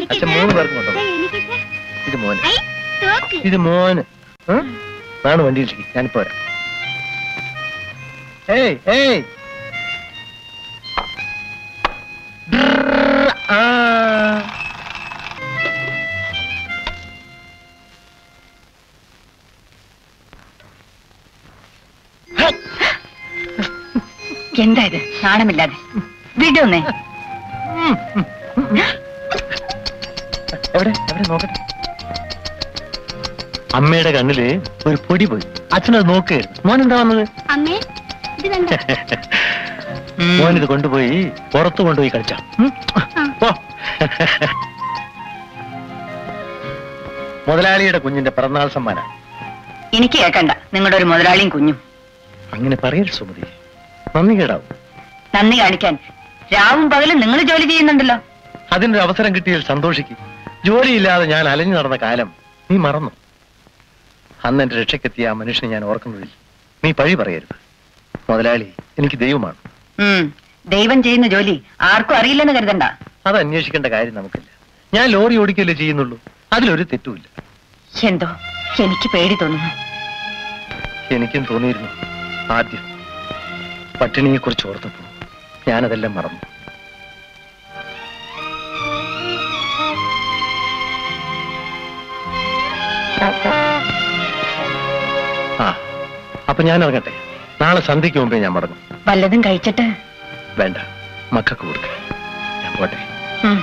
അച്ഛൻ മൂന്ന് പേർക്കും കൊണ്ടോ ഇത് മോന് ഇത് മോന് ഉം? നാണ് വണ്ടിയിൽ ഇരിക്ക്. ഞാനിപ്പോ വരാം ഏയ് ഏയ് ഡ്രർ, ആ. എന്താ ഇത് നാണമില്ലാതെ വിടൊന്നേ എവിടെ എവിടെ നോക്കട്ടെ അമ്മയുടെ കണ്ണില് ഒരു പൊടി പോയി അച്ഛനത് നോക്കുകയായിരുന്നു മോൻ എന്താ വന്നത് അമ്മേ ഇത് കണ്ടോ മോൻ ഇത് കൊണ്ടുപോയി പുറത്ത് കൊണ്ടുപോയി കളിച്ചാ ഉം? പോ. മുതലാളിയുടെ കുഞ്ഞിന്റെ പിറന്നാൾ സമ്മാനം എനിക്ക് കേക്കണ്ട നിങ്ങളുടെ ഒരു മുതലാളിയും കുഞ്ഞും അങ്ങനെ പറയരുത് സുമതി നന്ദി കേടാവും നന്ദി കാണിക്കാൻ രാവും പകലും നിങ്ങൾ ജോലി ചെയ്യുന്നുണ്ടല്ലോ അതിനൊരു അവസരം കിട്ടിയതിൽ സന്തോഷിക്കും ജോലിയില്ലാതെ ഞാൻ അലഞ്ഞു നടന്ന കാലം നീ മറന്നു അന്ന് എന്റെ രക്ഷയ്ക്കെത്തിയ ആ മനുഷ്യനെ ഞാൻ ഓർക്കുന്നതിൽ നീ പഴി പറയരുത് മുതലാളി എനിക്ക് ദൈവമാണ് ഉം ദൈവം ചെയ്യുന്ന ജോലി ആർക്കും അറിയില്ലെന്ന് കരുതണ്ട അത് അന്വേഷിക്കേണ്ട കാര്യം നമുക്കില്ല ഞാൻ ലോറി ഓടിക്കല്ലേ ചെയ്യുന്നുള്ളൂ അതിലൊരു തെറ്റുമില്ല എന്തോ എനിക്ക് പേടി തോന്നുന്നു എനിക്കും തോന്നിയിരുന്നു ആദ്യം പട്ടിണിയെ കുറിച്ച് ഓർത്തപ്പോ ഞാനതെല്ലാം മറന്നു ആ അപ്പൊ ഞാൻ ഇറങ്ങട്ടെ നാളെ സന്ധ്യയ്ക്ക് മുമ്പേ ഞാൻ മടങ്ങും വല്ലതും കഴിച്ചിട്ട് വേണ്ട മക്കൾക്ക് കൊടുക്ക ഞാൻ പോട്ടെ ഉം.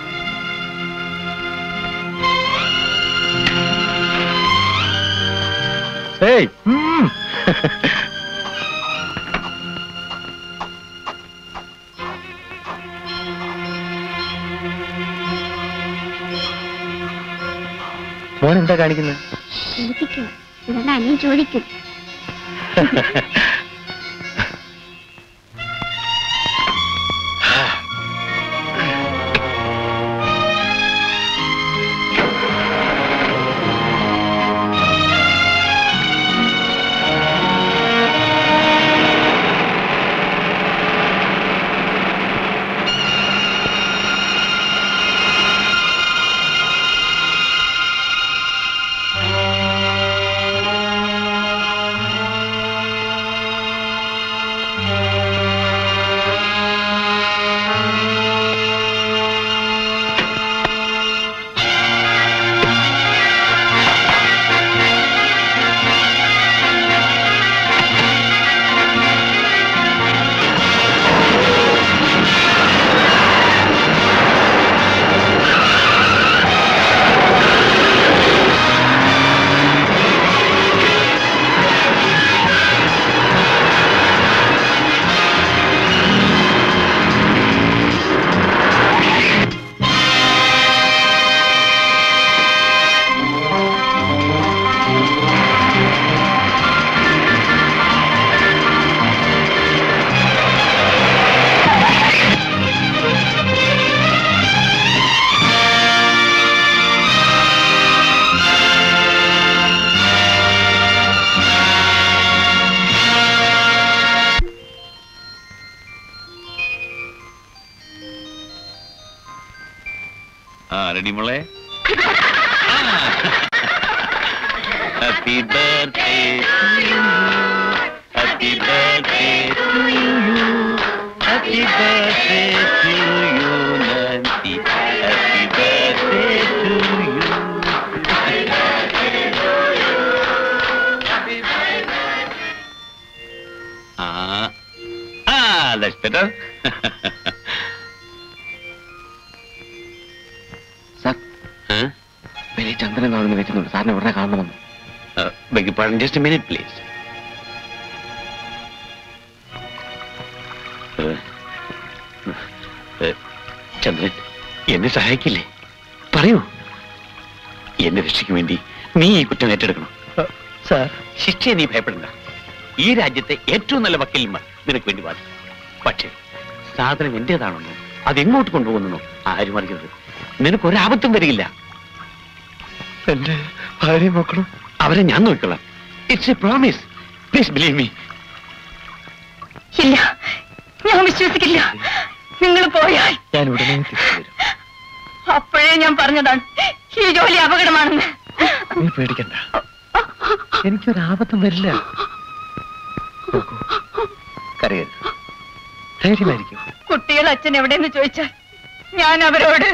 ഏയ് ഉം. മോൻ എന്താ കാണിക്കുന്നത് എനിക്കും ഇതെന്താ അനിയൻ ചോദിക്കും ആ റെഡി മോളെ happy birthday happy birthday happy birthday to you Nancy happy birthday to you ആ ആ that's better സാർ huh? വലിയ ചന്ദ്രൻ കാണുന്ന വെക്കുന്നുണ്ട് സാറിനെ ഉടനെ കാണണമെന്ന് Uh, beg your pardon, just a minute, please. Uh, uh, ചന്ദ്രൻ എന്നെ സഹായിക്കില്ലേ പറയൂ എന്നെ രക്ഷിക്കും വേണ്ടി നീ ഈ കുറ്റം ഏറ്റെടുക്കണം സാർ ശിക്ഷയെ നീ ഭയപ്പെടണ്ട ഈ രാജ്യത്തെ ഏറ്റവും നല്ല വക്കീലന്മാർ നിനക്ക് വേണ്ടി വാദിക്കും പക്ഷേ സാധനം എന്റേതാണെന്നോ അതെങ്ങോട്ട് കൊണ്ടുപോകുന്നോ ആരും അറിയരുത് നിനക്ക് ഒരാപത്തും വരികില്ല എന്റെ ഭാര്യ മക്കളും അവരെ ഞാൻ നോക്കിക്കൊള്ളാം it's a promise please believe me ഇല്ല ഞാൻ വിശ്വസിക്കില്ല നിങ്ങൾ പോയാൽ ഞാൻ ഉടനെ തിരിച്ചു വരും അപ്പോഴേ ഞാൻ പറഞ്ഞതാണ് ഈ ജോലി അപകടമാണെന്ന് നീ പേടിക്കണ്ട എനിക്കൊരാപത്തും വരില്ല നോക്കൂ കരയരുത് ധൈര്യമായിരിക്കും കുട്ടികൾ അച്ഛൻ എവിടെയെന്ന് ചോദിച്ചാൽ ഞാൻ അവരോട്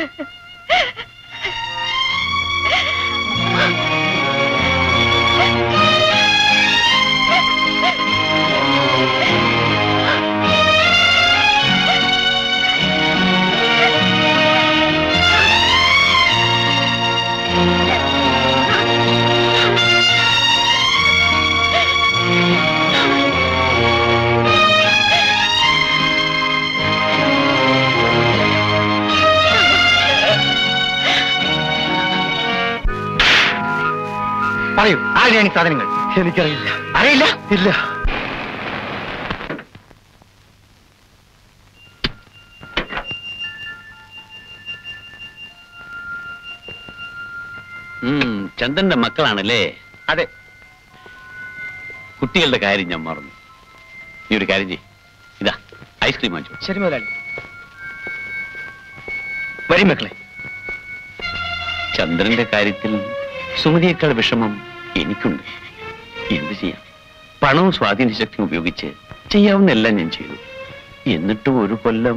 പറയൂ ആരെയാണ് ഈ സാധനങ്ങൾ എനിക്കറിയില്ല അറിയില്ല ഇല്ല ഉം, ചന്ദന്റെ മക്കളാണല്ലേ അതെ കുട്ടികളുടെ കാര്യം ഞാൻ മറന്നു നീ ഒരു കാര്യം ചെയ് ഇതാ ഐസ്ക്രീം വാങ്ങിച്ചു ശരി മുതലാളി വരും മക്കളെ ചന്ദ്രന്റെ കാര്യത്തിൽ സുമതിയേക്കാൾ വിഷമം എനിക്കുണ്ട് എന്ത് ചെയ്യാം പണവും സ്വാധീന ശക്തിയും ഉപയോഗിച്ച് ചെയ്യാവുന്ന എല്ലാം ഞാൻ ചെയ്തു എന്നിട്ടും ഒരു കൊല്ലം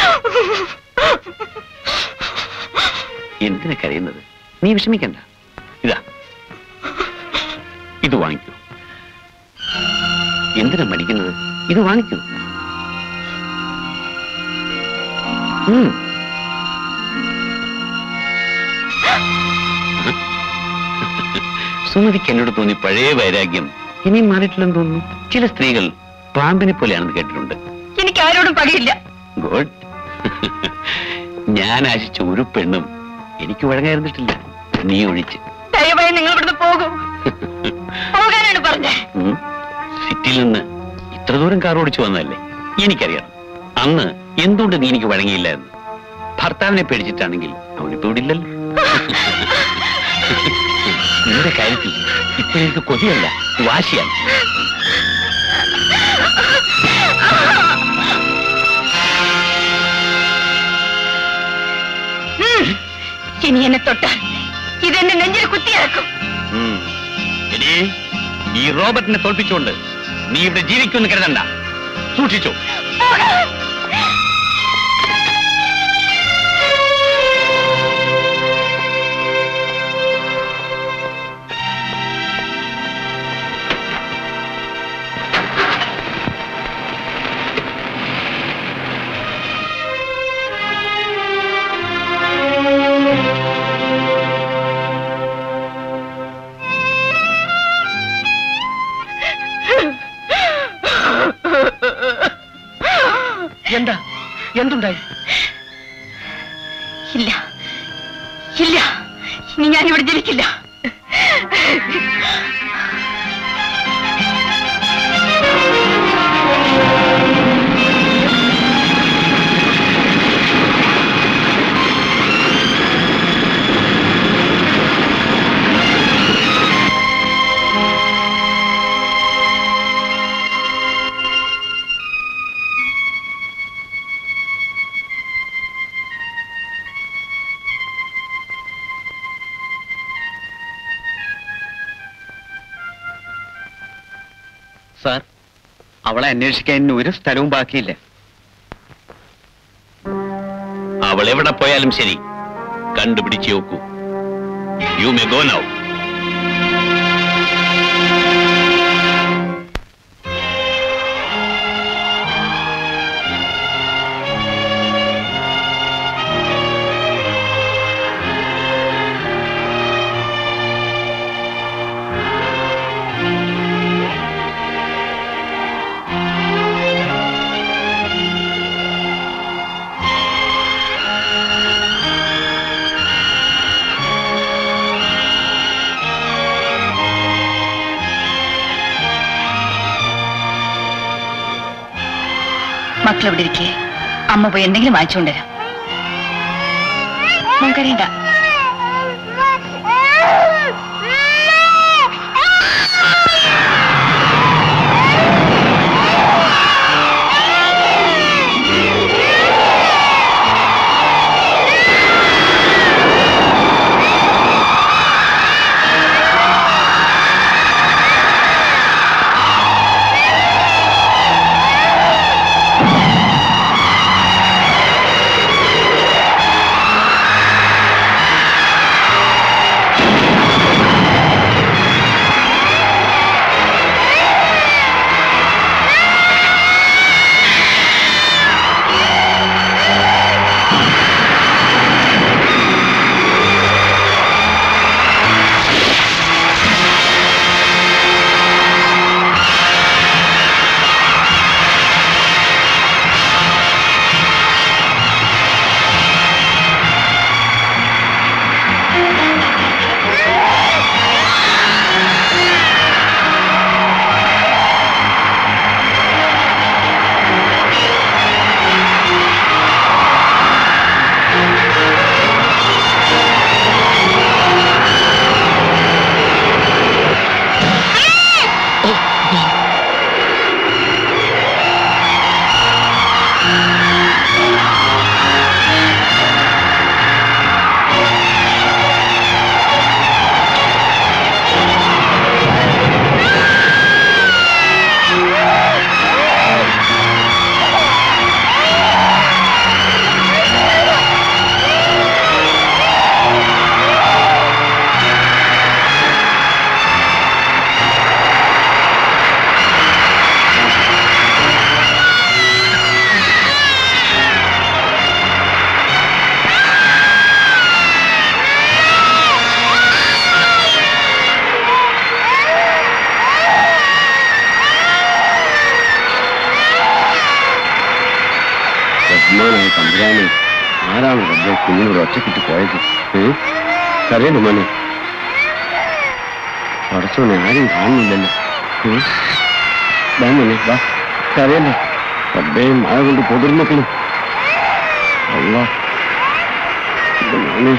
എന്തിനാ കരയുന്നത് നീ വിഷമിക്കണ്ട ഇതാ ഇത് വാങ്ങിക്കൂ എന്തിനാ മടിക്കുന്നത് ഇത് വാങ്ങിക്കൂ ഉം. സുമതിക്ക് എന്നോട് തോന്നി പഴയ വൈരാഗ്യം ഇനിയും മാറിയിട്ടില്ലെന്ന് തോന്നുന്നു ചില സ്ത്രീകൾ പാമ്പിനെ പോലെയാണെന്ന് കേട്ടിട്ടുണ്ട് എനിക്ക് ആരോടും പകയില്ല ഗുഡ് ഞാൻ ആശിച്ച ഒരു പെണ്ണും എനിക്ക് വഴങ്ങായിരുന്നിട്ടില്ല നീ ഒഴിച്ച് ദയവായി നിങ്ങൾ ഇവിടുന്ന് പോകൂ പോകാനാണ് പറഞ്ഞത് ഉം. സിറ്റിയിൽ നിന്ന് ഇത്ര ദൂരം കാർ ഓടിച്ചു വന്നതല്ലേ എനിക്കറിയാം അന്ന് എന്തുകൊണ്ട് നീ എനിക്ക് വഴങ്ങിയില്ല എന്ന് ഭർത്താവിനെ പേടിച്ചിട്ടാണെങ്കിൽ അവനിപ്പോ ഇവിടെ ഇല്ലല്ലോ നിന്റെ കാര്യത്തിൽ ഇപ്പൊ എനിക്ക് കൊതിയല്ല വാശിയാണ് ഉം. ഇനി എന്നെ തൊട്ടാൽ ഇതെന്നെ നെഞ്ചിൽ കുത്തിയിറക്കും ഉം. എടീ, ഈ റോബർട്ടിനെ തോൽപ്പിച്ചുകൊണ്ട് നീ ഇവിടെ ജീവിക്കുമെന്ന് കരുതണ്ട സൂക്ഷിച്ചോ പോകാൻ. എന്താ എന്തുണ്ടായി ഇല്ല ഇല്ല ഇനി ഞാൻ ഇവിടെ ജനിക്കില്ല സാർ അവളെ അന്വേഷിക്കാൻ ഇനി ഒരു സ്ഥലവും ബാക്കിയില്ല അവൾ എവിടെ പോയാലും ശരി കണ്ടുപിടിച്ച് നോക്കൂ യു മെ ഗോ നൗ മക്കൾ ഇവിടെ ഇരിക്കേ അമ്മ പോയി എന്തെങ്കിലും വാങ്ങിച്ചുകൊണ്ടുവരാം മോൻ കരയണ്ട ആ അറിയാമോ ആരാണ് റബ്ബെ കുഞ്ഞിനോട് ഒറ്റക്കിട്ട് പോയത് ഏ കരയണ്ടു മോനെ പടച്ചോനെ ആരും കാണുന്നില്ലല്ലോ ഏ? വാ മോനെ വാ കരയല്ലേ റബ്ബേ മഴ കൊണ്ട് പൊതിർന്നേക്കണം അല്ല മോനെ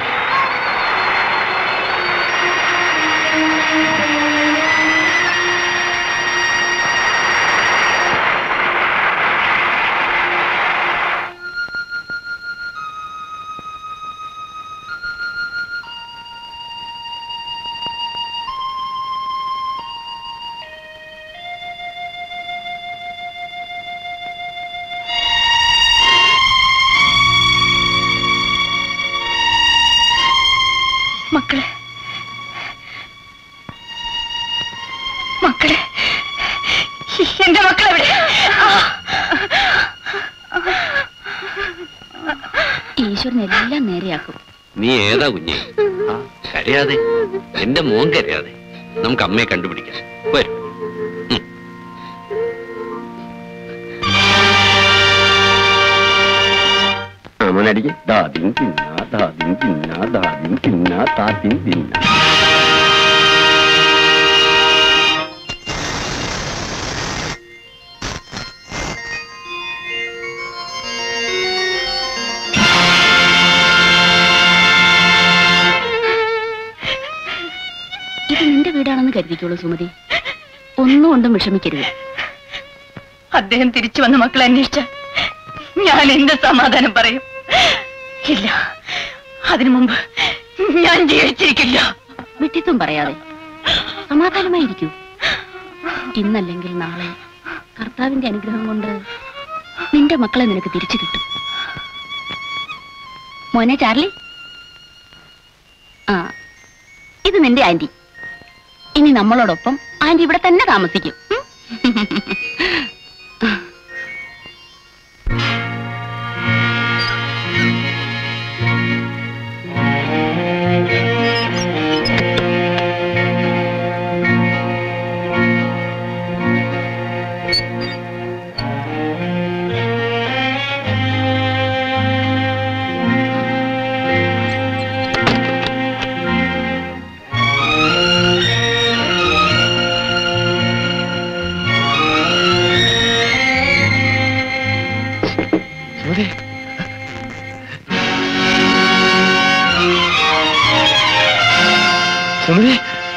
മക്കളെ മക്കളെ എന്റെ മക്കളെവിടെ ഈശ്വരൻ എല്ലാം നേരെയാക്കും നീ ഏതാ കുഞ്ഞെ ആ, കരയാതെ എന്റെ മോൻ കരയാതെ നമുക്ക് അമ്മയെ കണ്ടുപിടിക്കാം വരും അവനടിക്ക് ദാദിൻ തിന്ന ദാദിൻ തിന്ന ദാദിൻ തിന്ന താത്തിൻ തിന്ന ഇത് നിന്റെ വീടാണെന്ന് കരുതിക്കോളൂ സുമതി ഒന്നും കൊണ്ടും വിഷമിക്കരുത് അദ്ദേഹം തിരിച്ചു വന്ന മക്കളെ അന്വേഷിച്ച ഞാൻ എന്ത് സമാധാനം പറയും ഇല്ല അതിനു മുമ്പ് ഞാൻ ജീവിച്ചിരിക്കില്ല വിട്ടിത്തും പറയാതെ സമാധാനമായിരിക്കൂ ഇന്നല്ലെങ്കിൽ നാളെ കർത്താവിന്റെ അനുഗ്രഹം കൊണ്ട് നിന്റെ മക്കളെ നിനക്ക് തിരിച്ചു കിട്ടും മോനെ ചാർലി ആ ഇത് നിന്റെ ആന്റി ഇനി നമ്മളോടൊപ്പം ആന്റി ഇവിടെ തന്നെ താമസിക്കും ഉം? സുമതി സുമതി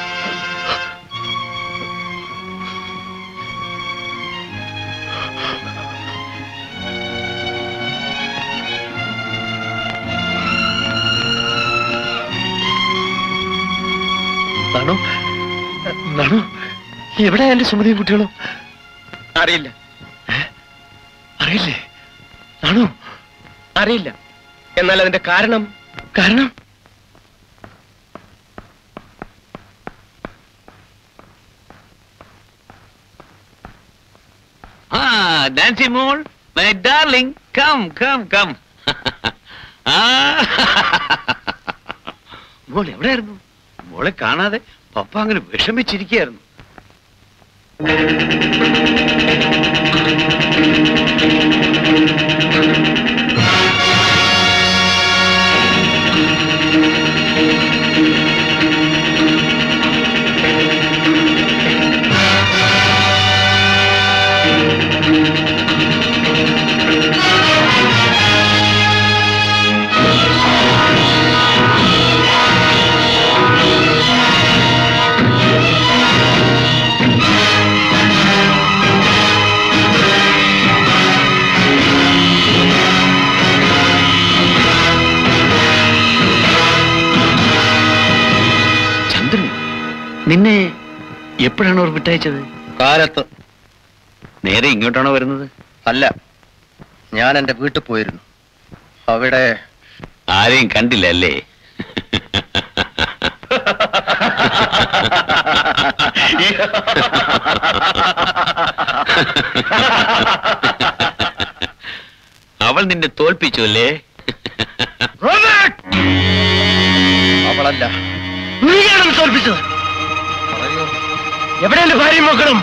നാണു നാണു എവിടെ എന്റെ സുമതിയും കുട്ടികളും അറിയില്ല അറിയില്ലേ നാണു അറിയില്ല എന്നാൽ അതിന്റെ കാരണം കാരണം ആ ഡാൻസി മോൾ my darling come come come ആ മോൾ എവിടെയായിരുന്നു മോളെ കാണാതെ പപ്പ അങ്ങനെ വിഷമിച്ചിരിക്കുകയായിരുന്നു ചന്ദ്രൻ നിന്നെ എപ്പോഴാണ് അവർ വിട്ടയച്ചത് കാലത്ത് നേരെ ഇങ്ങോട്ടാണോ വരുന്നത് അല്ല ഞാൻ എന്റെ വീട്ടിൽ പോയിരുന്നു അവിടെ ആരെയും കണ്ടില്ല അല്ലേ അവൾ നിന്നെ തോൽപ്പിച്ചു അല്ലേ അവളല്ല നീയാണ് തോൽപ്പിച്ചത് പറയൂ എവിടെ എന്റെ ഭാര്യയും മക്കളും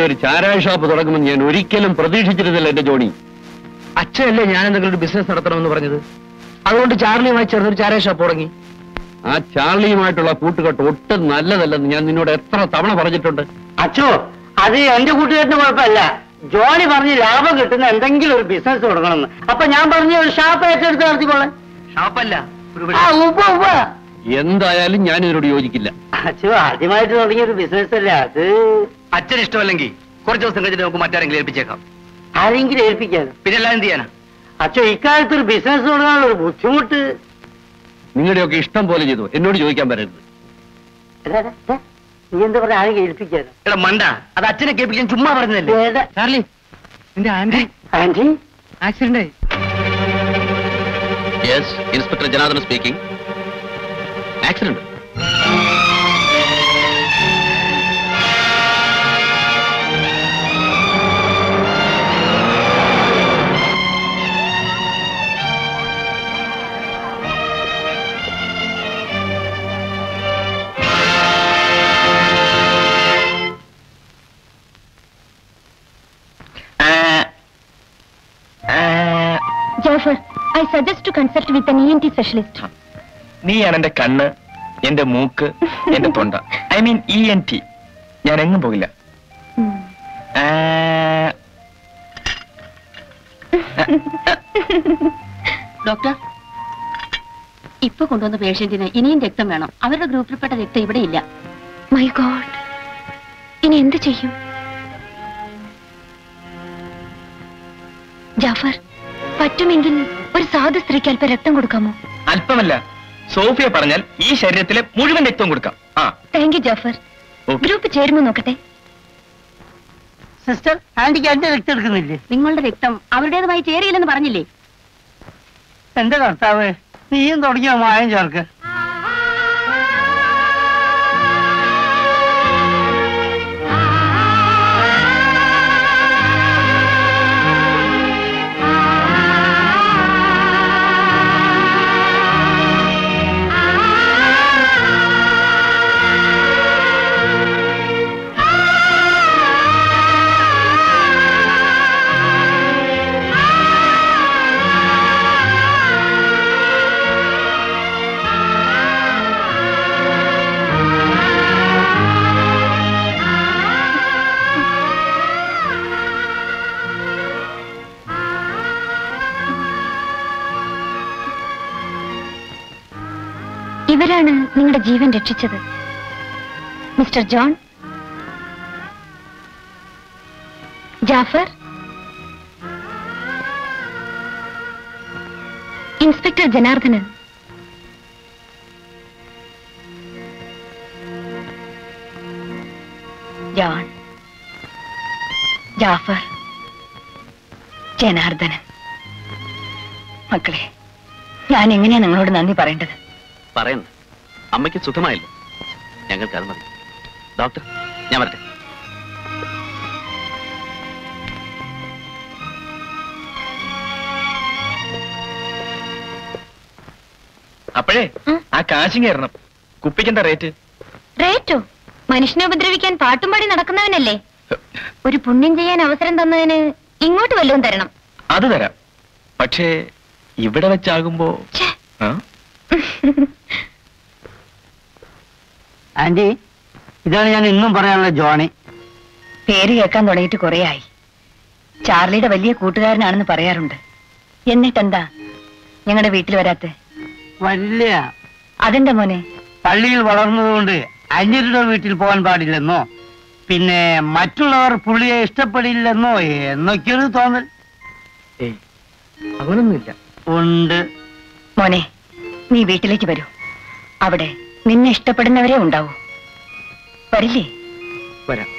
ഒരു ചാരായ ഷോപ്പ് തുടങ്ങുമെന്ന് ഞാൻ ഒരിക്കലും പ്രതീക്ഷിച്ചിരുന്നില്ല എന്റെ ജോണി അച്ഛനല്ലേ ഞാൻ എന്തെങ്കിലും ഒരു ബിസിനസ് നടത്തണമെന്ന് പറഞ്ഞത് അതുകൊണ്ട് ചാർലിയുമായി ചേർന്ന് ഒരു ചാരായ ഷോപ്പ് തുടങ്ങി ആ ചാർലിയുമായിട്ടുള്ള കൂട്ടുകെട്ട് ഒട്ടും നല്ലതല്ലെന്ന് ഞാൻ നിന്നോട് എത്ര തവണ പറഞ്ഞിട്ടുണ്ട് അച്ഛോ അത് എന്റെ കൂട്ടുകാരന് കുഴപ്പമില്ല ജോണി പറഞ്ഞ് ലാഭം കിട്ടുന്ന എന്തെങ്കിലും ഒരു ബിസിനസ് തുടങ്ങണമെന്ന് അപ്പൊ ഞാൻ പറഞ്ഞ ഒരു ഷാപ്പ് ഏറ്റെടുത്ത് നടത്തിക്കോളെ ഷാപ്പല്ല ആ ഉപ്പ ഉപ്പ എന്തായാലും ഞാൻ ഇതിനോട് യോജിക്കില്ല അച്ഛോ ആദ്യമായിട്ട് തുടങ്ങിയ ഒരു ബിസിനസ് അല്ലേ അത് അച്ഛൻ ഇഷ്ടമല്ലെങ്കിൽ കുറച്ച് ദിവസം കഴിഞ്ഞിട്ട് നമുക്ക് മറ്റാരെങ്കിലും ഏൽപ്പിച്ചേക്കാം ആരെങ്കിലും ഏൽപ്പിക്കാതെ പിന്നെ എല്ലാം എന്ത് ചെയ്യാനാ അച്ഛോ ഇക്കാലത്ത് ഒരു ബിസിനസ് തുടങ്ങാനുള്ള ഒരു ബുദ്ധിമുട്ട് നിങ്ങളുടെയൊക്കെ ഇഷ്ടം പോലെ ചെയ്തു എന്നോട് ചോദിക്കാൻ വരരുത് എടാ, എടാ, എടാ, നീ എന്താ പറയാ ആരെങ്കിലും ഏൽപ്പിക്കാതെ എടാ മണ്ട അത് അച്ഛനെ കേൾപ്പിക്കാൻ ചുമ്മാ പറഞ്ഞതല്ലേ ഏടാ, ചാർലി നിന്റെ ആന്റി ആന്റി ആക്സിഡന്റ് ആയി yes inspector Janardhan speaking accident Jafar I suggest to consult with E N N ടി സ്പെഷ്യലിസ്റ്റ് നീയാണ് എന്റെ കണ്ണ് എന്റെ മൂക്ക് എന്റെ തൊണ്ട I mean E N T ഞാൻ എങ്ങും പോകില്ല ആ, ഡോക്ടർ ഇപ്പൊ കൊണ്ടുവന്ന പേഷ്യന്റിന് ഇനിയും രക്തം വേണം അവരുടെ ഗ്രൂപ്പിൽപ്പെട്ട രക്തം ഇവിടെ ഇല്ല മൈ ഗോഡ് ഇനി എന്ത് ചെയ്യും ജാഫർ പറ്റുമെങ്കിൽ ഒരു സാധു സ്ത്രീക്ക് അല്പം രക്തം കൊടുക്കാമോ അല്പമല്ല സോഫിയ പറഞ്ഞാൽ ഈ ശരീരത്തിലെ മുഴുവൻ രക്തവും കൊടുക്കാം ആ thank you Jafar okay group ചേരുമോ നോക്കട്ടെ സിസ്റ്റർ ആന്റിക്ക് എന്റെ രക്തം എടുക്കുന്നില്ലേ നിങ്ങളുടെ രക്തം അവരുടേതുമായി ചേരിയില്ലെന്ന് പറഞ്ഞില്ലേ എന്റെ കർത്താവ് നീയും തുടങ്ങിയ മായം ചേർക്ക് ഇവരാണ് നിങ്ങളുടെ ജീവൻ രക്ഷിച്ചത് mister John Jafar inspector Janardhanan John Jafar Janardhanan മക്കളെ ഞാൻ എങ്ങനെയാ നിങ്ങളോട് നന്ദി പറയേണ്ടത് പറയണ്ട അമ്മയ്ക്ക് സുഖമായില്ലോ ഞങ്ങൾക്ക് അത് മതി ഡോക്ടർ ഞാൻ വരട്ടെ അപ്പോഴേ ഉം. ആ കാശിങ് കയറണം കുപ്പിക്കെന്താ റേറ്റ് റേറ്റോ മനുഷ്യനെ ഉപദ്രവിക്കാൻ പാട്ടും പാടി നടക്കുന്നവനല്ലേ ഒരു പുണ്യം ചെയ്യാൻ അവസരം തന്നതിന് ഇങ്ങോട്ട് വല്ലതും തരണം അത് തരാം പക്ഷേ ഇവിടെ വെച്ചാകുമ്പോ ഛേ, ആ? ആന്റി ഇതാണ് ഞാൻ ഇന്നും പറയാനുള്ള ജോണി പേര് കേൾക്കാൻ തുടങ്ങിയിട്ട് കുറേയായി ചാർലിയുടെ വലിയ കൂട്ടുകാരനാണെന്ന് പറയാറുണ്ട് എന്നിട്ടെന്താ ഞങ്ങളുടെ വീട്ടിൽ വരാത്തെ വലിയ അതെന്താ മോനെ പള്ളിയിൽ വളർന്നതുകൊണ്ട് അന്യരുടെ വീട്ടിൽ പോകാൻ പാടില്ലെന്നോ പിന്നെ മറ്റുള്ളവർ പുള്ളിയെ ഇഷ്ടപ്പെടില്ലെന്നോ എന്നൊക്കെയൊരു തോന്നൽ ഏയ് അങ്ങനൊന്നുമില്ല ഉണ്ട് മോനെ നീ വീട്ടിലേക്ക് വരൂ അവിടെ നിന്നെ ഇഷ്ടപ്പെടുന്നവരെ ഉണ്ടാവൂ വരില്ലേ വരാം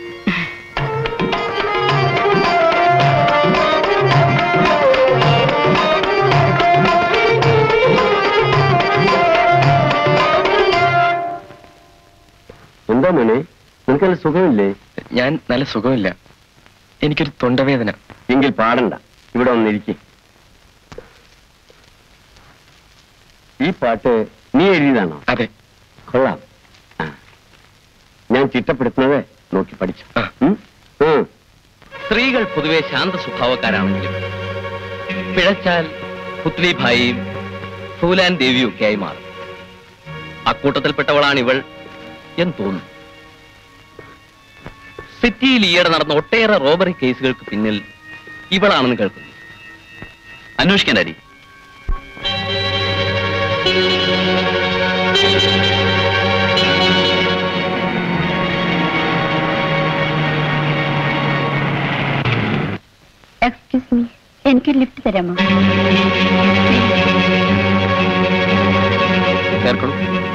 എന്താ മോനെ നിനക്കല്ല സുഖമില്ലേ ഞാൻ നല്ല സുഖമില്ല എനിക്കൊരു തൊണ്ടവേദന എങ്കിൽ പാടണ്ട ഇവിടെ വന്നിരിക്കെ ഈ പാട്ട് നീ എഴുതിയതാണോ അതെ കൊള്ളാം ആ. ഞാൻ ചിട്ടപ്പെടുത്തുന്നത് നോക്കി പഠിച്ചു ആ. ഉം? ഓ സ്ത്രീകൾ പൊതുവെ ശാന്ത സ്വഭാവക്കാരാണെങ്കിലും പിഴച്ചാൽ പുത്ലിഭായിയും ഫൂലാൻ ദേവിയും ഒക്കെയായി മാറും അക്കൂട്ടത്തിൽപ്പെട്ടവളാണ് ഇവൾ എന്ന് തോന്നുന്നു സിറ്റിയിൽ ഈയിടെ നടന്ന ഒട്ടേറെ റോബറി കേസുകൾക്ക് പിന്നിൽ ഇവളാണെന്ന് കേൾക്കുന്നു അന്വേഷിക്കാൻ ഡാഡി എക്സ്ക്യൂസ് മീ എനിക്കൊരു ലിഫ്റ്റ് തരാമോ കേൾക്കണം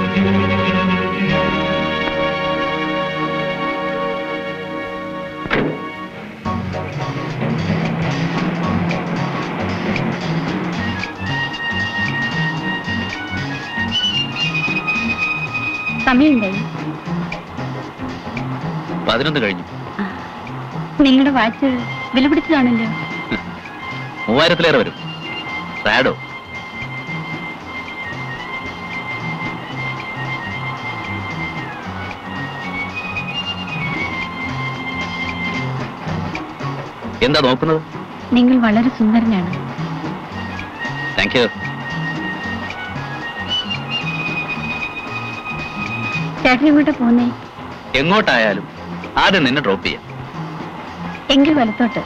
സമയമുണ്ടായി പതിനൊന്ന് കഴിഞ്ഞു നിങ്ങളുടെ വാച്ച് വില പിടിച്ചതാണല്ലോ മൂവായിരത്തിലേറെ വരും റാഡോ എന്താ നോക്കുന്നത് നിങ്ങൾ വളരെ സുന്ദരനാണ് താങ്ക് യു ചേട്ടൻ എങ്ങോട്ടാ പോകുന്നേ എങ്ങോട്ടായാലും ആദ്യം നിന്നെ ഡ്രോപ്പ് ചെയ്യാം എങ്കിൽ വലത്തോട്ട്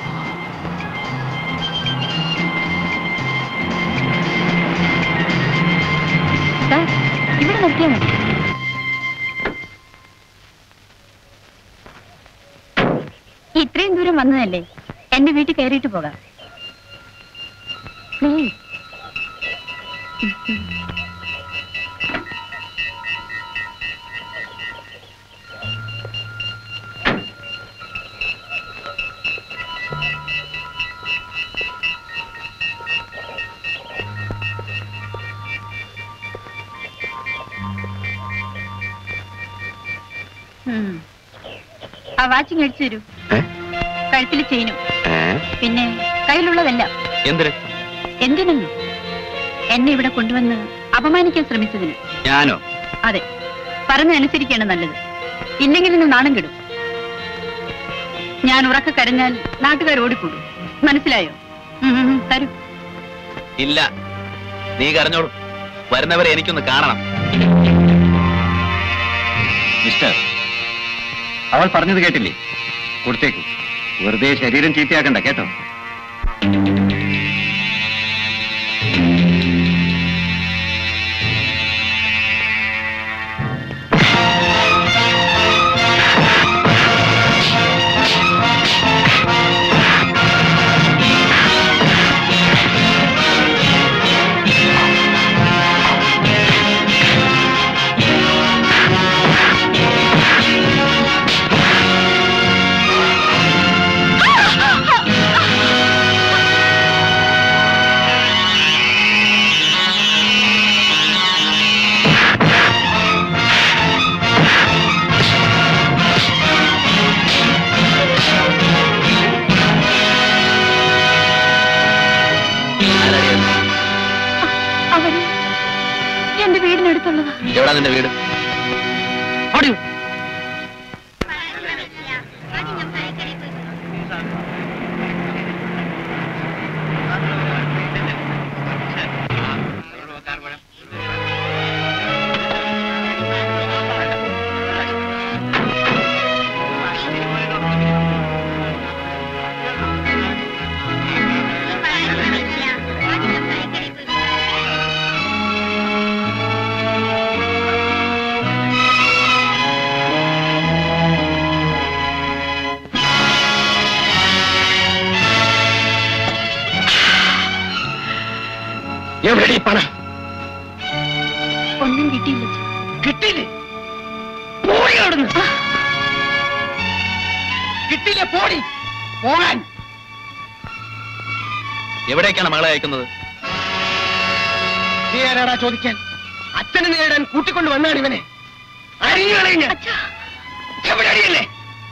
ദാ, ഇവിടെ നിർത്തിയാൽ മതി ഇത്രയും ദൂരം വന്നതല്ലേ എന്റെ വീട്ടിൽ കയറിയിട്ട് പോകാം പ്ലീസ് ഉം. ആ വാച്ചിങ് അടിച്ചു തരൂ ഏ? കഴുത്തിൽ ചെയിനും പിന്നെ കയ്യിലുള്ളതല്ല എന്തിന് എന്തിനെന്നു എന്നെ ഇവിടെ കൊണ്ടുവന്ന് അപമാനിക്കാൻ ശ്രമിച്ചതിന് ഞാനോ അതെ പറഞ്ഞനുസരിക്കാണ് നല്ലത് ഇല്ലെങ്കിൽ ഇന്ന് നാണം കെടും ഞാൻ ഉറക്കെ കരഞ്ഞാൽ നാട്ടുകാർ ഓടിക്കൂടും മനസ്സിലായോ ഉം, ഉം, ഉം, തരൂ ഇല്ല നീ കരഞ്ഞോളൂ വരുന്നവരെ എനിക്കൊന്ന് കാണണം മിസ്റ്റർ അവൾ പറഞ്ഞത് കേട്ടില്ലേ കൊടുത്തേക്കു വെറുതെ ശരീരം ചീത്തയാക്കണ്ട കേട്ടോ അവര് എന്റെ വീടിനടുത്തുള്ളതാ എവിടാ നിന്റെ വീട് ഓടിയോ എവിടെ പണം ഒന്നും കിട്ടിയില്ല കിട്ടിയില്ലേ പോടി അവിടുന്ന് കിട്ടിയില്ലേ പോടി പോകാൻ എവിടേക്കാണ് മകളെ അയക്കുന്നത് നീ ആരാടാ ചോദിക്കാൻ അച്ഛനെ നേടാൻ കൂട്ടിക്കൊണ്ട് വന്നാണ് ഇവനെ അരിഞ്ഞു കളയുഞ്ഞ എവിടെ അടിയല്ലേ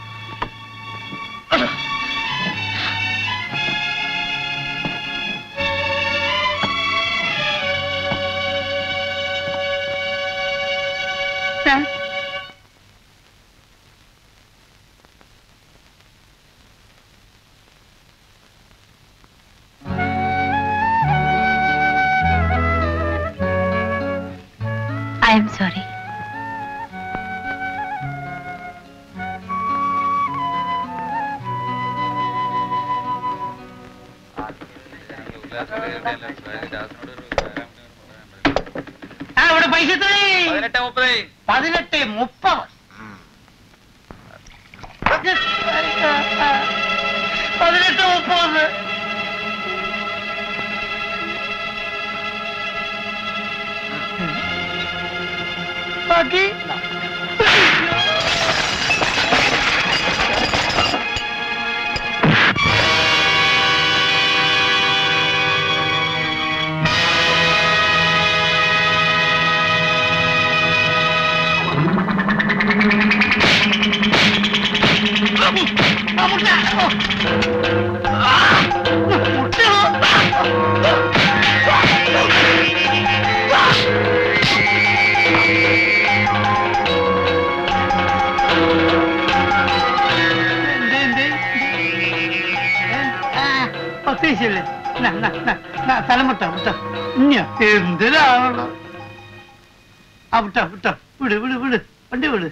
സാർ ഐ എം സോറി ആ ഇവിടെ പൈസ എത്രയാ? പതിനെട്ട് മുപ്പത് പതിനെട്ട് മുപ്പത് ബാക്കി പത്തേശല്ലേ തലം വിട്ട വിട്ട ഇഞ്ഞ എന്തിനാണല്ലോ ആ വിട്ട വിട്ട വിട് വിട് വിട് വണ്ടി വിട്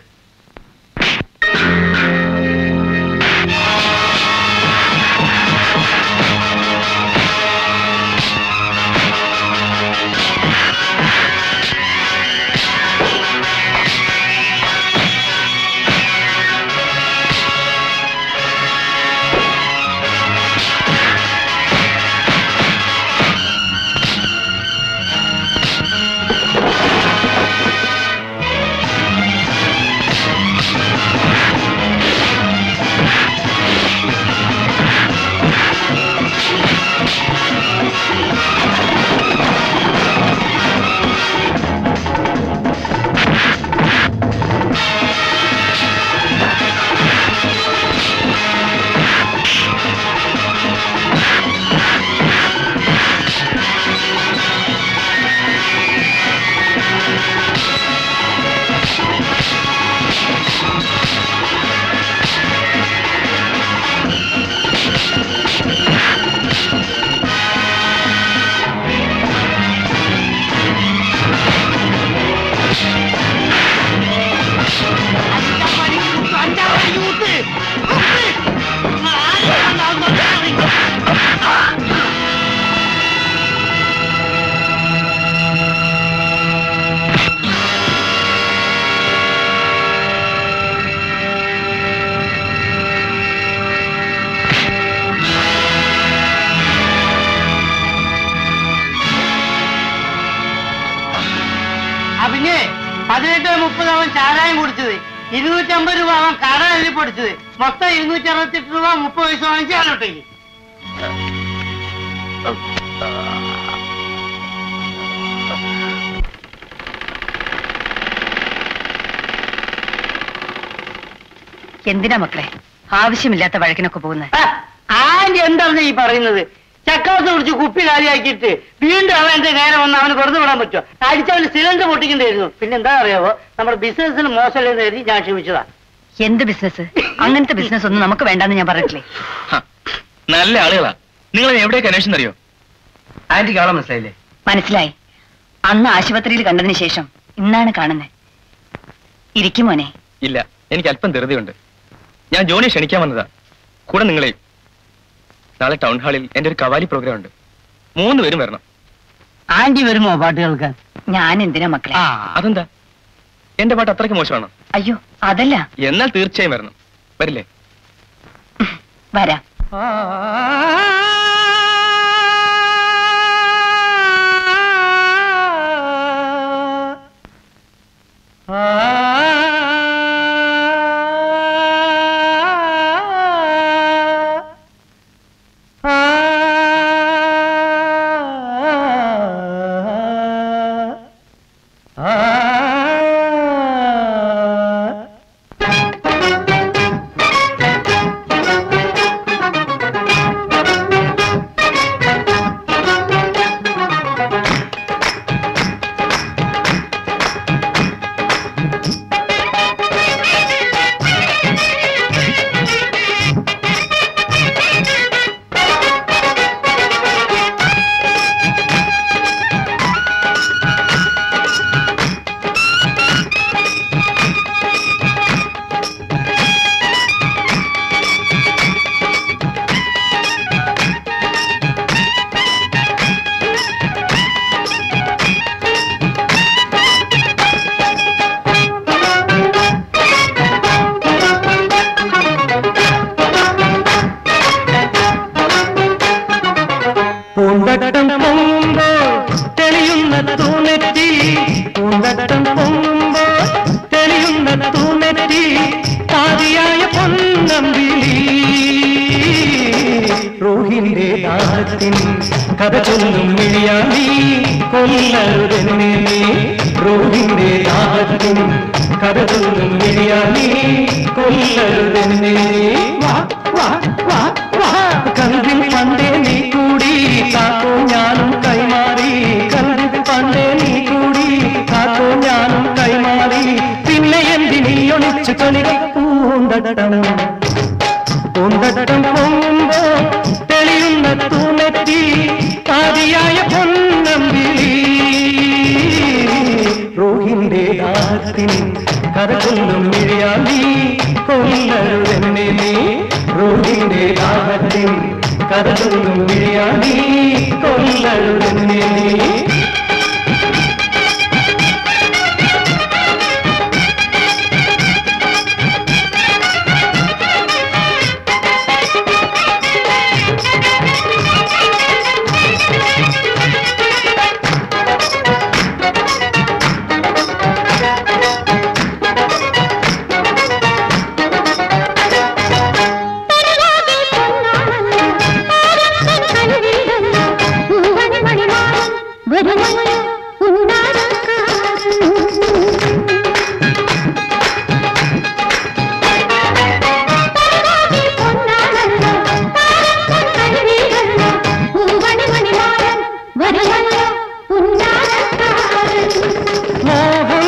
ആ പിന്നെ പതിനെട്ട് മുപ്പത് അവൻ ചാരായം കുടിച്ചത് ഇരുന്നൂറ്റമ്പത് രൂപ അവൻ കട എഴുതി പൊടിച്ചത് മൊത്തം ഇരുന്നൂറ്റി അറുപത്തെട്ട് രൂപ മുപ്പത് പൈസ വാങ്ങിച്ചാലോട്ടേക്ക് എന്തിനാ മക്കളെ ആവശ്യമില്ലാത്ത വഴക്കിനൊക്കെ പോകുന്നത് ആന്റി എന്താണ് ഈ പറയുന്നത് ചക്കാസ് കുടിച്ച് കുപ്പി കാലിയാക്കിയിട്ട് വീണ്ടും അവൻ എന്റെ നേരെ വന്ന് അവന് വെറുതെ വിടാൻ പറ്റുമോ അടിച്ചവന് സിലിണ്ടർ പൊട്ടിക്കണ്ടായിരുന്നു പിന്നെ എന്താ അറിയാവോ നമ്മുടെ ബിസിനസ്സിന് മോശമല്ലെന്ന് കരുതി ഞാൻ ക്ഷമിച്ചതാ എന്ത് ബിസിനസ് അങ്ങനത്തെ ബിസിനസ് ഒന്നും നമുക്ക് വേണ്ടെന്ന് ഞാൻ പറഞ്ഞിട്ടില്ലേ നല്ല ആളുകളാ നിങ്ങൾ എവിടേക്ക് അന്വേഷിച്ചറിയോ ആന്റിക്ക് ആളെ മനസ്സിലായില്ലേ മനസ്സിലായി അന്ന് ആശുപത്രിയിൽ കണ്ടതിന് ശേഷം ഇന്നാണ് കാണുന്നത് ഇരിക്കും മോനെ ഇല്ല എനിക്ക് അല്പം ധൃതിയുണ്ട് ഞാൻ ജോണി ക്ഷണിക്കാൻ വന്നതാ കൂടെ നിങ്ങളെയും നാളെ ടൗൺ ഹാളിൽ എന്റെ ഒരു കവാലി പ്രോഗ്രാം ഉണ്ട് മൂന്ന് പേരും വരണം ആന്റി വരുമോ പാട്ട് കേൾക്കാൻ ഞാൻ എന്തിനാ മക്കളെ അതെന്താ എന്റെ പാട്ട് അത്രയ്ക്ക് മോശമാണോ അയ്യോ അതല്ല എന്നാൽ തീർച്ചയായും വരണം വരില്ലേ വരാം ആ കൊല്ലരുതെന്നെ നീ റോഹിന്റെ ദാഹത്തിൻ കഥതൊന്നും വിളിയാനീ കൊല്ലരുതെന്നെ നീ വാ വാ വാ വാ കൽവിൽ പണ്ടേ നീ കൂടി കാക്കോ ഞാനും കൈമാറി കൽവിൽ പണ്ടേ നീ കൂടി കാക്കോ ഞാനും കൈമാറി പിന്നെ എന്തിനീ ഒളിച്ചു കളികൾ പൂന്തടം പൂന്തടം പൊങ്ങുമ്പോ തെളിയുന്ന തൂണെത്തി പാതിയായ പൊന്നമ്പിളി റോഹിന്റെ ദാഹത്തിൻ കഥകൊല്ലും മിഴിയാമി കൊല്ലരുതെന്നെ നീ റോഹിന്റെ ദാഹത്തിൻ കഥകൊല്ലും മിഴിയാമി കൊല്ലരുതെന്നെ നീ മോഹം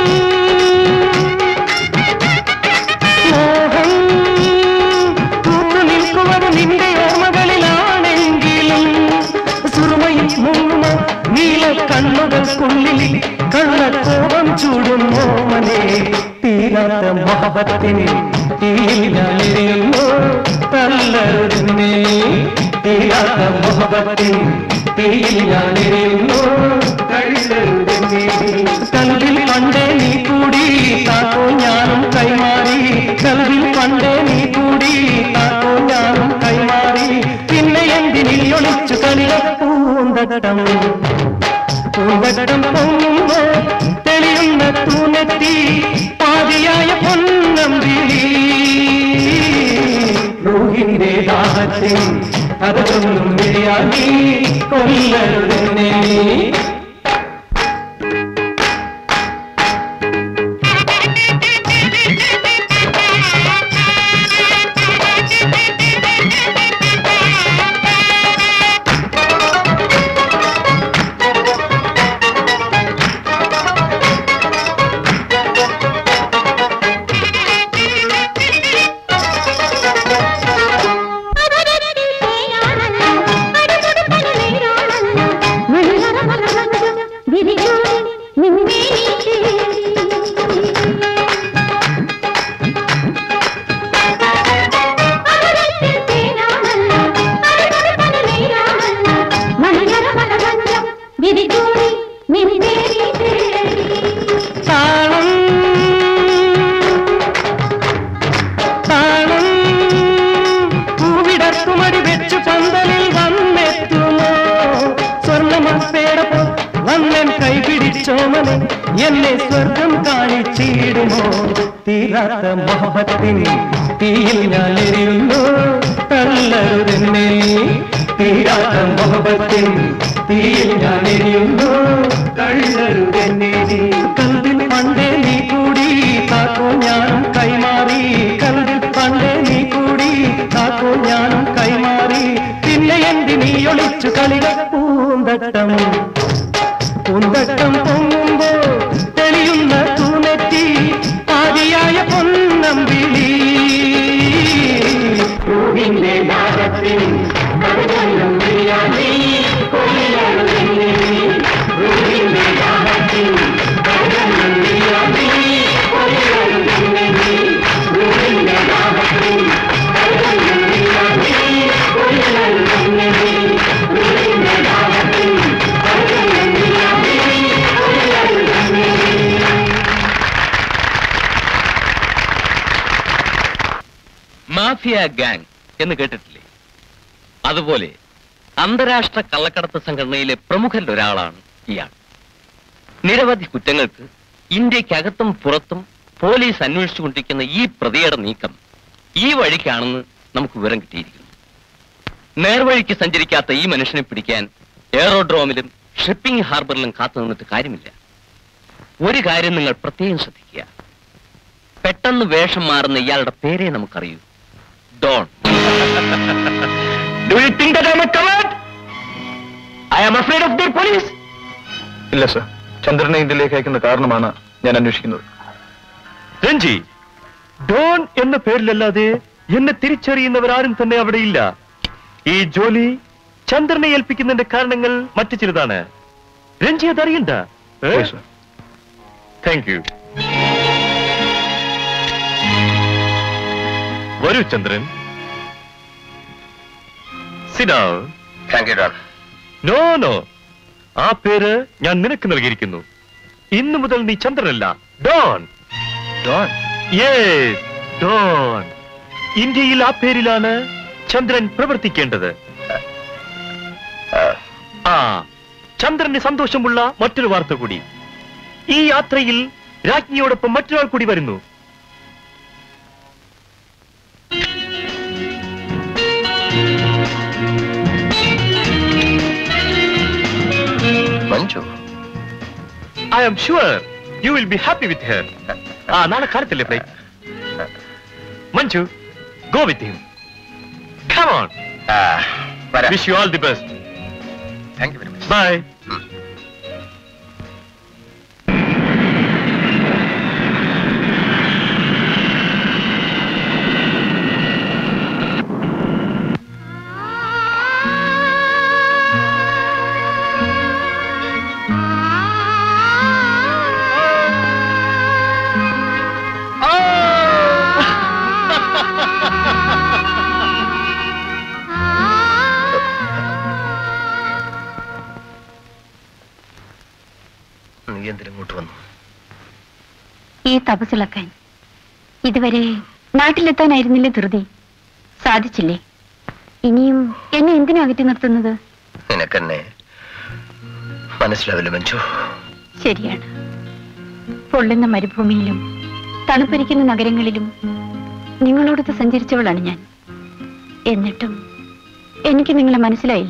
മോഹം കൂത്തു നിൽക്കുന്നത് നിന്റെ ഓർമ്മകളിലാണെങ്കിലും സുറുമയിൽ മുങ്ങുമ നീല കണ്ണുകൾക്കുള്ളിൽ കള്ളക്കോപം ചൂടും ഓമനെ തീരാത്ത മഹബത്തിന് തീയിലെറിയുന്നു തല്ലരുതിനെ തീരാത്ത മഹബത്തിന് തീയിലെറിയുന്നു തള്ളരുതിനെ കൽവിൽ പണ്ടേ നീ കൂടി താക്കോ ഞാനും കൈമാറി കൽവിൽ പണ്ടേ നീ കൂടി താക്കോ ഞാനും കൈമാറി പിന്നെ എന്തിനീ ഒളിച്ചു കളിയ പൂന്തടം പൂന്തടം പൊങ്ങുമ്പോ തെളിയുന്ന തൂണെത്തി പാതിയായ പൊന്നമ്പിളി റൂഹിന്റെ ദാഹത്തിൽ അതൊന്നും വിളിയാക്കി കൊല്ലരുതെന്നെ നീ താളം താളം പൂവിടത്തുമടി വെച്ചു പന്തലിൽ വന്നെത്തുമോ സ്വർണ്ണമപ്പേടപ്പോ വന്നൻ കൈപിടിച്ചോമനെ എന്നെ സ്വർഗം കാണിച്ചിടുമോ തീരാത്ത മോഹത്തിൻ തീയിൽ ഞാൻ എരിയുന്നു തള്ളരുതെന്നെ തീരാത്ത മോഹത്തിൻ തീയിൽ ഞാൻ എരിയുന്നു തള്ളരുതെന്നെ കൽവിൽ പണ്ടേ നീ കൂടി താക്കോ ഞാനും കൈമാറി കൽവിൽ പണ്ടേ നീ കൂടി താക്കോ ഞാനും കൈമാറി പിന്നെ എന്തിനീ ഒളിച്ചു കളിക പൂന്തട്ടം പൂന്തട്ടം പൊങ്ങുമ്പോ തെളിയുന്ന തൂണെത്തി ആദിയായ പൊന്നമ്പിളി പൂവിന്റെ ദാഹത്തിൽ കടുകൊല്ലും വിളിയാടി കൊല്ലരുതെന്നെ നീ. പൂവിന്റെ ദാഹത്തിൽ കടുകൊല്ലും വിളിയാടി കൊല്ലരുതെന്നെ നീ. പൂവിന്റെ ദാഹത്തിൽ കടുകൊല്ലും വിളിയാടി കൊല്ലരുതെന്നെ നീ. പൂവിന്റെ ദാഹത്തിൽ കടുകൊല്ലും വിളിയാടി കൊല്ലരുതെന്നെ നീ. മാഫിയ ഗാങ് എന്ന് കേട്ടിട്ടില്ലേ അതുപോലെ അന്താരാഷ്ട്ര കള്ളക്കടത്ത് സംഘടനയിലെ പ്രമുഖരിൽ ഒരാളാണ് ഇയാൾ നിരവധി കുറ്റങ്ങൾക്ക് ഇന്ത്യക്കകത്തും പുറത്തും പോലീസ് അന്വേഷിച്ചുകൊണ്ടിരിക്കുന്ന ഈ പ്രതിയുടെ നീക്കം ഈ വഴിക്കാണെന്ന് നമുക്ക് വിവരം കിട്ടിയിരിക്കുന്നു നേർവഴിക്ക് സഞ്ചരിക്കാത്ത ഈ മനുഷ്യനെ പിടിക്കാൻ എയറോഡ്രോമിലും ഷിപ്പിംഗ് ഹാർബറിലും കാത്തു നിന്നിട്ട് കാര്യമില്ല ഒരു കാര്യം നിങ്ങൾ പ്രത്യേകം ശ്രദ്ധിക്കുക പെട്ടെന്ന് വേഷം മാറുന്ന ഇയാളുടെ പേരേ നമുക്കറിയൂ Don do you think that I'm a coward I am afraid of the police ഇല്ല സർ ചന്ദ്രനെ ഇന്ത്യയിലേക്ക് അയക്കുന്ന കാരണമാണ് ഞാൻ അന്വേഷിക്കുന്നത് രഞ്ജി ഡോൺ എന്ന പേരിലല്ലാതെ എന്നെ തിരിച്ചറിയുന്നവരാരും തന്നെ അവിടെയില്ല ഈ ജോലി ചന്ദ്രനെ ഏൽപ്പിക്കുന്നതിന്റെ കാരണങ്ങൾ മറ്റു ചിലതാണ് രഞ്ജി അതറിയണ്ട Yes, sir. താങ്ക് യു വരൂ ചന്ദ്രൻ സിഡാ thank you Don no no ആ പേര് ഞാൻ നിനക്ക് നൽകിയിരിക്കുന്നു ഇന്നു മുതൽ നീ ചന്ദ്രനല്ല ഡോൺ ഡോൺ യേസ് ഡോൺ ഇന്ത്യയിൽ ആ പേരിലാണ് ചന്ദ്രൻ പ്രവർത്തിക്കേണ്ടത് ആ ചന്ദ്രന് സന്തോഷമുള്ള മറ്റൊരു വാർത്ത കൂടി ഈ യാത്രയിൽ രാജ്ഞിയോടൊപ്പം മറ്റൊരാൾ കൂടി വരുന്നു Manju I am sure you will be happy with her ആ നാളെ കാലത്തല്ലേ flight Manju go with him come on ആ, വരാം wish you all the best thank you very much bye നീ എന്തിനിങ്ങോട്ട് വന്നു ഈ തപസ്സിളക്കാൻ ഇതുവരെ നാട്ടിലെത്താനായിരുന്നില്ലേ ധൃതി സാധിച്ചില്ലേ ഇനിയും എന്നെ എന്തിനാ അകറ്റി നിർത്തുന്നത് നിനക്കെന്നെ മനസ്സിലാവില്ല മഞ്ജു ശരിയാണ് പൊള്ളുന്ന മരുഭൂമിയിലും തണുപ്പരിക്കുന്ന നഗരങ്ങളിലും നിങ്ങളോടൊത്ത് സഞ്ചരിച്ചവളാണ് ഞാൻ എന്നിട്ടും എനിക്ക് നിങ്ങളെ മനസ്സിലായില്ല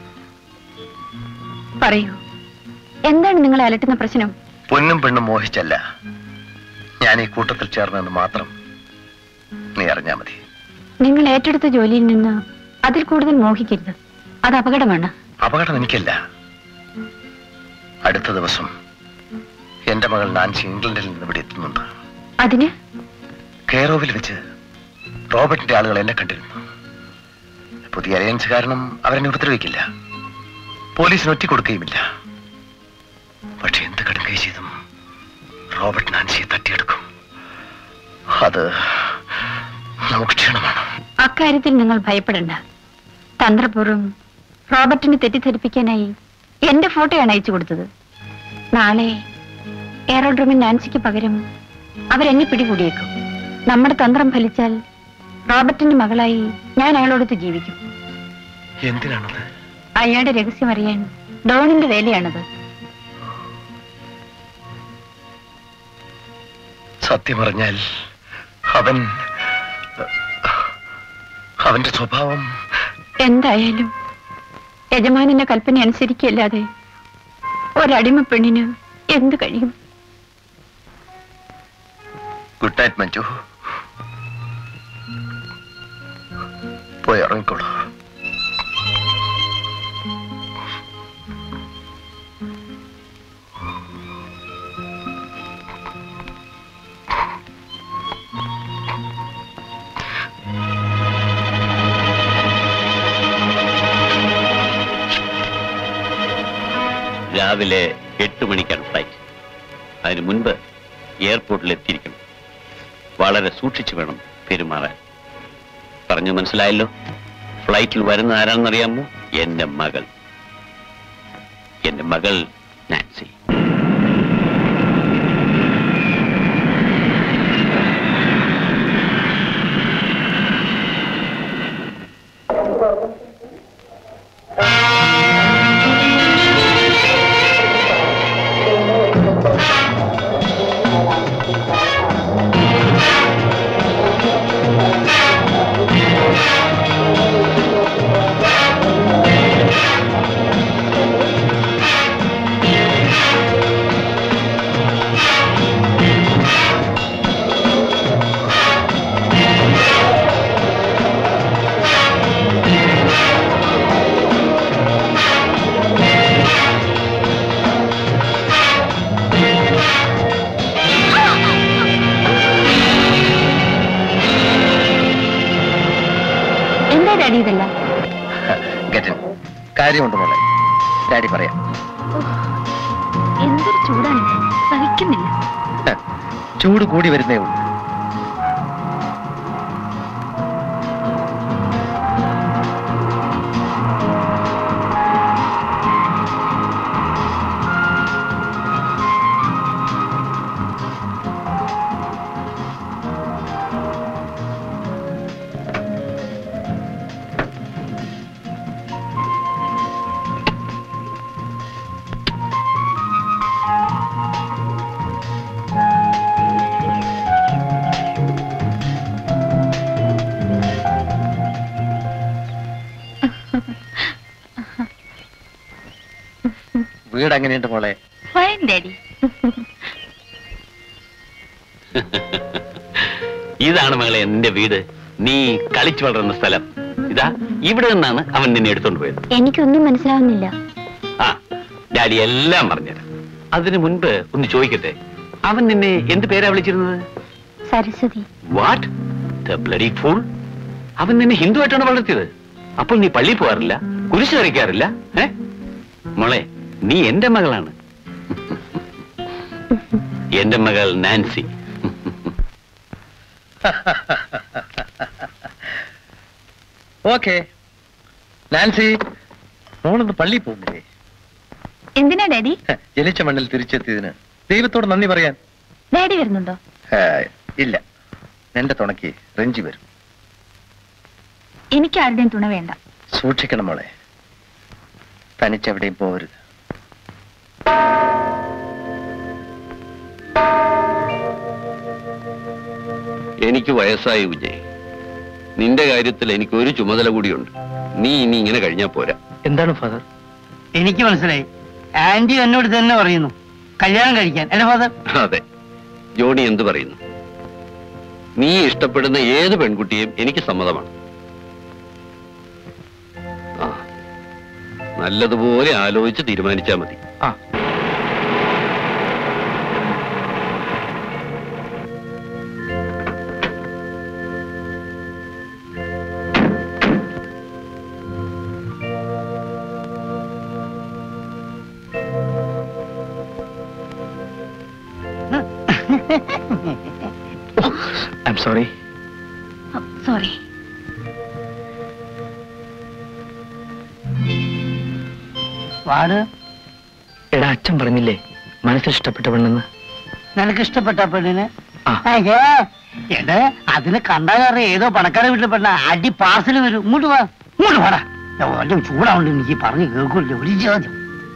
പറയൂ എന്താണ് നിങ്ങളെ അലട്ടുന്ന പ്രശ്നം പൊന്നും പെണ്ണും മോഹിച്ചല്ല ഞാൻ ഈ കൂട്ടത്തിൽ ചേർന്നെന്ന് മാത്രം നീ അറിഞ്ഞാ മതി നിങ്ങൾ ഏറ്റെടുത്ത ജോലിയിൽ നിന്ന് അതിൽ കൂടുതൽ മോഹിക്കരുത് അത് അപകടമാണ് അപകടം എനിക്കല്ല അടുത്ത ദിവസം എന്റെ മകൾ നാൻസി ഇംഗ്ലണ്ടിൽ നിന്ന് ഇവിടെ എത്തുന്നുണ്ട് അതിന് കെയറോവിൽ വെച്ച് റോബർട്ടിന്റെ ആളുകൾ എന്നെ കണ്ടിരുന്നു പുതിയ അലയൻസ് കാരണം അവരെന്നെ ഉപദ്രവിക്കില്ല പോലീസിന് ഒറ്റ കൊടുക്കുകയുമില്ല പക്ഷെ എന്ത് കടുങ്കൈ ചെയ്തും റോബർട്ട് നാൻസിയെ തട്ടിയെടുക്കും അത് നമുക്ക് ക്ഷീണമാണ് അക്കാര്യത്തിൽ നിങ്ങൾ ഭയപ്പെടണ്ട തന്ത്രപൂർവ്വം റോബർട്ടിനെ തെറ്റിദ്ധരിപ്പിക്കാനായി എന്റെ ഫോട്ടോയാണ് അയച്ചു കൊടുത്തത് നാളെ എയറോഡ്രോമിൽ നാൻസിക്ക് പകരം അവരെന്നെ പിടികൂടിയേക്കും നമ്മുടെ തന്ത്രം ഫലിച്ചാൽ റോബർട്ടിന്റെ മകളായി ഞാൻ അയാളോടൊത്ത് ജീവിക്കും എന്തിനാണത് അയാളുടെ രഹസ്യം അറിയാൻ ഡോണിന്റെ വേലയാണത് സത്യം പറഞ്ഞാൽ അവൻ അവന്റെ സ്വഭാവം എന്തായാലും യജമാനിന്റെ കൽപ്പന അനുസരിക്കല്ലാതെ ഒരടിമ പെണ്ണിന് എന്ത് കഴിയും ഗുഡ് നൈറ്റ് മഞ്ജു പോയി ഇറങ്ങിക്കോളൂ രാവിലെ എട്ട് മണിക്കാണ് ഫ്ലൈറ്റ് അതിന് മുൻപ് എയർപോർട്ടിൽ എത്തിയിരിക്കണം വളരെ സൂക്ഷിച്ചു വേണം പെരുമാറാൻ പറഞ്ഞു മനസ്സിലായല്ലോ ഫ്ലൈറ്റിൽ വരുന്ന ആരാണെന്നറിയാമോ എന്റെ മകൾ എന്റെ മകൾ നാൻസി കാര്യമുണ്ട് മോളെ ഡാഡി പറയാം എന്തൊരു ചൂടാണിത് സഹിക്കുന്നില്ല ഹ, ചൂട് കൂടി വരുന്നേ ഉള്ളൂ വീട് എങ്ങനെയുണ്ട് മോളെ ഫൈൻ ഡാഡി ഇതാണ് മകളെ എന്റെ വീട് നീ കളിച്ചു വളർന്ന സ്ഥലം ഇതാ ഇവിടെ നിന്നാണ് അവൻ നിന്നെ എടുത്തോണ്ട് പോയത് എനിക്കൊന്നും മനസ്സിലാവുന്നില്ല ആ ഡാഡി എല്ലാം പറഞ്ഞുതരാം അതിനു മുൻപ് ഒന്ന് ചോദിക്കട്ടെ അവൻ നിന്നെ എന്ത് പേരാ വിളിച്ചിരുന്നത് Saraswathi what the bloody fool അവൻ നിന്നെ ഹിന്ദുവായിട്ടാണ് വളർത്തിയത് അപ്പോൾ നീ പള്ളി പോകാറില്ല കുരിശ് വരയ്ക്കാറില്ല ഏ മോളെ നീ എന്റെ മകളാണ് എന്റെ മകൾ നാൻസി ഓക്കെ നാൻസി മോളൊന്ന് പള്ളി പോകുന്നില്ലേ എന്തിനാ ഡാഡി ഹ, ജനിച്ച മണ്ണിൽ തിരിച്ചെത്തിയതിന് ദൈവത്തോട് നന്ദി പറയാൻ ഡാഡി വരുന്നുണ്ടോ ഹേ, ഇല്ല എന്റെ തുണയ്ക്ക് റെഞ്ചി വരും എനിക്ക് ആരുടെയും തുണ വേണ്ട സൂക്ഷിക്കണം മോളെ തനിച്ചെവിടെയും പോകരുത് എനിക്ക് വയസ്സായി വിജയ് നിന്റെ കാര്യത്തിൽ എനിക്ക് ഒരു ചുമതല കൂടിയുണ്ട് നീ ഇനി ഇങ്ങനെ കഴിഞ്ഞാ പോരാ എന്താണ് ഫാദർ എനിക്ക് മനസ്സിലായി ആന്റി എന്നോട് തന്നെ പറയുന്നു കല്യാണം കഴിക്കാൻ അല്ലേ ഫാദർ അതെ ജോണി എന്തു പറയുന്നു നീ ഇഷ്ടപ്പെടുന്ന ഏത് പെൺകുട്ടിയും എനിക്ക് സമ്മതമാണ് ആ നല്ലതുപോലെ ആലോചിച്ച് തീരുമാനിച്ചാ മതി ആ I M sorry sorry what എടാ അച്ഛൻ പറഞ്ഞില്ലേ മനസ്സിൽ ഇഷ്ടപ്പെട്ട പെണ്ണെന്ന് നിനക്ക് ഇഷ്ടപ്പെട്ട പെണ്ണിന് ആ. അയ്യേ എടേ അതിന് കണ്ടാലറിയാം ഏതോ പണക്കാരെ വീട്ടിൽ പെണ്ണ അടി പാർസൽ വരും ഇങ്ങോട്ട് വാ ഇങ്ങോട്ട് വാടാ വല്ലതും ചൂടാവുണ്ട് എനിക്ക് പറഞ്ഞ് കേൾക്കില്ല ഒരു ചോദ്യം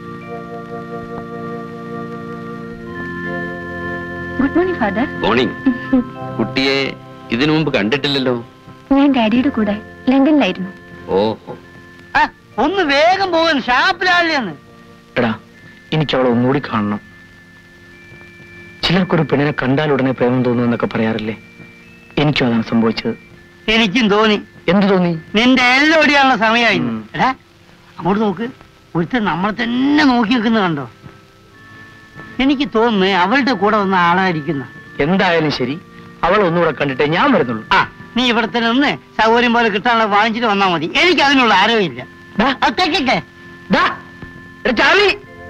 ഗുഡ് മോർണിംഗ് ഫാദർ മോർണിംഗ് കുട്ടിയെ ഇതിനു മുമ്പ് കണ്ടിട്ടില്ലല്ലോ ഞാൻ ഡാഡിയുടെ കൂടെ ലണ്ടനിലായിരുന്നു ഓഹോ ആ, ഒന്ന് വേഗം പോകാൻ ഷാപ്പിലാളിയെന്ന് എടാ എനിക്ക് അവളെ ഒന്നുകൂടി കാണണം ചിലർക്കൊരു പെണ്ണിനെ കണ്ടാൽ ഉടനെ പ്രേമം തോന്നുമെന്നൊക്കെ പറയാറില്ലേ എനിക്കും അതാണ് സംഭവിച്ചത് എനിക്കും തോന്നി എന്തു തോന്നി നിന്റെ എല്ലാം ഓടിയാനുള്ള സമയമായി ഉം. എടാ അങ്ങോട്ട് നോക്ക് ഒരുത്തൻ നമ്മളെ തന്നെ നോക്കി നിൽക്കുന്നത് കണ്ടോ എനിക്ക് തോന്നുന്നു അവളുടെ കൂടെ വന്ന ആളായിരിക്കുന്ന എന്തായാലും ശരി അവൾ ഒന്നുകൂടെ കണ്ടിട്ടേ ഞാൻ വരുന്നുള്ളൂ ആ നീ ഇവിടെ തന്നെ ഒന്ന് സൗകര്യം പോലെ കിട്ടാനുള്ള വാങ്ങിച്ചിട്ട് വന്നാൽ മതി എനിക്ക് അതിനുള്ള ആരോഗ്യമില്ല ഡാ, അത്തേക്കൊക്കെ ഡാ, എടാ ചാർലി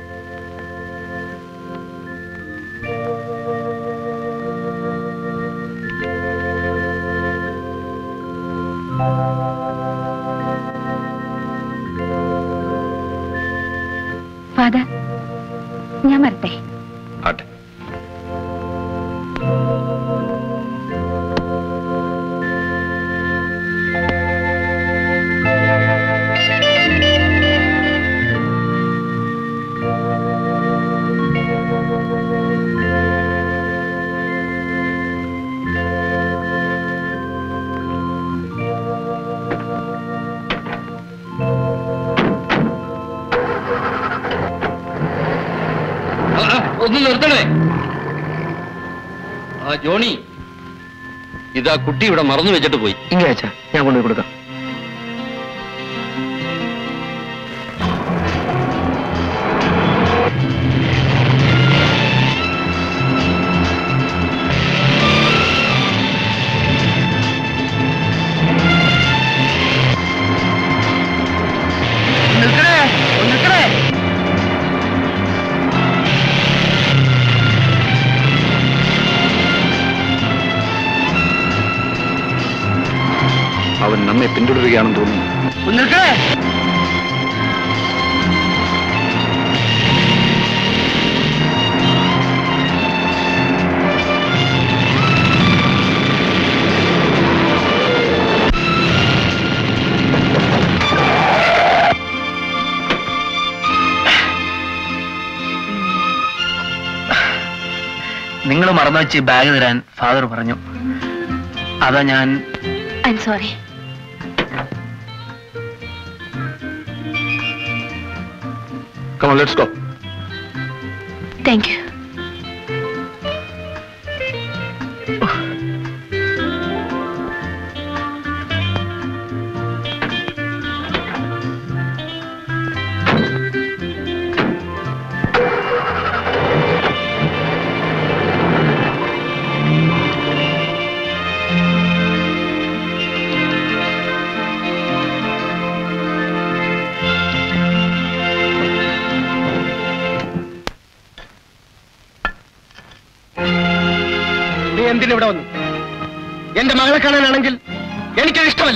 ഫാദർ ഞാൻ വരട്ടെ ആട്ടെ ഒന്ന് നിർത്തണേ ആ ജോണി ഇതാ കുട്ടി ഇവിടെ മറന്നു വെച്ചിട്ട് പോയി ഇങ്ങനെ അച്ഛാ ഞാൻ കൊണ്ടുപോയി കൊടുക്കാം നിൽക്കണേ നമ്മെ പിന്തുടരുകയാണെന്ന് തോന്നുന്നു നിൽക്കണേ നിങ്ങൾ മറന്നു വെച്ച് ബാഗ് തരാൻ ഫാദർ പറഞ്ഞു അതാ ഞാൻ I M sorry come on let's go thank you നീ എന്തിനിവിടെ വന്നു എന്റെ മകളെ കാണാനാണെങ്കിൽ എനിക്കത് ഇഷ്ടമല്ല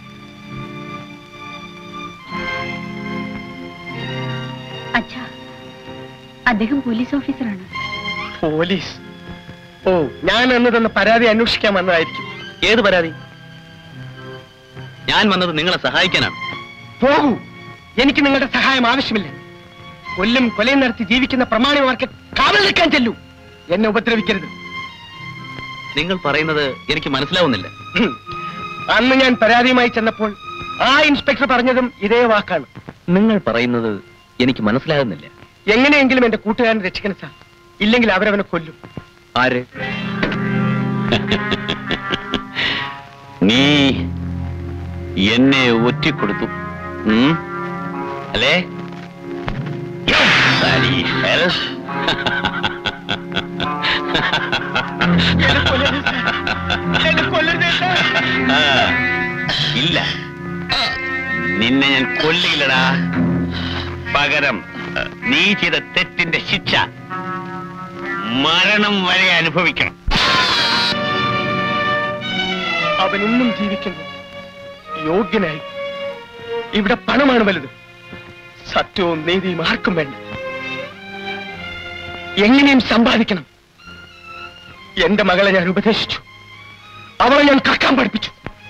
അച്ഛാ അദ്ദേഹം പോലീസ് ഓഫീസറാണ് പോലീസ് ഓ ഞാൻ അന്ന് തന്ന പരാതി അന്വേഷിക്കാൻ വന്നതായിരിക്കും ഏത് പരാതി ഞാൻ വന്നത് നിങ്ങളെ സഹായിക്കാനാണ് പോകൂ എനിക്ക് നിങ്ങളുടെ സഹായം ആവശ്യമില്ല കൊല്ലും കൊലയും നടത്തി ജീവിക്കുന്ന പ്രമാണിമാർക്ക് കാവൽ നിൽക്കാൻ ചെല്ലൂ എന്നെ ഉപദ്രവിക്കരുത് നിങ്ങൾ പറയുന്നത് എനിക്ക് മനസ്സിലാവുന്നില്ല ഹും. അന്ന് ഞാൻ പരാതിയുമായി ചെന്നപ്പോൾ ആ ഇൻസ്പെക്ടർ പറഞ്ഞതും ഇതേ വാക്കാണ് നിങ്ങൾ പറയുന്നത് എനിക്ക് മനസ്സിലാകുന്നില്ല എങ്ങനെയെങ്കിലും എന്റെ കൂട്ടുകാരനെ രക്ഷിക്കണം സാർ ഇല്ലെങ്കിൽ അവരവനെ കൊല്ലും ആര് നീ എന്നെ ഒറ്റിക്കൊടുത്തു ഉം? അല്ലേ Bloody hell. ആ, ഇല്ല നിന്നെ ഞാൻ കൊല്ലില്ലടാ പകരം നീ ചെയ്ത തെറ്റിന്റെ ശിക്ഷ മരണം വരെ അനുഭവിക്കണം അവൻ ഇന്നും ജീവിക്കുന്നു യോഗ്യനായി ഇവിടെ പണമാണ് വലുത് സത്യവും നീതിയും ആർക്കും വേണ്ട എങ്ങനെയും സമ്പാദിക്കണം എന്റെ മകളെ ഞാൻ ഉപദേശിച്ചു അവളെ ഞാൻ കക്കാൻ പഠിപ്പിച്ചു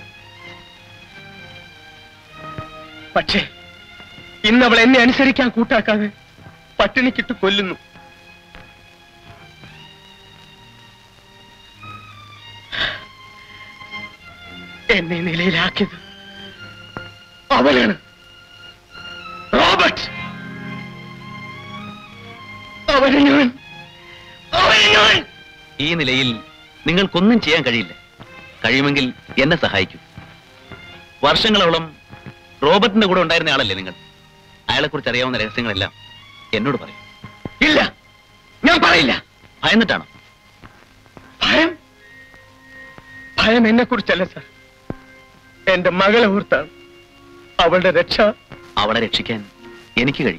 പക്ഷേ ഇന്ന് അവൾ എന്നെ അനുസരിക്കാൻ കൂട്ടാക്കാതെ പട്ടിണിക്കിട്ട് കൊല്ലുന്നു എന്നെ ഈ നിലയിലാക്കിയത് അവനാണ് റോബർട്ട് അവനെ ഞാൻ അവനെ ഞാൻ ഈ നിലയിൽ നിങ്ങൾക്കൊന്നും ചെയ്യാൻ കഴിയില്ല കഴിയുമെങ്കിൽ എന്നെ സഹായിക്കൂ വർഷങ്ങളോളം റോബർട്ടിന്റെ കൂടെ ഉണ്ടായിരുന്ന ആളല്ലേ നിങ്ങൾ അയാളെ കുറിച്ച് അറിയാവുന്ന രഹസ്യങ്ങളെല്ലാം എന്നോട് പറയും ഇല്ല ഞാൻ പറയില്ല ഭയന്നിട്ടാണോ ഭയം ഭയം എന്നെ കുറിച്ചല്ല സാർ എന്റെ മകളെ ഓർത്താണ് അവളുടെ രക്ഷ അവളെ രക്ഷിക്കാൻ എനിക്ക് കഴിയും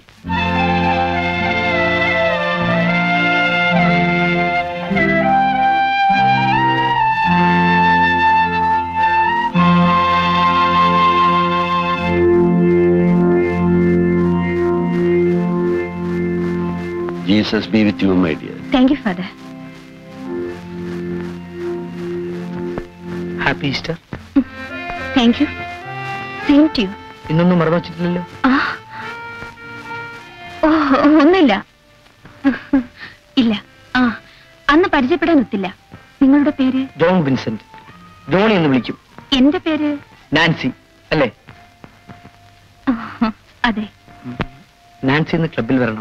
Jesus be with you my dear thank you father happy Easter thank you same to you ഇന്നൊന്നും മറന്നു വെച്ചിട്ടില്ലല്ലോ ആ ഓ ഒന്നുമില്ല ഇല്ല ആ അന്ന് പരിചയപ്പെടാൻ ഒത്തില്ല നിങ്ങളുടെ പേര് ജോൺ വിൻസെന്റ് ജോണി എന്ന് വിളിക്കും എന്റെ പേര് നാൻസി അല്ലേ ആ, അതെ നാൻസി ഇന്ന് ക്ലബിൽ വരണം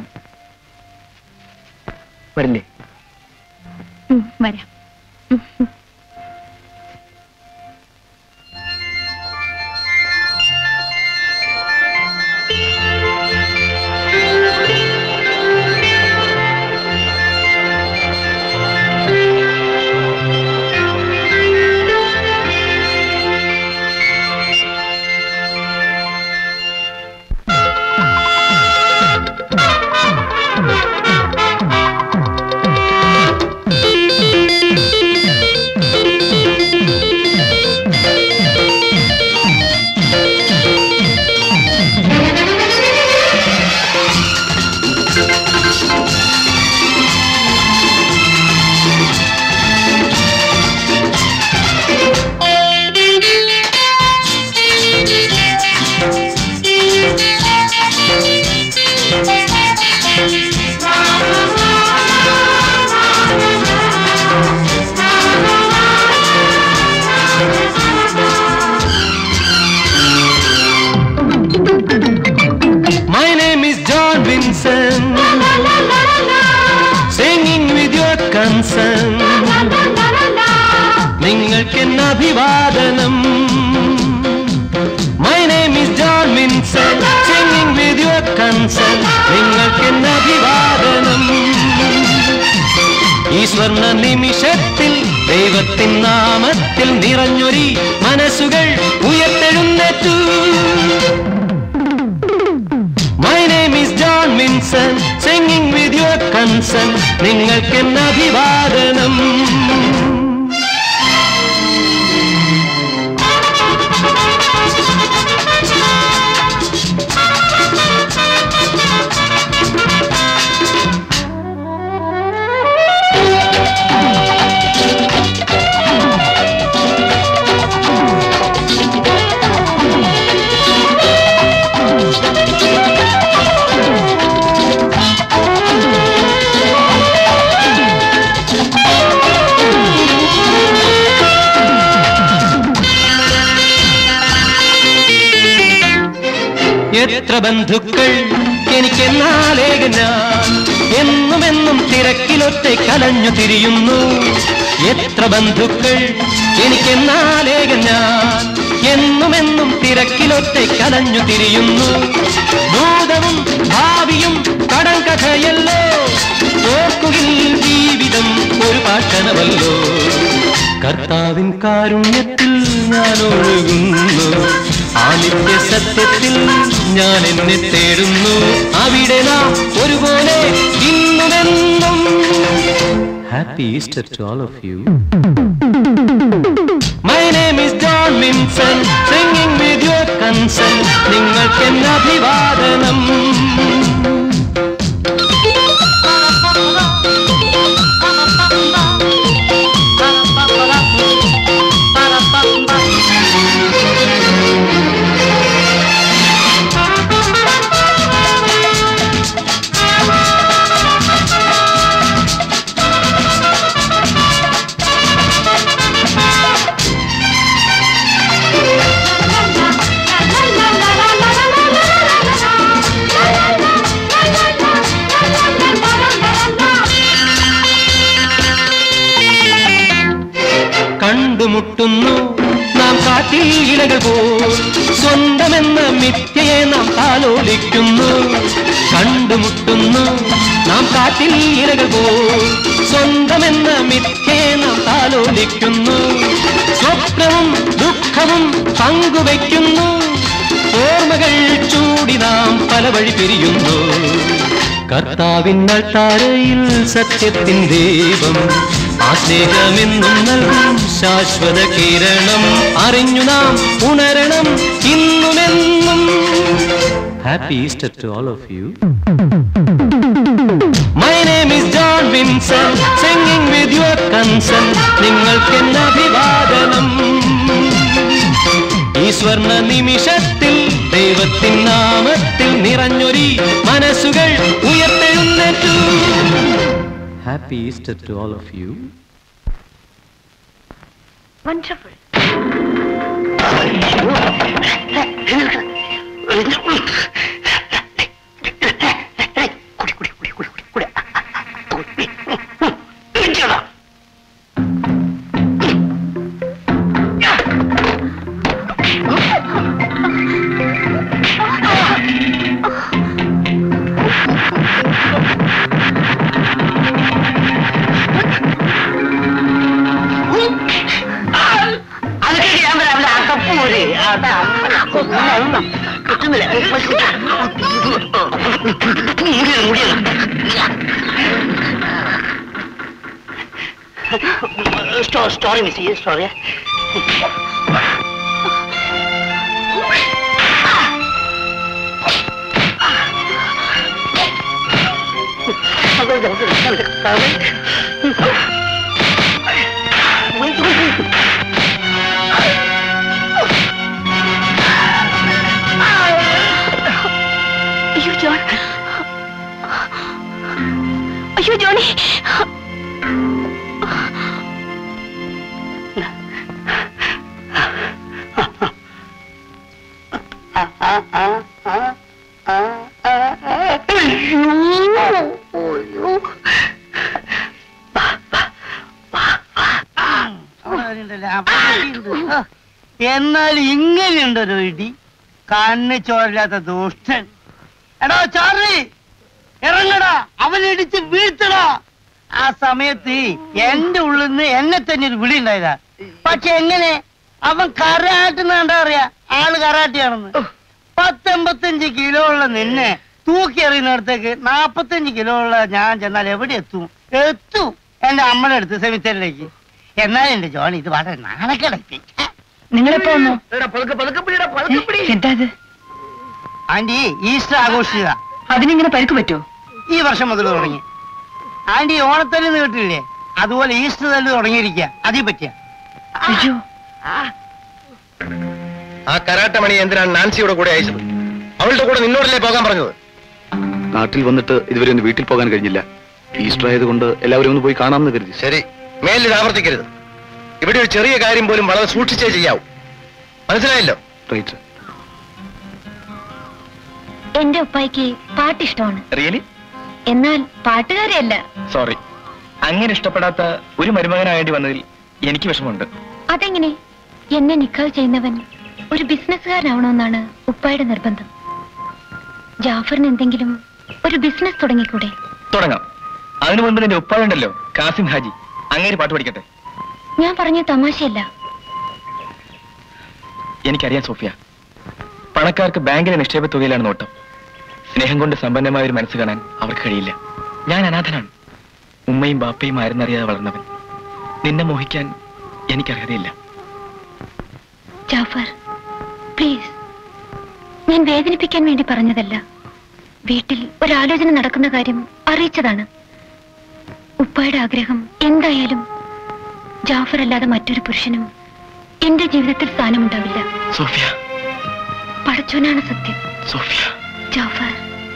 വരില്ലേ ഉം, വരാം ഉം, ഉം. Thank you. കൺസേൺ നിങ്ങൾക്ക് എന്ന അഭിവാദനം my name is John Minson singing with your concern നിങ്ങൾക്ക് എന്ന അഭിവാദനം ഈ സ്വർണ്ണ നിമിഷത്തിൽ ദൈവത്തിൻ നാമത്തിൽ നിറഞ്ഞൊരി മനസ്സുകൾ ഉയർത്തെഴുന്നേറ്റു my name is John Minson singing with your concern നിങ്ങൾക്ക് എന്ന അഭിവാദനം എത്ര ബന്ധുക്കൾ എനിക്കെന്നാലേക ഞാൻ എന്നും എന്നും തിരക്കിലൊറ്റ കലഞ്ഞു തിരിയുന്നു എത്ര ബന്ധുക്കൾ എനിക്കെന്നാലേക ഞാൻ എന്നും എന്നും തിരക്കിലൊറ്റ കലഞ്ഞു തിരിയുന്നു ഭൂതവും ഭാവിയും കടം കഥയല്ലോ ഓർക്കുകിൽ ജീവിതം ഒരു പാട്ടനവല്ലോ കർത്താവിൻ കാരുണ്യത്തിൽ ഞാൻ ഒഴുകുന്നു ആ നിത്യ സത്യത്തിൽ ഞാൻ എന്നെ തേടുന്നു അവിടെ നാം ഒരുപോലെ ഇന്നുമെന്നും happy Easter to all of you my name is John Minson singing with your concern നിങ്ങൾക്ക് എന്ന അഭിവാദനം കണ്ടുമുട്ടുന്നു നാം കാട്ടിൽ ഇലകൾ പോൽ സ്വന്തമെന്ന മിഥ്യയെ നാം താലോലിക്കുന്നു കണ്ടുമുട്ടുന്നു നാം കാട്ടിൽ ഇലകൾ പോൽ സ്വന്തമെന്ന മിഥ്യയെ നാം താലോലിക്കുന്നു സ്വപ്നവും ദുഃഖവും പങ്കുവയ്ക്കുന്നു ഓർമ്മകൾ ചൂടി നാം പല വഴി പിരിയുന്നു കർത്താവിൻ താരയിൽ സത്യത്തിൻ ദീപം ആ സ്നേഹമെന്നും നൽകും ശാശ്വത കിരണം അറിഞ്ഞു നാം ഉണരണം ഇന്നുമെന്നും happy Easter to all of you my name is John Vinson singing with your concern നിങ്ങൾക്ക് എന്ന അഭിവാദനം ഈ സ്വർണ്ണ നിമിഷത്തിൽ ദൈവത്തിൻ നാമത്തിൽ നിറഞ്ഞൊരി മനസ്സുകൾ ഉയർത്തെഴുന്നേറ്റു happy Easter to all of you wonderful അതൊക്കെ ഞാൻ പറയാം അവിടെ അകപ്പൂര് അതാ കിട്ടുന്നില്ല മുടിയാണ് മുടിയാണ് സ്റ്റോറി മിസ് ചെയ്യേ സ്റ്റോറി അയ്യോ ജോൺ അയ്യോ ജോണി അയ്യോ ആ, എന്നാൽ ഇങ്ങനെയുണ്ടൊരു ഇടി കണ്ണ് ചോരില്ലാത്ത ദുഷ്ടൻ എടാ ചാർലി ഇറങ്ങടാ അവനിടിച്ച് വീഴ്ത്തടാ ആ സമയത്ത് എന്റെ ഉള്ളിൽ നിന്ന് എന്നെ തന്നെ ഒരു വിളി ഉണ്ടായതാ പക്ഷെ എങ്ങനെ അവൻ കരാട്ടുന്ന കണ്ടാ അറിയാ ആള് കരാട്ടിയാണെന്ന് പത്തെമ്പത്തഞ്ച് കിലോ ഉള്ള നിന്നെ തൂക്കി എറിയുന്നിടത്തേക്ക് നാപ്പത്തഞ്ച് കിലോ ഉള്ള ഞാൻ ചെന്നാൽ എവിടെ എത്തും എത്തും എന്റെ അമ്മയുടെ അടുത്ത് സെമിത്തേരിലേക്ക് എന്നാൽ എന്റെ ജോണി ഇത് വളരെ നാണക്കെടപ്പി നിങ്ങളെപ്പോ വന്നു എന്താ ഇത് ആന്റി ഈസ്റ്റർ ആഘോഷിക്കുക അതിനിങ്ങനെ പരുക്ക് പറ്റുമോ ഈ വർഷം മുതൽ തുടങ്ങി ആന്റി ഓണത്തല്ല് കേട്ടില്ലേ അതുപോലെ ഈസ്റ്റർ തല്ല് തുടങ്ങിയിരിക്കുക അതേ പറ്റിയ അയ്യോ ആ കരാട്ട മണി എന്തിനാണ് നാൻസിയുടെ കൂടെ അയച്ചത് അവളുടെ കൂടെ നിന്നോടല്ലേ പോകാൻ പറഞ്ഞത് നാട്ടിൽ വന്നിട്ട് ഇതുവരെ ഒന്ന് വീട്ടിൽ പോകാൻ കഴിഞ്ഞില്ല ഈസ്റ്റർ ആയതുകൊണ്ട് എല്ലാവരും ഒന്ന് പോയി കാണാമെന്ന് കരുതി ശരി മേലിൽ ഇത് ആവർത്തിക്കരുത് ഇവിടെ ഒരു ചെറിയ കാര്യം പോലും വളരെ സൂക്ഷിച്ചേ ചെയ്യാവൂ മനസ്സിലായല്ലോ റൈറ്റ് എന്റെ ഉപ്പായിക്ക് പാട്ട് ഇഷ്ടമാണ് റിയലി എന്നാൽ പാട്ടുകാരിയല്ല സോറി അങ്ങനെ ഇഷ്ടപ്പെടാത്ത ഒരു മരുമകനാകേണ്ടി വന്നതിൽ എനിക്ക് വിഷമമുണ്ട് അതെങ്ങനെ എന്നെ നിക്കാവ് ചെയ്യുന്നവൻ ഒരു ബിസിനസ്സുകാരനാവണമെന്നാണ് ഉപ്പായുടെ നിർബന്ധം ജാഫറിന് എന്തെങ്കിലും ഒരു ബിസിനസ് തുടങ്ങിക്കൂടെ തുടങ്ങാം അതിനു മുൻപ് നിന്റെ ഉപ്പാടുണ്ടല്ലോ കാസിം ഹാജി അങ്ങേര് പാട്ട് പഠിക്കട്ടെ ഞാൻ പറഞ്ഞ തമാശയല്ല എനിക്കറിയാം സോഫിയ പണക്കാർക്ക് ബാങ്കിലെ നിക്ഷേപ തുകയിലാണ് നോട്ടം സ്നേഹം കൊണ്ട് സമ്പന്നമായ ഒരു മനസ്സ് കാണാൻ അവർക്ക് കഴിയില്ല ഞാൻ അനാഥനാണ് ഉമ്മയും ബാപ്പയും ആരെന്നറിയാതെ വളർന്നവൻ നിന്നെ മോഹിക്കാൻ എനിക്കർഹതയില്ല ജാഫർ പ്ലീസ് ഞാൻ വേദനിപ്പിക്കാൻ വേണ്ടി പറഞ്ഞതല്ല വീട്ടിൽ ഒരാലോചന നടക്കുന്ന കാര്യം അറിയിച്ചതാണ് ഉപ്പായുടെ ആഗ്രഹം എന്തായാലും ജാഫർ അല്ലാതെ മറ്റൊരു പുരുഷനും എന്റെ ജീവിതത്തിൽ സ്ഥാനമുണ്ടാവില്ല സോഫിയ പടച്ചോനാണ് സത്യം സോഫിയ ജാഫർ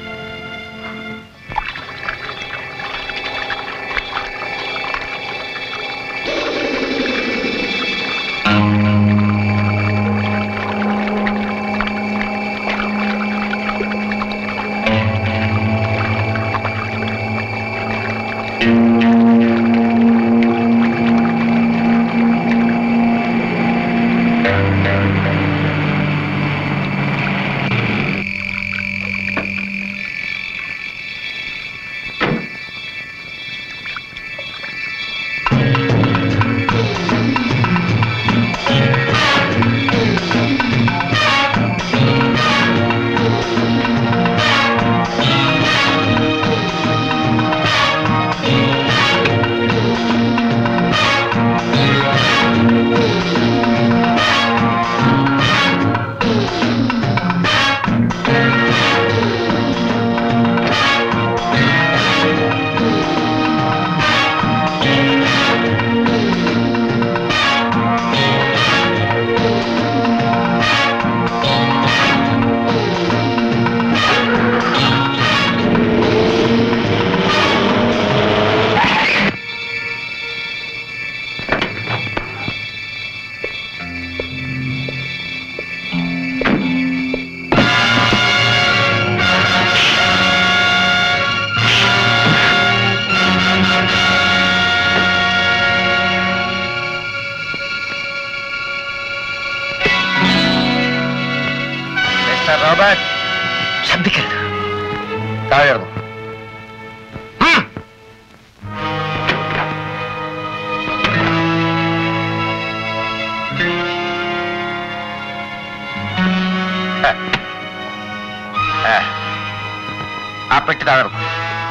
മിസ്റ്റർ റോബർട്ട് ശബ്ദിക്കരുത് താഴെ ഇറങ്ങൂ. ഉം. ആ. ആ. ആ പെട്ടി തകർന്നു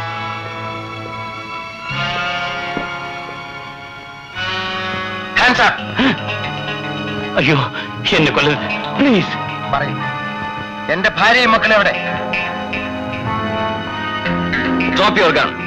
ഹാൻഡ്സ് അപ്പ് അയ്യോ എന്നെ കൊല്ലരുത് പ്ലീസ് പറയൂ എന്റെ ഭാര്യയും മക്കളും എവിടെ drop your gun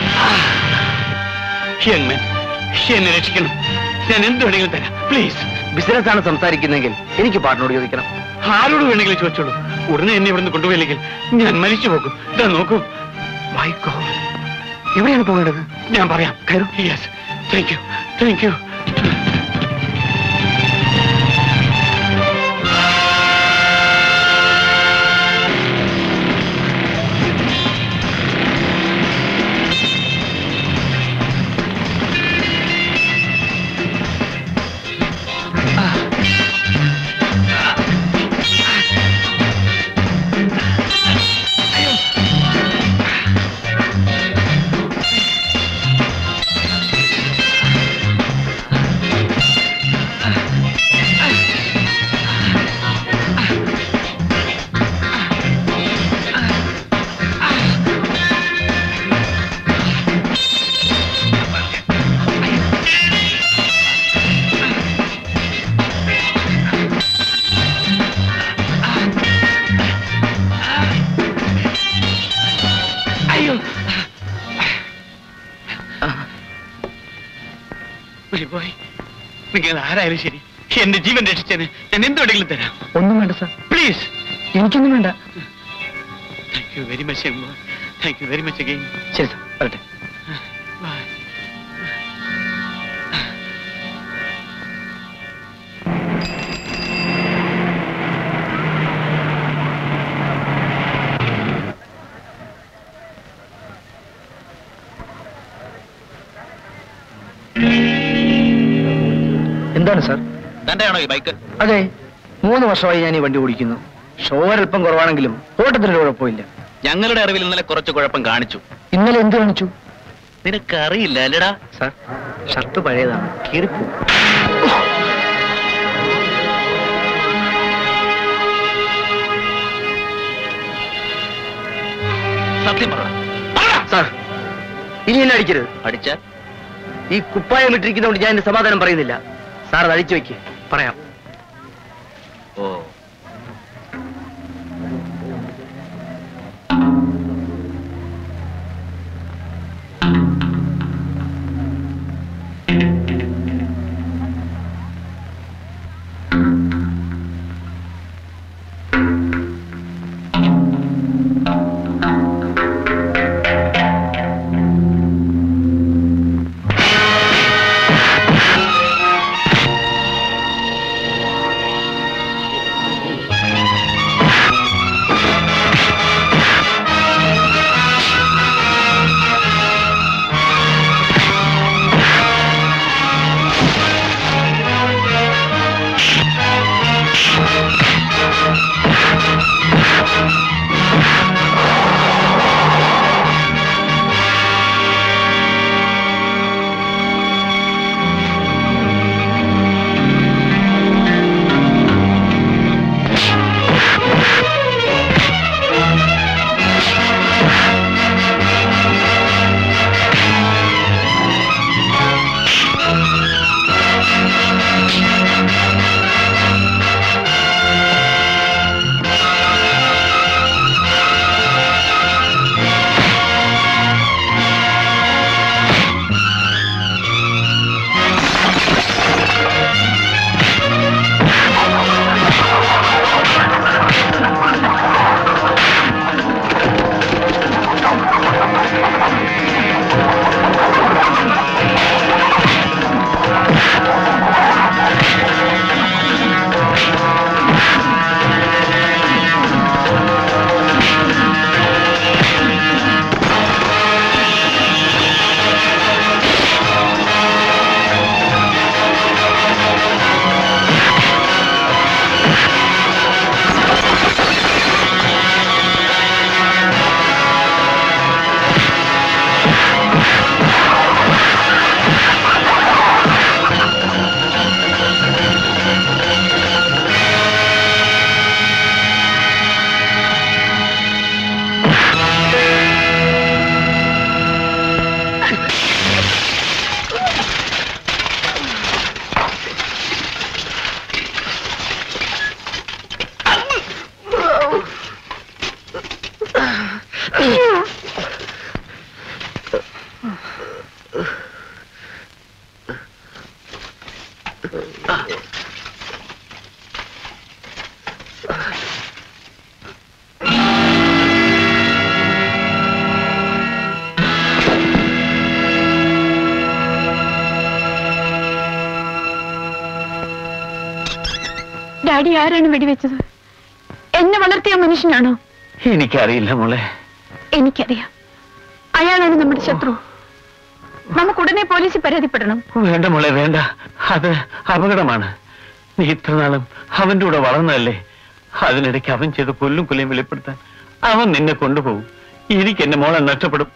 young man എന്നെ രക്ഷിക്കണം ഞാൻ എന്ത് വേണമെങ്കിലും തരാം പ്ലീസ് ബിസിനസ് ആണ് സംസാരിക്കുന്നെങ്കിൽ എനിക്ക് പാട്ടിനോട് ചോദിക്കണം ആരോട് വേണമെങ്കിലും ചോദിച്ചോളൂ ഉടനെ എന്നെ ഇവിടുന്ന് കൊണ്ടുപോയില്ലെങ്കിൽ ഞാൻ മരിച്ചു പോകും ഇതാ നോക്കൂ മൈ ഗോഡ് എവിടെയാണ് പോകേണ്ടത് ഞാൻ പറയാം കയറൂ yes thank you thank you അയ്യോ പോയി നിങ്ങൾ ആരായാലും ശരി എന്റെ ജീവൻ രക്ഷിച്ചതിന് ഞാൻ എന്ത് വേണമെങ്കിലും തരാം ഒന്നും വേണ്ട സാർ പ്ലീസ് എനിക്കൊന്നും വേണ്ട thank you very much thank you very much again ശരി സാർ വരട്ടെ ബൈ എന്താണ് സാർ തന്റെയാണോ ഈ ബൈക്ക് അതെ മൂന്ന് വർഷമായി ഞാൻ ഈ വണ്ടി ഓടിക്കുന്നു ഷോർ അല്പം കുറവാണെങ്കിലും ഓട്ടത്തിനൊരു കുഴപ്പമില്ല ഞങ്ങളുടെ അറിവിൽ ഇന്നലെ കുറച്ച് കുഴപ്പം കാണിച്ചു ഇന്നലെ എന്ത് കാണിച്ചു നിനക്കറിയില്ല അല്ലടാ സാർ ഷർട്ട് പഴയതാണ് കീറിപ്പോ സത്യം പറ സാർ ഇനി എന്നെ അടിക്കരുത് അടിച്ച ഈ കുപ്പായം ഇട്ടിരിക്കുന്നതുകൊണ്ട് ഞാൻ എന്റെ സമാധാനം പറയുന്നില്ല സാർ അത് അടിച്ചു വെക്ക് പറയാം ഓ ഡാഡി ആരാണ് വെടിവെച്ചത് എന്നെ വളർത്തിയ മനുഷ്യനാണോ എനിക്കറിയില്ല മോളെ എനിക്കറിയാം അയാളാണ് നമ്മുടെ ശത്രു നമുക്ക് ഉടനെ പോലീസിൽ പരാതിപ്പെടണം വേണ്ട മോളെ വേണ്ട അത് അപകടമാണ് നീ ഇത്ര നാളും അവന്റെ കൂടെ വളർന്നതല്ലേ അതിനിടയ്ക്ക് അവൻ ചെയ്ത കൊല്ലും കൊല്ലയും വെളിപ്പെടുത്താൻ അവൻ നിന്നെ കൊണ്ടുപോകും എനിക്ക് എന്റെ മോളെ നഷ്ടപ്പെടും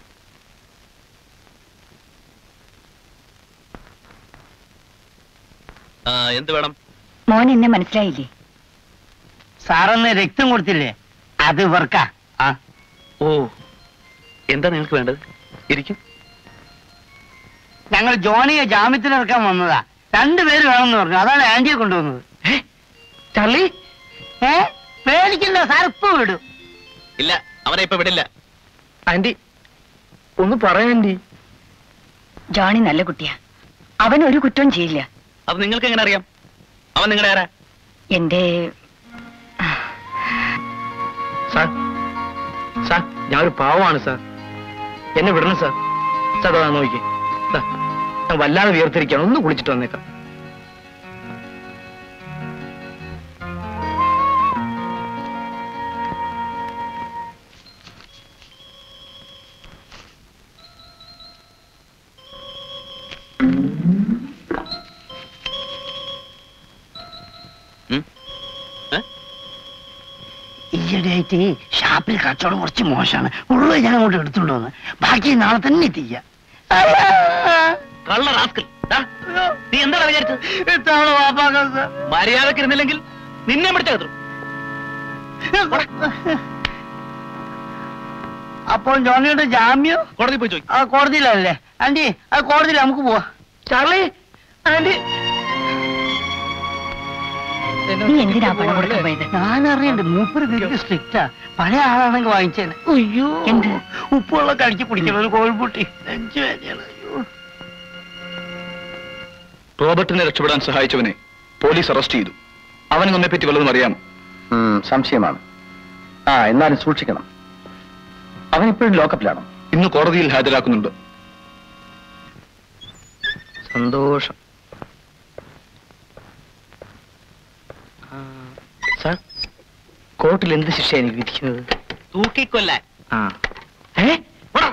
ആ, എന്ത് വേണം മോൻ എന്നെ മനസ്സിലായില്ലേ സാറന്ന് രക്തം കൊടുത്തില്ലേ അത് ഇവർക്കാ ആ ഓ എന്താ നിങ്ങൾക്ക് വേണ്ടത് ഇരിക്കും ഞങ്ങൾ ജോണിയെ ജാമ്യത്തിൽ ഇറക്കാൻ വന്നതാ രണ്ടുപേര് വേണമെന്ന് പറഞ്ഞു അതാണ് ആന്റിയെ കൊണ്ടുവന്നത് ചാർലി ഏ പേടിക്കണ്ട സാർ ഇപ്പൊ വിടും ഇല്ല അവനെ ഇപ്പൊ വിടില്ല ആന്റി ഒന്ന് പറയാൻറ്റി ജോണി നല്ല കുട്ടിയാ അവൻ ഒരു കുറ്റവും ചെയ്യില്ല അത് നിങ്ങൾക്ക് എങ്ങനെ അറിയാം അവൻ നിങ്ങളുടെ ആരാ എന്റെ സാർ സാർ ഞാൻ ഒരു പാവമാണ് സാർ എന്നെ വിടണം സാർ സാർ അതാ നോക്കി ഞാൻ വല്ലാതെ വിയർത്തിരിക്കുകയാണ് ഒന്ന് കുളിച്ചിട്ട് വന്നേക്കാം ഉം? ഏ? ഈയിടെയായിട്ട് ഷാപ്പിൽ കച്ചവടം കുറച്ച് മോശമാണ് മുഴുവൻ ഞാൻ അങ്ങോട്ട് എടുത്തുകൊണ്ട് വന്ന് ബാക്കി നാളെ തന്നെ എത്തിക്കാം കള്ള റാസ്കൽ ദാ, നീ എന്താണ് വിചാരിച്ചത് എത്താണ് വാപ്പാക്കാൻ സാർ മര്യാദക്ക് ഇരുന്നില്ലെങ്കിൽ നിന്നെ പിടിച്ച കത്തു അപ്പോൾ ജോണിയുടെ ജാമ്യം കോടതി പോയി ചോദിക്കും ആ കോടതിയിലല്ലേ ആന്റി ആ കോടതിയിൽ നമുക്ക് പോവാ ചാർലി ആന്റി നീ എന്തിനാ പണം കൊടുക്കാൻ പോയത് ഞാൻ അറിയണ്ട് മൂപ്പര് വലിയ സ്ട്രിക്റ്റാ പഴയ ആളാണെങ്കിൽ വാങ്ങിച്ചേനെ അയ്യോ എന്ത്? ഉപ്പുവെള്ളമൊക്കെ അടിച്ച് കുടിക്കണം ഒരു കോഴിപ്പുട്ടി നെഞ്ചു വേദനയാണ് അയ്യോ റോബർട്ടിനെ രക്ഷപ്പെടാൻ സഹായിച്ചവനെ പോലീസ് അറസ്റ്റ് ചെയ്തു അവന് നമ്മെ പറ്റി വല്ലതും അറിയാമോ ഉം, സംശയമാണ് ആ എന്നാലും സൂക്ഷിക്കണം അവൻ ഇപ്പോഴും ലോക്കപ്പിലാണ് ഇന്ന് കോടതിയിൽ ഹാജരാക്കുന്നുണ്ട് സന്തോഷം സാർ കോർട്ടിൽ എന്ത് ശിക്ഷ എനിക്ക് വിധിക്കുന്നത് തൂക്കിക്കൊല്ലാൻ ആ ഏ പോടാ.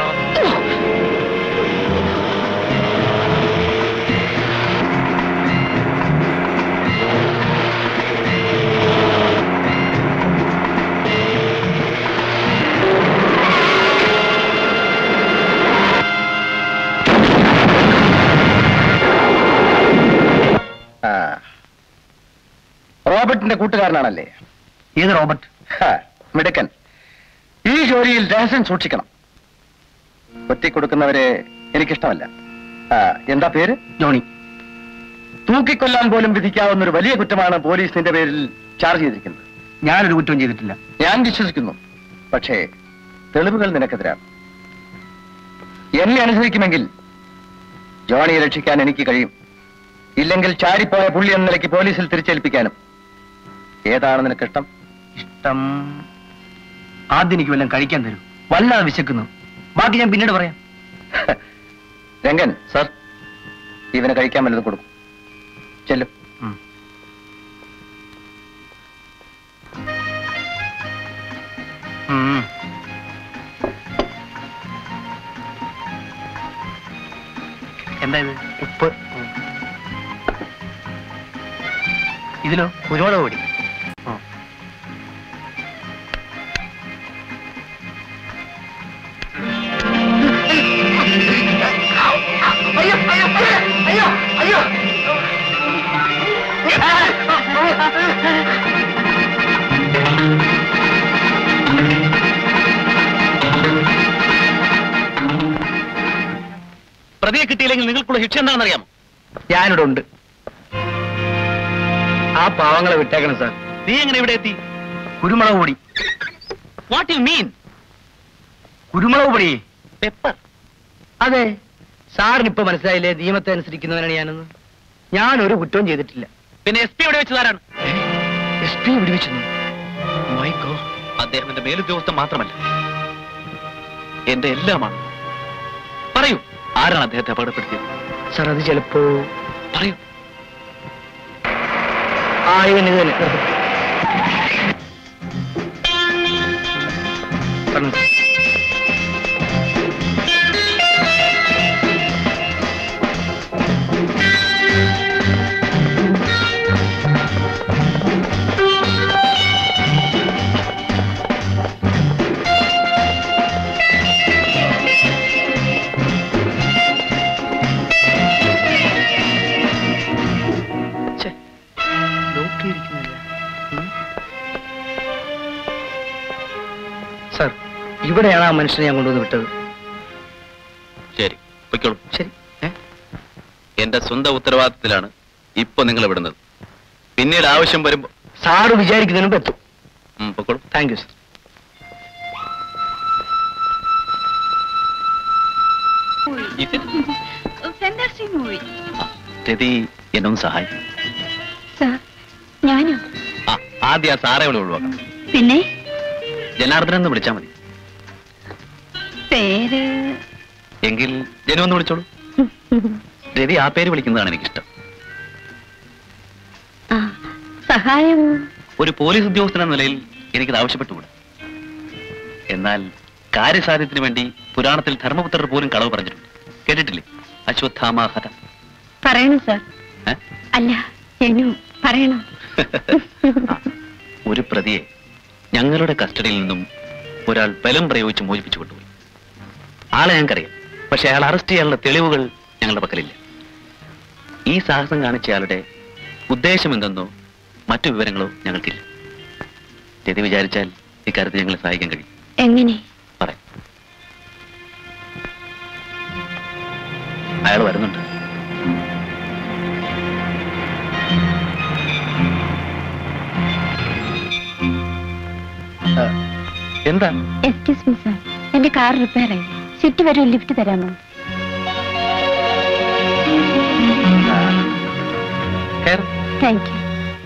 ആ. റോബർട്ടിന്റെ കൂട്ടുകാരനാണല്ലേ ഏത് റോബർട്ട് ഹ, മിടുക്കൻ ഈ ജോലിയിൽ രഹസ്യം സൂക്ഷിക്കണം ഒറ്റിക്കൊടുക്കുന്നവരെ എനിക്കിഷ്ടമല്ല ആ, എന്താ പേര് ജോണി തൂക്കിക്കൊല്ലാൻ പോലും വിധിക്കാവുന്ന ഒരു വലിയ കുറ്റമാണ് പോലീസ് നിന്റെ പേരിൽ ചാർജ് ചെയ്തിരിക്കുന്നത് ഞാനൊരു കുറ്റവും ചെയ്തിട്ടില്ല ഞാൻ വിശ്വസിക്കുന്നു പക്ഷേ തെളിവുകൾ നിനക്കെതിരാണ് എന്നെ അനുസരിക്കുമെങ്കിൽ ജോണിയെ രക്ഷിക്കാൻ എനിക്ക് കഴിയും ഇല്ലെങ്കിൽ ചാടിപ്പോയ പുള്ളി എന്ന നിലയ്ക്ക് പോലീസിൽ തിരിച്ചേൽപ്പിക്കാനും ഏതാണ് നിനക്കിഷ്ടം ഇഷ്ടം ആദ്യം എനിക്ക് വല്ലതും കഴിക്കാൻ തരൂ വല്ലാതെ വിശക്കുന്നു ബാക്കി ഞാൻ പിന്നീട് പറയാം രംഗൻ സർ ഇവന് കഴിക്കാൻ വല്ലതും കൊടുക്കും ചെല്ലും എന്താ ഇത് ഉപ്പ് ഇതിലോ കുരുമുളക് പൊടി പ്രതിയെ കിട്ടിയില്ലെങ്കിൽ നിങ്ങൾക്കുള്ള ശിക്ഷ എന്താണെന്ന് അറിയാമോ ഞാനിവിടെ ഉണ്ട് ആ പാവങ്ങളെ വിട്ടേക്കണം സാർ നീ എങ്ങനെ ഇവിടെ എത്തി കുരുമുളക് പൊടി വാട്ട് യു മീൻ കുരുമുളക് പൊടി പെപ്പർ അതെ സാറിന് ഇപ്പൊ മനസ്സിലായില്ലേ നിയമത്തെ അനുസരിക്കുന്നവനാണ് ഞാനെന്ന് ഞാൻ ഒരു കുറ്റവും ചെയ്തിട്ടില്ല പിന്നെ എസ് പി ഇവിടെ വെച്ചതാരാണ് എസ് പി വിടുവിച്ചു മൈ ഗോ അദ്ദേഹം എന്റെ മേലുദ്യോഗസ്ഥൻ മാത്രമല്ല എന്റെ എല്ലാമാണ് പറയൂ ആരാണ് അദ്ദേഹത്തെ അപകടപ്പെടുത്തിയത് സാർ അത് ചിലപ്പോ പറയൂ ആ ഇവൻ ഇത് തന്നെ പറഞ്ഞു സാർ ഇവിടെയാണ് ആ മനുഷ്യനെ ഞാൻ കൊണ്ടുവന്ന് വിട്ടത് ശരി പൊയ്ക്കോളൂ ശരി എന്റെ സ്വന്തം ഉത്തരവാദിത്തത്തിലാണ് ഇപ്പൊ നിങ്ങൾ വിടുന്നത് പിന്നീട് ആവശ്യം വരുമ്പോ സാറ് വിചാരിക്കുന്നതിന് മുമ്പ് എത്തും ഉം, പൊയ്ക്കോളൂ താങ്ക് യു സർ രതി എന്നൊന്ന് സഹായിക്കും സാർ ഞാനോ ആ ആദ്യം ആ സാറെ ഇവിടെ ഒഴിവാക്കണം പിന്നെ ജനാർദ്ദനൻ എന്ന് വിളിച്ചാൽ മതി പേര് എങ്കിൽ ജനു ഒന്ന് വിളിച്ചോളൂ രതി ആ പേര് വിളിക്കുന്നതാണ് എനിക്കിഷ്ടം ആ സഹായം ഒരു പോലീസ് ഉദ്യോഗസ്ഥൻ എന്ന നിലയിൽ എനിക്കത് ആവശ്യപ്പെട്ടുകൂടാ എന്നാൽ കാര്യസാധ്യത്തിന് വേണ്ടി പുരാണത്തിൽ ധർമ്മപുത്രർ പോലും കളവ് പറഞ്ഞിട്ടുണ്ട് കേട്ടിട്ടില്ലേ അശ്വത്ഥാമാഹത പറയണം സാർ ഏ? അല്ല ജനു പറയണം ആ, ഒരു പ്രതിയെ ഞങ്ങളുടെ കസ്റ്റഡിയിൽ നിന്നും ഒരാൾ ബലം പ്രയോഗിച്ച് മോചിപ്പിച്ചു കൊണ്ടുപോയി ആളെ ഞങ്ങൾക്കറിയാം പക്ഷെ അയാൾ അറസ്റ്റ് ചെയ്യാനുള്ള തെളിവുകൾ ഞങ്ങളുടെ പക്കലില്ല ഈ സാഹസം കാണിച്ചയാളുടെ ഉദ്ദേശം എന്തെന്നോ മറ്റു വിവരങ്ങളോ ഞങ്ങൾക്കില്ല രതി വിചാരിച്ചാൽ ഇക്കാര്യത്തിൽ ഞങ്ങളെ സഹായിക്കാൻ കഴിയും എങ്ങനെ പറയാം അയാൾ വരുന്നുണ്ട് എന്താ എക്സ്ക്യൂസ് മീ സാർ എന്റെ കാർ റിപ്പയർ ആയി സിറ്റി വരെ ഒരു ലിഫ്റ്റ് തരാമോ കയറ്. Thank you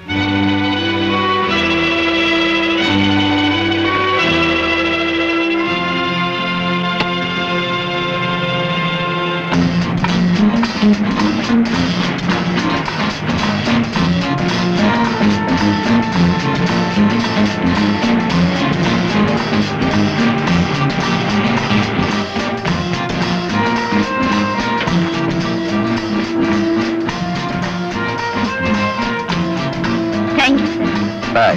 thank you sir bye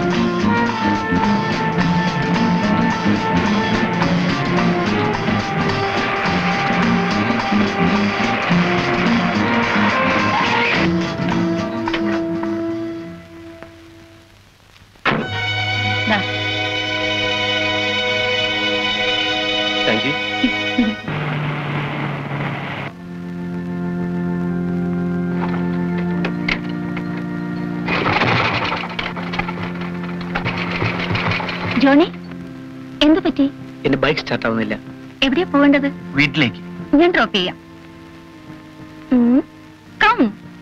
thank you Johnny എന്തു പറ്റി എന്റെ ബൈക്ക് സ്റ്റാർട്ട് ആവുന്നില്ല എവിടെയാ പോവേണ്ടത് വീട്ടിലേക്ക് ഞാൻ ഡ്രോപ്പ് ചെയ്യാം കം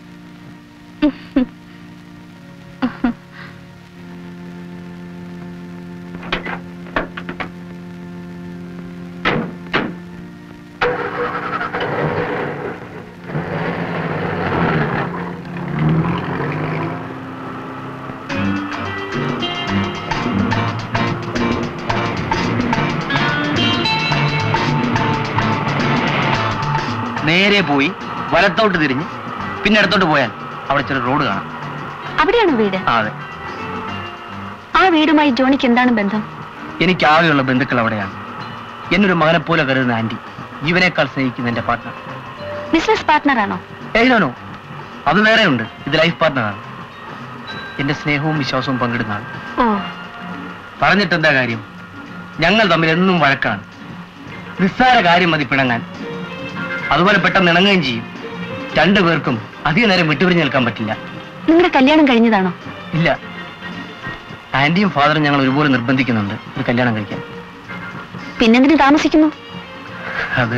നേരെ പോയി വലത്തോട്ട് തിരിഞ്ഞ് പിന്നെ ഇടത്തോട്ട് പോയാൽ അവിടെ ചെറിയ റോഡ് കാണാം അവിടെയാണോ വീട് ആ അതെ ആ വീടുമായി ജോണിക്ക് എന്താണ് ബന്ധം എനിക്ക് ആകെയുള്ള ബന്ധുക്കൾ അവിടെയാണ് എന്നൊരു മകനെ പോലെ കരുതുന്ന ആന്റി ജീവനേക്കാൾ സ്നേഹിക്കുന്ന എന്റെ പാർട്ട്ണർ ബിസിനസ് പാർട്ട്ണർ ആണോ ഏതാണോ അത് വേറെ ഉണ്ട് ഇത് ലൈഫ് പാർട്ട്ണറാണ് എന്റെ സ്നേഹവും വിശ്വാസവും പങ്കിടുന്ന ആൾ ഓ പറഞ്ഞിട്ട് എന്താ കാര്യം ഞങ്ങൾ തമ്മിൽ എന്നും വഴക്കാണ് നിസ്സാര കാര്യം മതി പിണങ്ങാൻ അതുപോലെ പെട്ടെന്ന് ഇണങ്ങുകയും ചെയ്യും രണ്ടുപേർക്കും അധിക നേരം വിട്ടുപിരിഞ്ഞ് നിൽക്കാൻ പറ്റില്ല നിങ്ങളുടെ കല്യാണം കഴിഞ്ഞതാണോ ഇല്ല ആന്റിയും ഫാദറും ഞങ്ങൾ ഒരുപോലെ നിർബന്ധിക്കുന്നുണ്ട് ഒരു കല്യാണം കഴിക്കാൻ പിന്നെന്തിനു താമസിക്കുന്നു അത്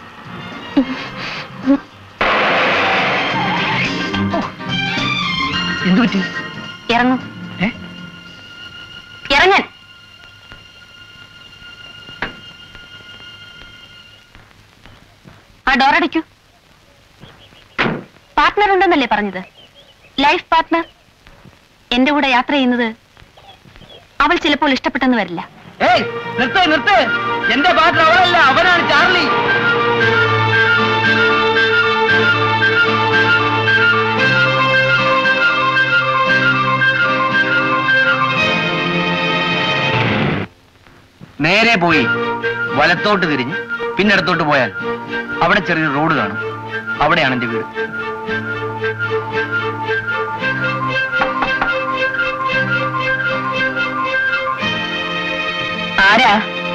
ഓ, എന്തു പറ്റി ഇറങ്ങൂ ഏ? ഇറങ്ങാൻ ആ ഡോർ അടയ്ക്കൂ പാർട്ട്ണർ ഉണ്ടെന്നല്ലേ പറഞ്ഞത് ലൈഫ് പാർട്ട്ണർ എന്റെ കൂടെ യാത്ര ചെയ്യുന്നത് അവൾ ചിലപ്പോൾ ഇഷ്ടപ്പെട്ടെന്ന് വരില്ല ഏയ് നിർത്ത് നിർത്ത് എന്റെ പാട്ടിൽ അവളല്ല അവനാണ് ചാർലി നേരെ പോയി വലത്തോട്ട് തിരിഞ്ഞ് പിന്നെ ഇടത്തോട്ട് പോയാൽ അവിടെ ചെറിയൊരു റോഡ് കാണും അവിടെയാണ് എന്റെ വീട് ആരാ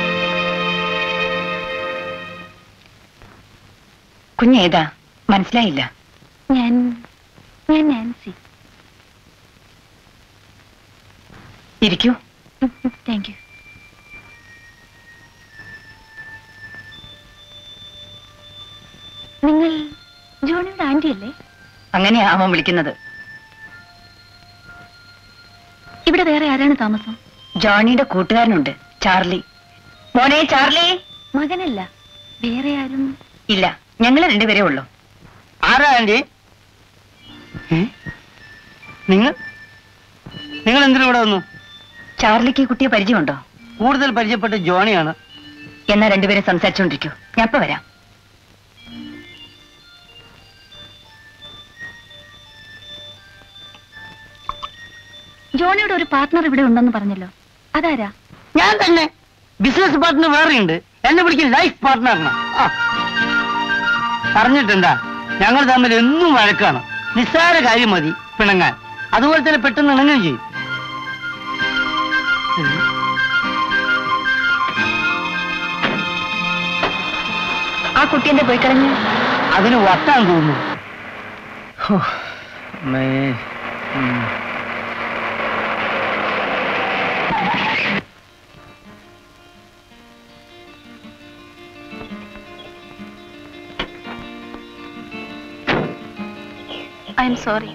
കുഞ്ഞേതാ മനസ്സിലായില്ല ഞാൻ ഞാൻ നാൻസി ഇരിക്കൂ താങ്ക് യു നിങ്ങൾ ജോണിയുടെ ആന്റി അല്ലേ അങ്ങനെയാ അവൻ വിളിക്കുന്നത് ഇവിടെ വേറെ ആരാണ് താമസം ജോണിയുടെ കൂട്ടുകാരനുണ്ട് ചാർലി മോനെ ചാർലി മകനല്ല വേറെ ആരും ഇല്ല ഞങ്ങൾ രണ്ടുപേരേ ഉള്ളൂ ആരാ ആന്റി ഏ? നിങ്ങൾ നിങ്ങൾ എന്തിനാ ഇവിടെ വന്നു ചാർലിക്ക് ഈ കുട്ടിയെ പരിചയമുണ്ടോ കൂടുതൽ പരിചയപ്പെട്ട ജോണിയാണ് എന്നാ രണ്ടുപേരും സംസാരിച്ചുകൊണ്ടിരിക്കൂ ഞാൻ ഇപ്പൊ വരാം ജോണിയുടെ ഒരു പാർട്ട്ണർ ഇവിടെ ഉണ്ടെന്ന് പറഞ്ഞല്ലോ അതാരാ ഞാൻ തന്നെ ബിസിനസ് പാർട്ട്ണർ വേറെയുണ്ട് എന്നെ വിളിക്കും ലൈഫ് പാർട്ട്ണറിന് പറഞ്ഞിട്ടെന്താ ഞങ്ങൾ തമ്മിൽ എന്നും വഴക്കാണ് നിസ്സാര കാര്യം മതി പിണങ്ങാൻ അതുപോലെ തന്നെ പെട്ടെന്ന് ഇണങ്ങുകയും ചെയ്യും ആ കുട്ടി എന്റെ പോയി കളഞ്ഞു അതിന് വട്ടാൻ തോന്നുന്നു I M sorry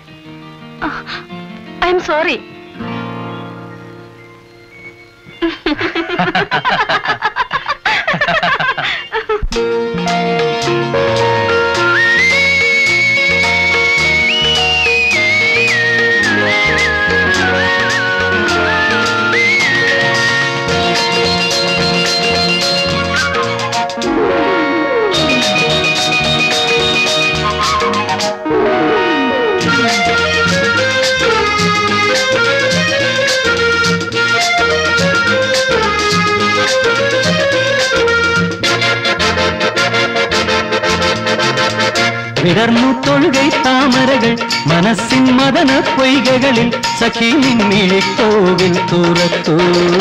I M sorry വിടർന്നു തൊഴുകൈ താമരകൾ മനസ്സിൻ മദന പൊയ്കകളിൽ സഖി നിന്നിഴിക്കോവിൽ തുറത്തു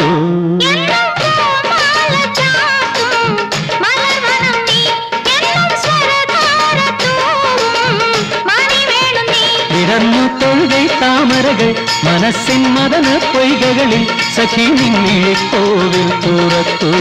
വിടർന്നു തൊഴുകൈ താമരകൾ മനസ്സിൻ മദന പൊയ്കകളിൽ സഖി നിന്നിഴിക്കോവിൽ തുറത്തു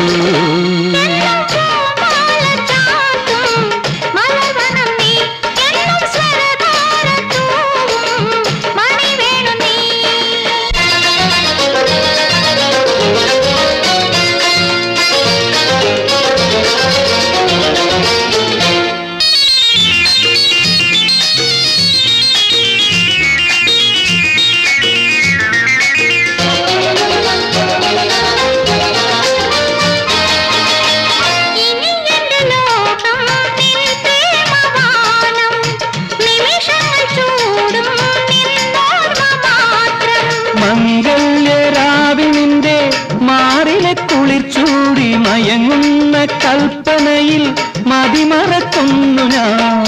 മംഗല്യരാവിനിന്റെ മാറിലെ കുളിർച്ചൂടി മയങ്ങുന്ന കൽപ്പനയിൽ മതിമറക്കുന്നു ഞാൻ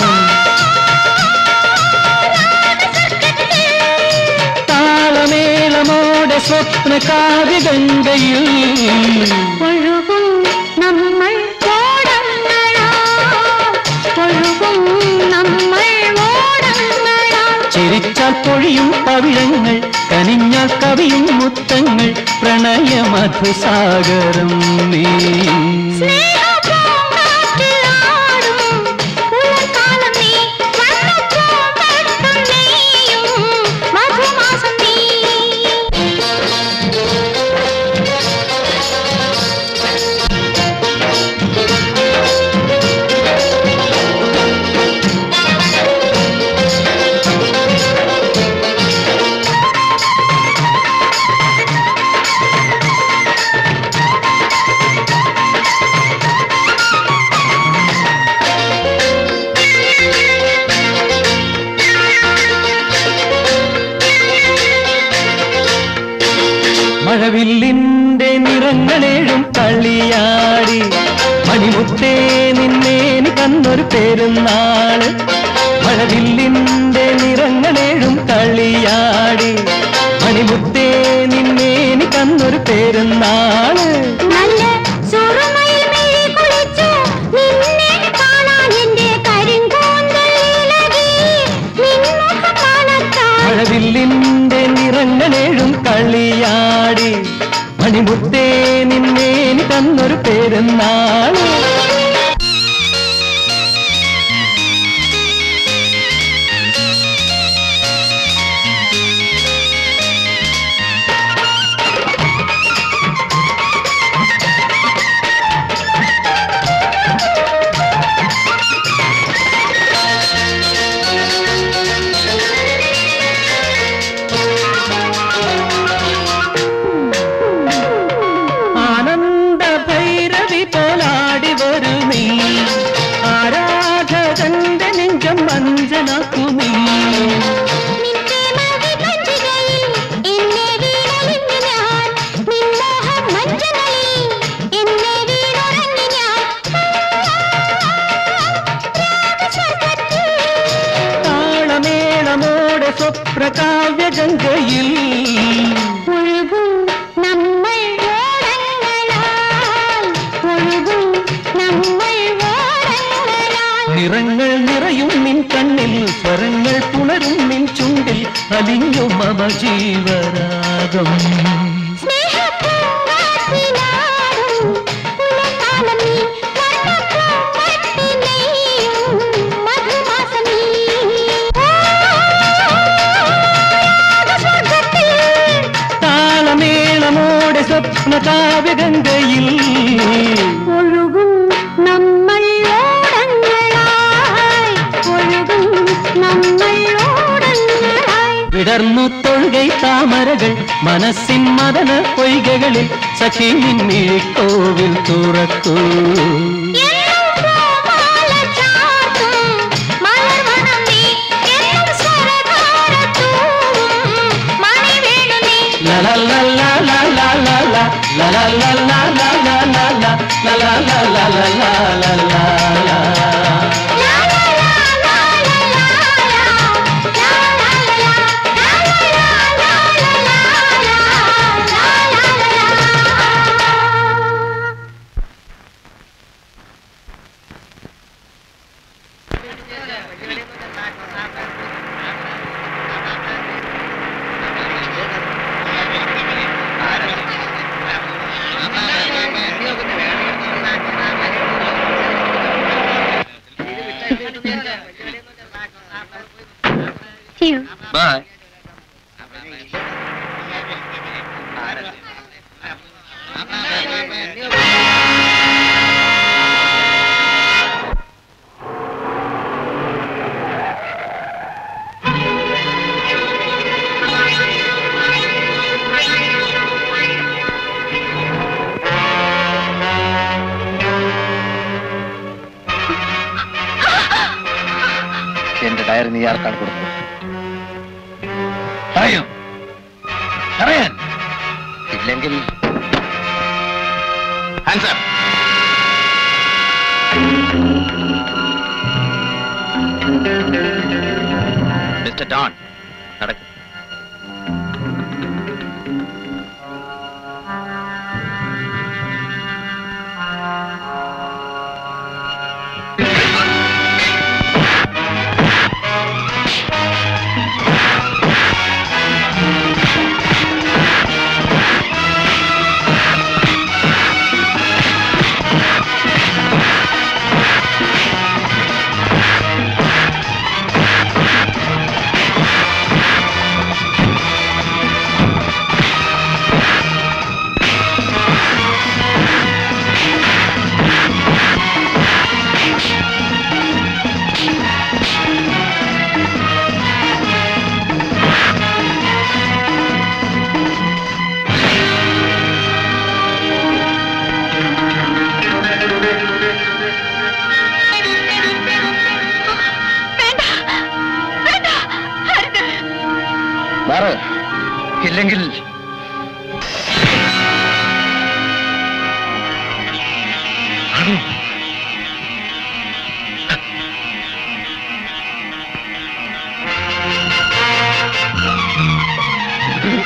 താളമേളമോടെ സ്വപ്ന കാവ്യഗംഗയിൽ ഒഴുകും നമ്മൾ ഒഴുകും നമ്മൾ ചിരിച്ചാൽ പൊഴിയും പവിഴങ്ങൾ കനിഞ്ഞാൽ കവിയും മുത്തങ്ങൾ പ്രണയമധുസാഗരം നീ കളിയാടി മണിമുത്തേ നിന്നേന് കന്നൊരു പെരുന്നാള് മഴവില്ലിന്റെ നിറങ്ങളേഴും കളിയാടി മണിമുത്തേ നിന്നേന് കന്നൊരു പെരുന്നാള് നല്ല സുറുമയിൽ മിഴി കുളിച്ചു നിന്നെ കാണാൻ എന്റെ കരിങ്കൂന്തൽ ഇളകി നിൻമുഖം മണക്കാൻ മഴവില്ലിന്റെ നിറങ്ങളേഴും കളിയാടി മണിമുത്തേ നിന്നേന് കന്നൊരു പെരുന്നാള് ആനന്ദ ഭൈരവി പോലാടി വരു നീ ആരാധകന്റെ നെഞ്ചം മഞ്ചനാക്കു നീ നിന്റെ മതിപഞ്ചികയിൽ എന്നെ വീണലിഞ്ഞു ഞാൻ നിൻമോഹം മഞ്ചകളിൽ എന്നെ വീണുറങ്ങി ഞാൻ രാഗസ്വർഗത്തിൽ താളമേളമോടെ സ്വപ്നകാവ്യ ഗംഗയിൽ ഒഴുകും നമ്മൾ ഓടങ്ങളാൽ ഒഴുകും നമ്മൾ ഓടങ്ങളാൽ നിറങ്ങൾ നിറയും നിൻ കണ്ണിൽ സ്വരങ്ങൾ പുണരും നിൻ ചുണ്ടിൽ അലിഞ്ഞു മമ ജീവരാഗം സ്നേഹപ്പൂങ്കാറ്റിനാടും പുലർക്കാലം നീ വർണ്ണപ്പൂമ്പട്ടിനെയ്യും മധുമാസം നീ സ്വർഗത്തിൽ താളമേളമോടെ സ്വപ്നകാവ്യ ഗംഗയിൽ ഒഴുകും നമ്മൾ ഓടങ്ങളായി ഒഴുകും നമ്മൾ ഓടങ്ങളായി വിടർന്നു തൊഴുകൈ താമരകൾ മനസ്സിൻ മദന പൊയ്കകളിൽ സഖി നിന്നിഴിക്കോവിൽ തുറക്കൂ എന്നും പൂമാല ചാർത്തും മലർവനം നീ എന്നും സ്വരധാരത്തൂവും മണിവേണു നീ ലലലലലലലല, ലലലലലലലല, ലലലലലലലല. Bye. എന്റെ ഡയറി നീ ആർക്കാണ് കൊടുത്തത് പറയൂ പറയാൻ ഇല്ലെങ്കിൽ ഹാൻഡ്സ് അപ്പ് മിസ്റ്റർ ഡോൺ നടക്കും മാറ് ഇല്ലെങ്കിൽ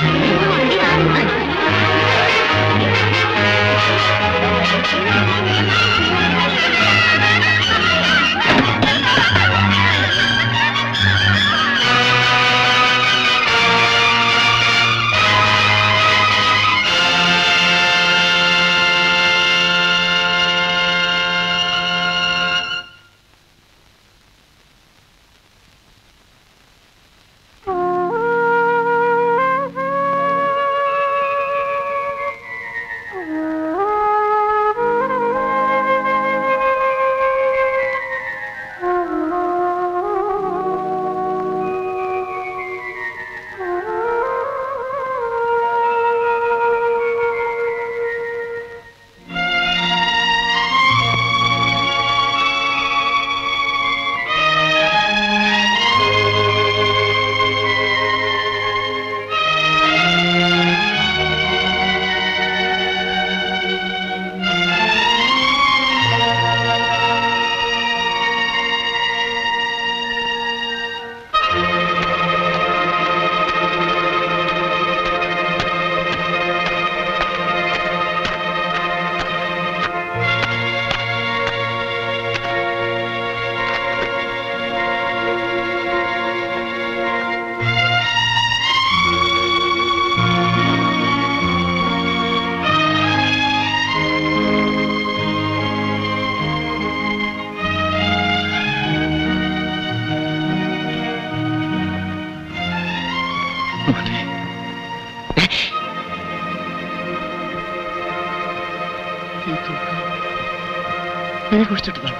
നീ കുഴിച്ചിട്ടതാണ്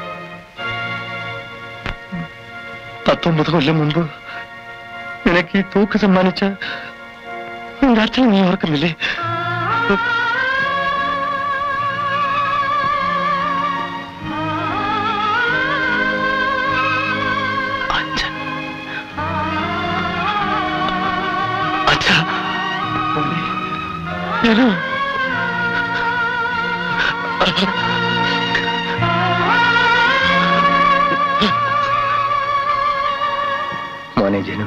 പത്തൊമ്പത് കൊല്ലം മുമ്പ് നിനക്ക് ഈ തൂക്ക് സമ്മാനിച്ച നിന്റെ അച്ഛനെ നീ ഓർക്കുന്നില്ലേ അച്ഛൻ അച്ഛാ മോനെ, ഞാനോ മോനെ ജനു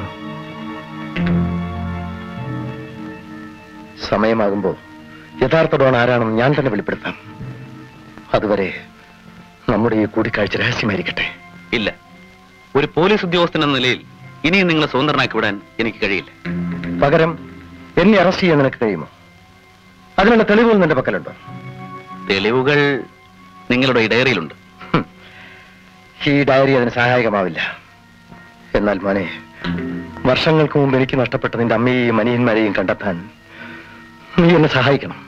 സമയമാകുമ്പോ യഥാർത്ഥ ഡോൺ ആരാണെന്ന് ഞാൻ തന്നെ വെളിപ്പെടുത്താം അതുവരെ നമ്മുടെ ഈ കൂടിക്കാഴ്ച രഹസ്യമായിരിക്കട്ടെ ഇല്ല ഒരു പോലീസ് ഉദ്യോഗസ്ഥൻ എന്ന നിലയിൽ ഇനിയും നിങ്ങളെ സ്വതന്ത്രനാക്കി വിടാൻ എനിക്ക് കഴിയില്ല പകരം എന്നെ അറസ്റ്റ് ചെയ്യാൻ നിനക്ക് കഴിയുമോ അതിനുള്ള തെളിവുകൾ നിന്റെ പക്കലുണ്ടോ തെളിവുകൾ നിങ്ങളുടെ ഈ ഡയറിയിലുണ്ട് ഹും. ഈ ഡയറി അതിന് സഹായകമാവില്ല എന്നാൽ മോനെ വർഷങ്ങൾക്ക് മുമ്പ് എനിക്ക് നഷ്ടപ്പെട്ട നിന്റെ അമ്മയെയും അനിയന്മാരെയും കണ്ടെത്താൻ നീ എന്നെ സഹായിക്കണം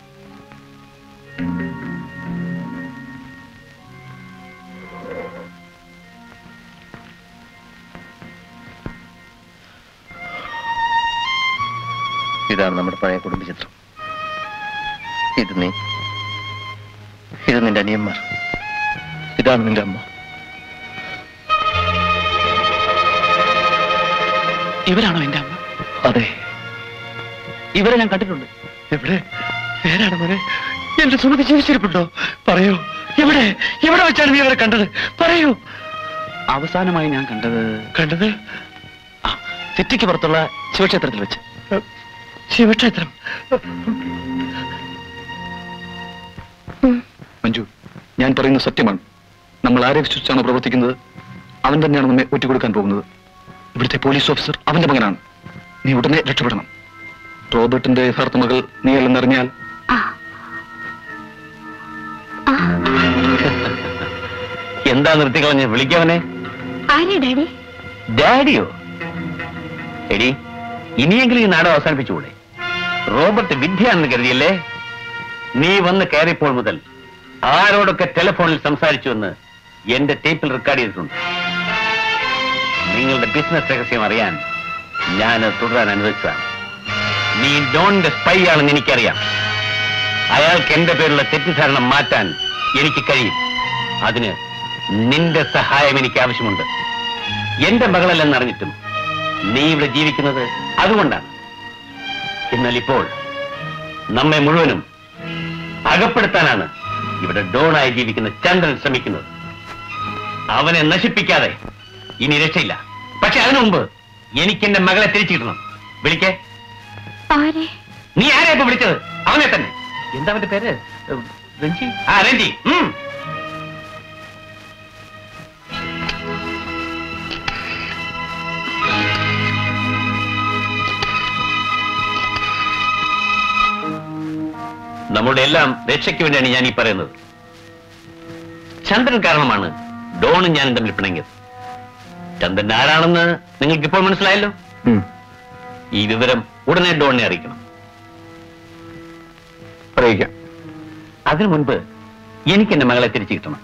ഇതാണ് നമ്മുടെ പഴയ കുടുംബ ചിത്രം ഇത് നീ ഇത് നിന്റെ അനിയന്മാർ ഇതാണ് നിന്റെ അമ്മ ഇവരാണോ എന്റെ അമ്മ അതെ ഇവരെ ഞാൻ കണ്ടിട്ടുണ്ട് എവിടെ നേരാണ് മോനെ എന്റെ സുമതി ജീവിച്ചിരിപ്പുണ്ടോ പറയൂ എവിടെ എവിടെ വെച്ചാണ് നീ അവരെ കണ്ടത് പറയൂ അവസാനമായി ഞാൻ കണ്ടത് കണ്ടത് ആ, സിറ്റിക്ക് പുറത്തുള്ള ശിവക്ഷേത്രത്തിൽ വെച്ച് ശിവക്ഷേത്രം മഞ്ജു ഞാൻ പറയുന്നത് സത്യമാണ് നമ്മൾ ആരെ വിശ്വസിച്ചാണോ പ്രവർത്തിക്കുന്നത് അവൻ തന്നെയാണ് നമ്മെ ഒറ്റുകൊടുക്കാൻ പോകുന്നത് ഇവിടുത്തെ പോലീസ് ഓഫീസർ അവന്റെ മകനാണ് നീ ഉടനെ രക്ഷപ്പെടണം റോബർട്ടിന്റെ യഥാർത്ഥ മകൾ നീ അല്ലെന്നറിഞ്ഞാൽ എന്താ നിർത്തിക്കളഞ്ഞ് വിളിക്കവനെ ആരാ ഡാഡി ഡാഡിയോ എടി ഇനിയെങ്കിലും ഈ നാടകം അവസാനിപ്പിച്ചുകൂടെ റോബർട്ട് വിദ്യയാണെന്ന് കരുതിയല്ലേ നീ വന്ന് കയറിയപ്പോൾ മുതൽ ആരോടൊക്കെ ടെലിഫോണിൽ സംസാരിച്ചുവെന്ന് എന്റെ ടേപ്പിൽ റെക്കോർഡ് ചെയ്തിട്ടുണ്ട് നിങ്ങളുടെ ബിസിനസ് രഹസ്യം അറിയാൻ ഞാൻ തുടരാൻ അനുവദിച്ചതാണ് നീ ഡോണിന്റെ സ്പൈ ആണെന്ന് എനിക്കറിയാം അയാൾക്ക് എന്റെ പേരുള്ള തെറ്റിദ്ധാരണ മാറ്റാൻ എനിക്ക് കഴിയും അതിന് നിന്റെ സഹായം എനിക്ക് ആവശ്യമുണ്ട് എന്റെ മകളല്ലെന്നറിഞ്ഞിട്ടും നീ ഇവിടെ ജീവിക്കുന്നത് അതുകൊണ്ടാണ് എന്നാൽ ഇപ്പോൾ നമ്മെ മുഴുവനും അകപ്പെടുത്താനാണ് ഇവിടെ ഡോണായി ജീവിക്കുന്ന ചന്ദ്രൻ ശ്രമിക്കുന്നത് അവനെ നശിപ്പിക്കാതെ ഇനി രക്ഷയില്ല പക്ഷെ അതിനു മുമ്പ് എനിക്ക് എന്റെ മകളെ തിരിച്ചു കിട്ടണം വിളിക്കേ ആരെ നീ ആരെയാ ഇപ്പൊ വിളിച്ചത് അവനെ തന്നെ എന്താ അവന്റെ പേര് ഉം, രഞ്ജി ആ രഞ്ജി ഉം. നമ്മുടെ എല്ലാം രക്ഷയ്ക്ക് വേണ്ടിയാണ് ഞാൻ ഈ പറയുന്നത് ചന്ദ്രൻ കാരണമാണ് ഡോണും ഞാനും തമ്മിൽ പിണങ്ങിയത് ചന്ദ്രൻ ആരാണെന്ന് നിങ്ങൾക്ക് ഇപ്പോൾ മനസ്സിലായല്ലോ ഈ വിവരം ഉടനെ ഡോണിനെ അറിയിക്കണം അറിയിക്കാം അതിനു മുൻപ് എനിക്ക് എന്റെ മകളെ തിരിച്ചു കിട്ടണം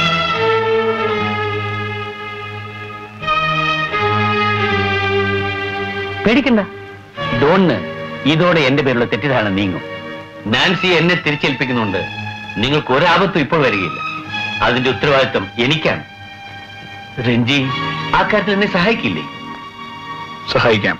പേടിക്കണ്ട ഡോണിന് ഇതോടെ എന്റെ പേരുള്ള തെറ്റിദ്ധാരണ നീങ്ങും നാൻസി എന്നെ തിരിച്ചേൽപ്പിക്കുന്നുണ്ട് നിങ്ങൾക്ക് ഒരാപത്തും ഇപ്പോൾ വരികയില്ല അതിന്റെ ഉത്തരവാദിത്വം എനിക്കാണ് രഞ്ജി ആ കാര്യത്തിൽ എന്നെ സഹായിക്കില്ലേ സഹായിക്കാം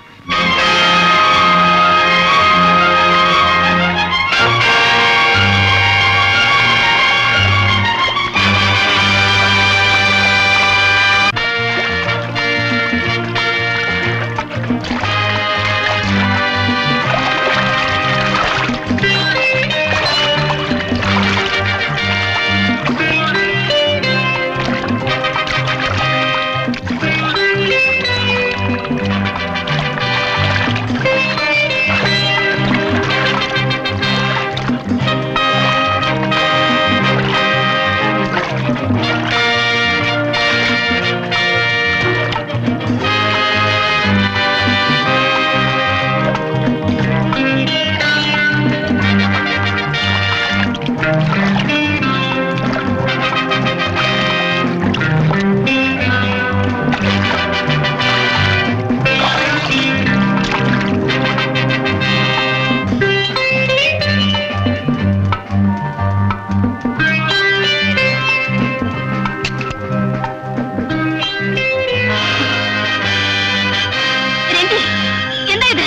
രഞ്ജി എന്താ ഇത്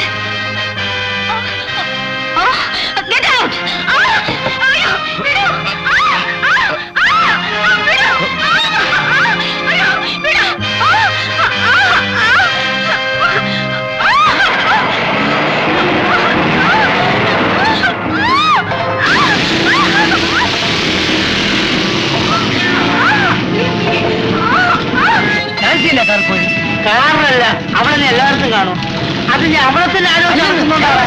ആ, get out! ആ, അയ്യോ, വിടൂ! ആ, ആ, ആ, ആ, വിടൂ! ആ, ആ, അയ്യോ, വിടൂ! ആ, ആ, ആ, കാറിനല്ല അവളെ എല്ലാവർക്കും കാണും അത് ഞാൻ അവളെ തന്നെ ആലോചിച്ച് നടക്കുന്നുണ്ടാവാം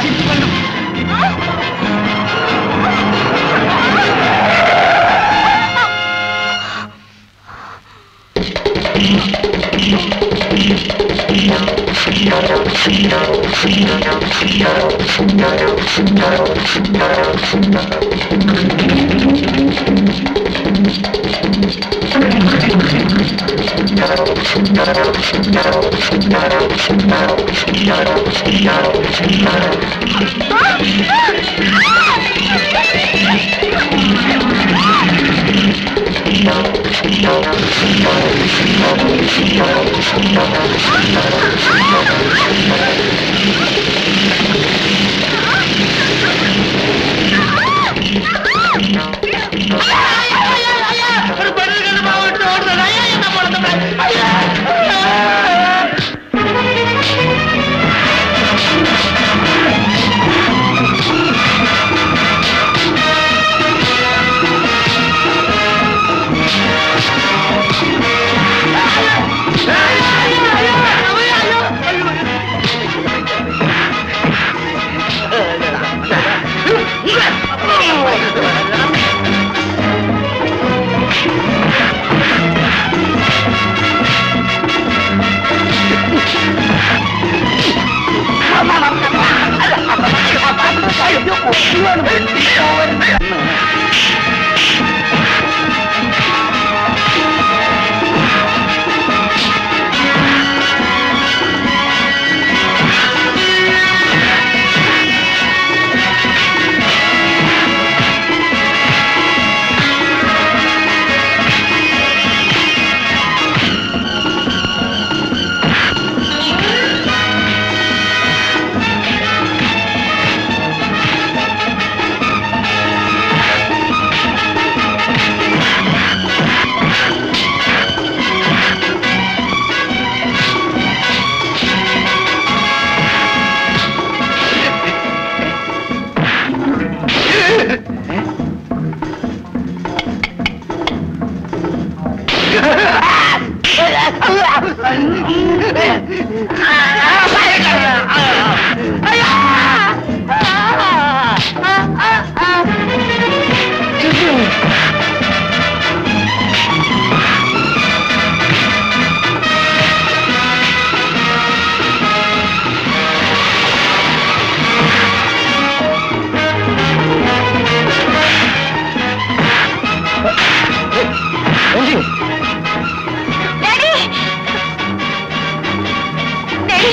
ഡാഡി ഡാഡി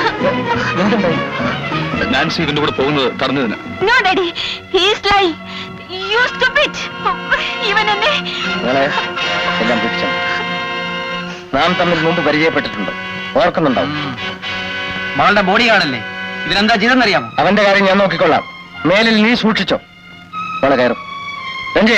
നാൻസി ഇതിന്റെ കൂടെ പോകുന്നത് തടഞ്ഞതിന് no daddy he's lie you stupid ഇവൻ എന്നെ നിങ്ങളെ എല്ലാം പിടിച്ചു നാം തമ്മിൽ മുമ്പ് പരിചയപ്പെട്ടിട്ടുണ്ട് ഓർക്കുന്നുണ്ടാവും മകളുടെ ബോഡി കാണല്ലേ ഇതിനെന്താ ചെയ്തെന്നറിയാമോ അവന്റെ കാര്യം ഞാൻ നോക്കിക്കൊള്ളാം മേലിൽ നീ സൂക്ഷിച്ചോ മോളെ കയറും രഞ്ജി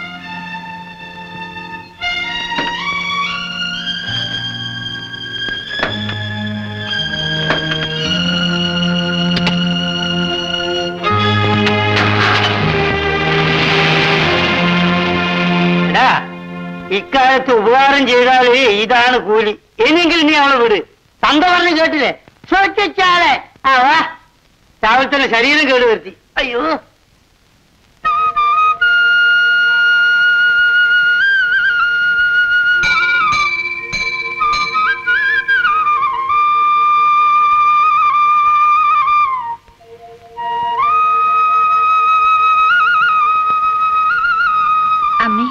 എടാ ഇക്കാലത്ത് ഉപകാരം ചെയ്താലേ ഇതാണ് കൂലി ഇനിയെങ്കിലും നീ അവളെ വിട് തന്ത പറഞ്ഞ് കേട്ടില്ലേ സൂക്ഷിച്ചാളെ ആ വാ രാവിലെ തന്നെ ശരീരം കേട് വരുത്തി അയ്യോ അമ്മേ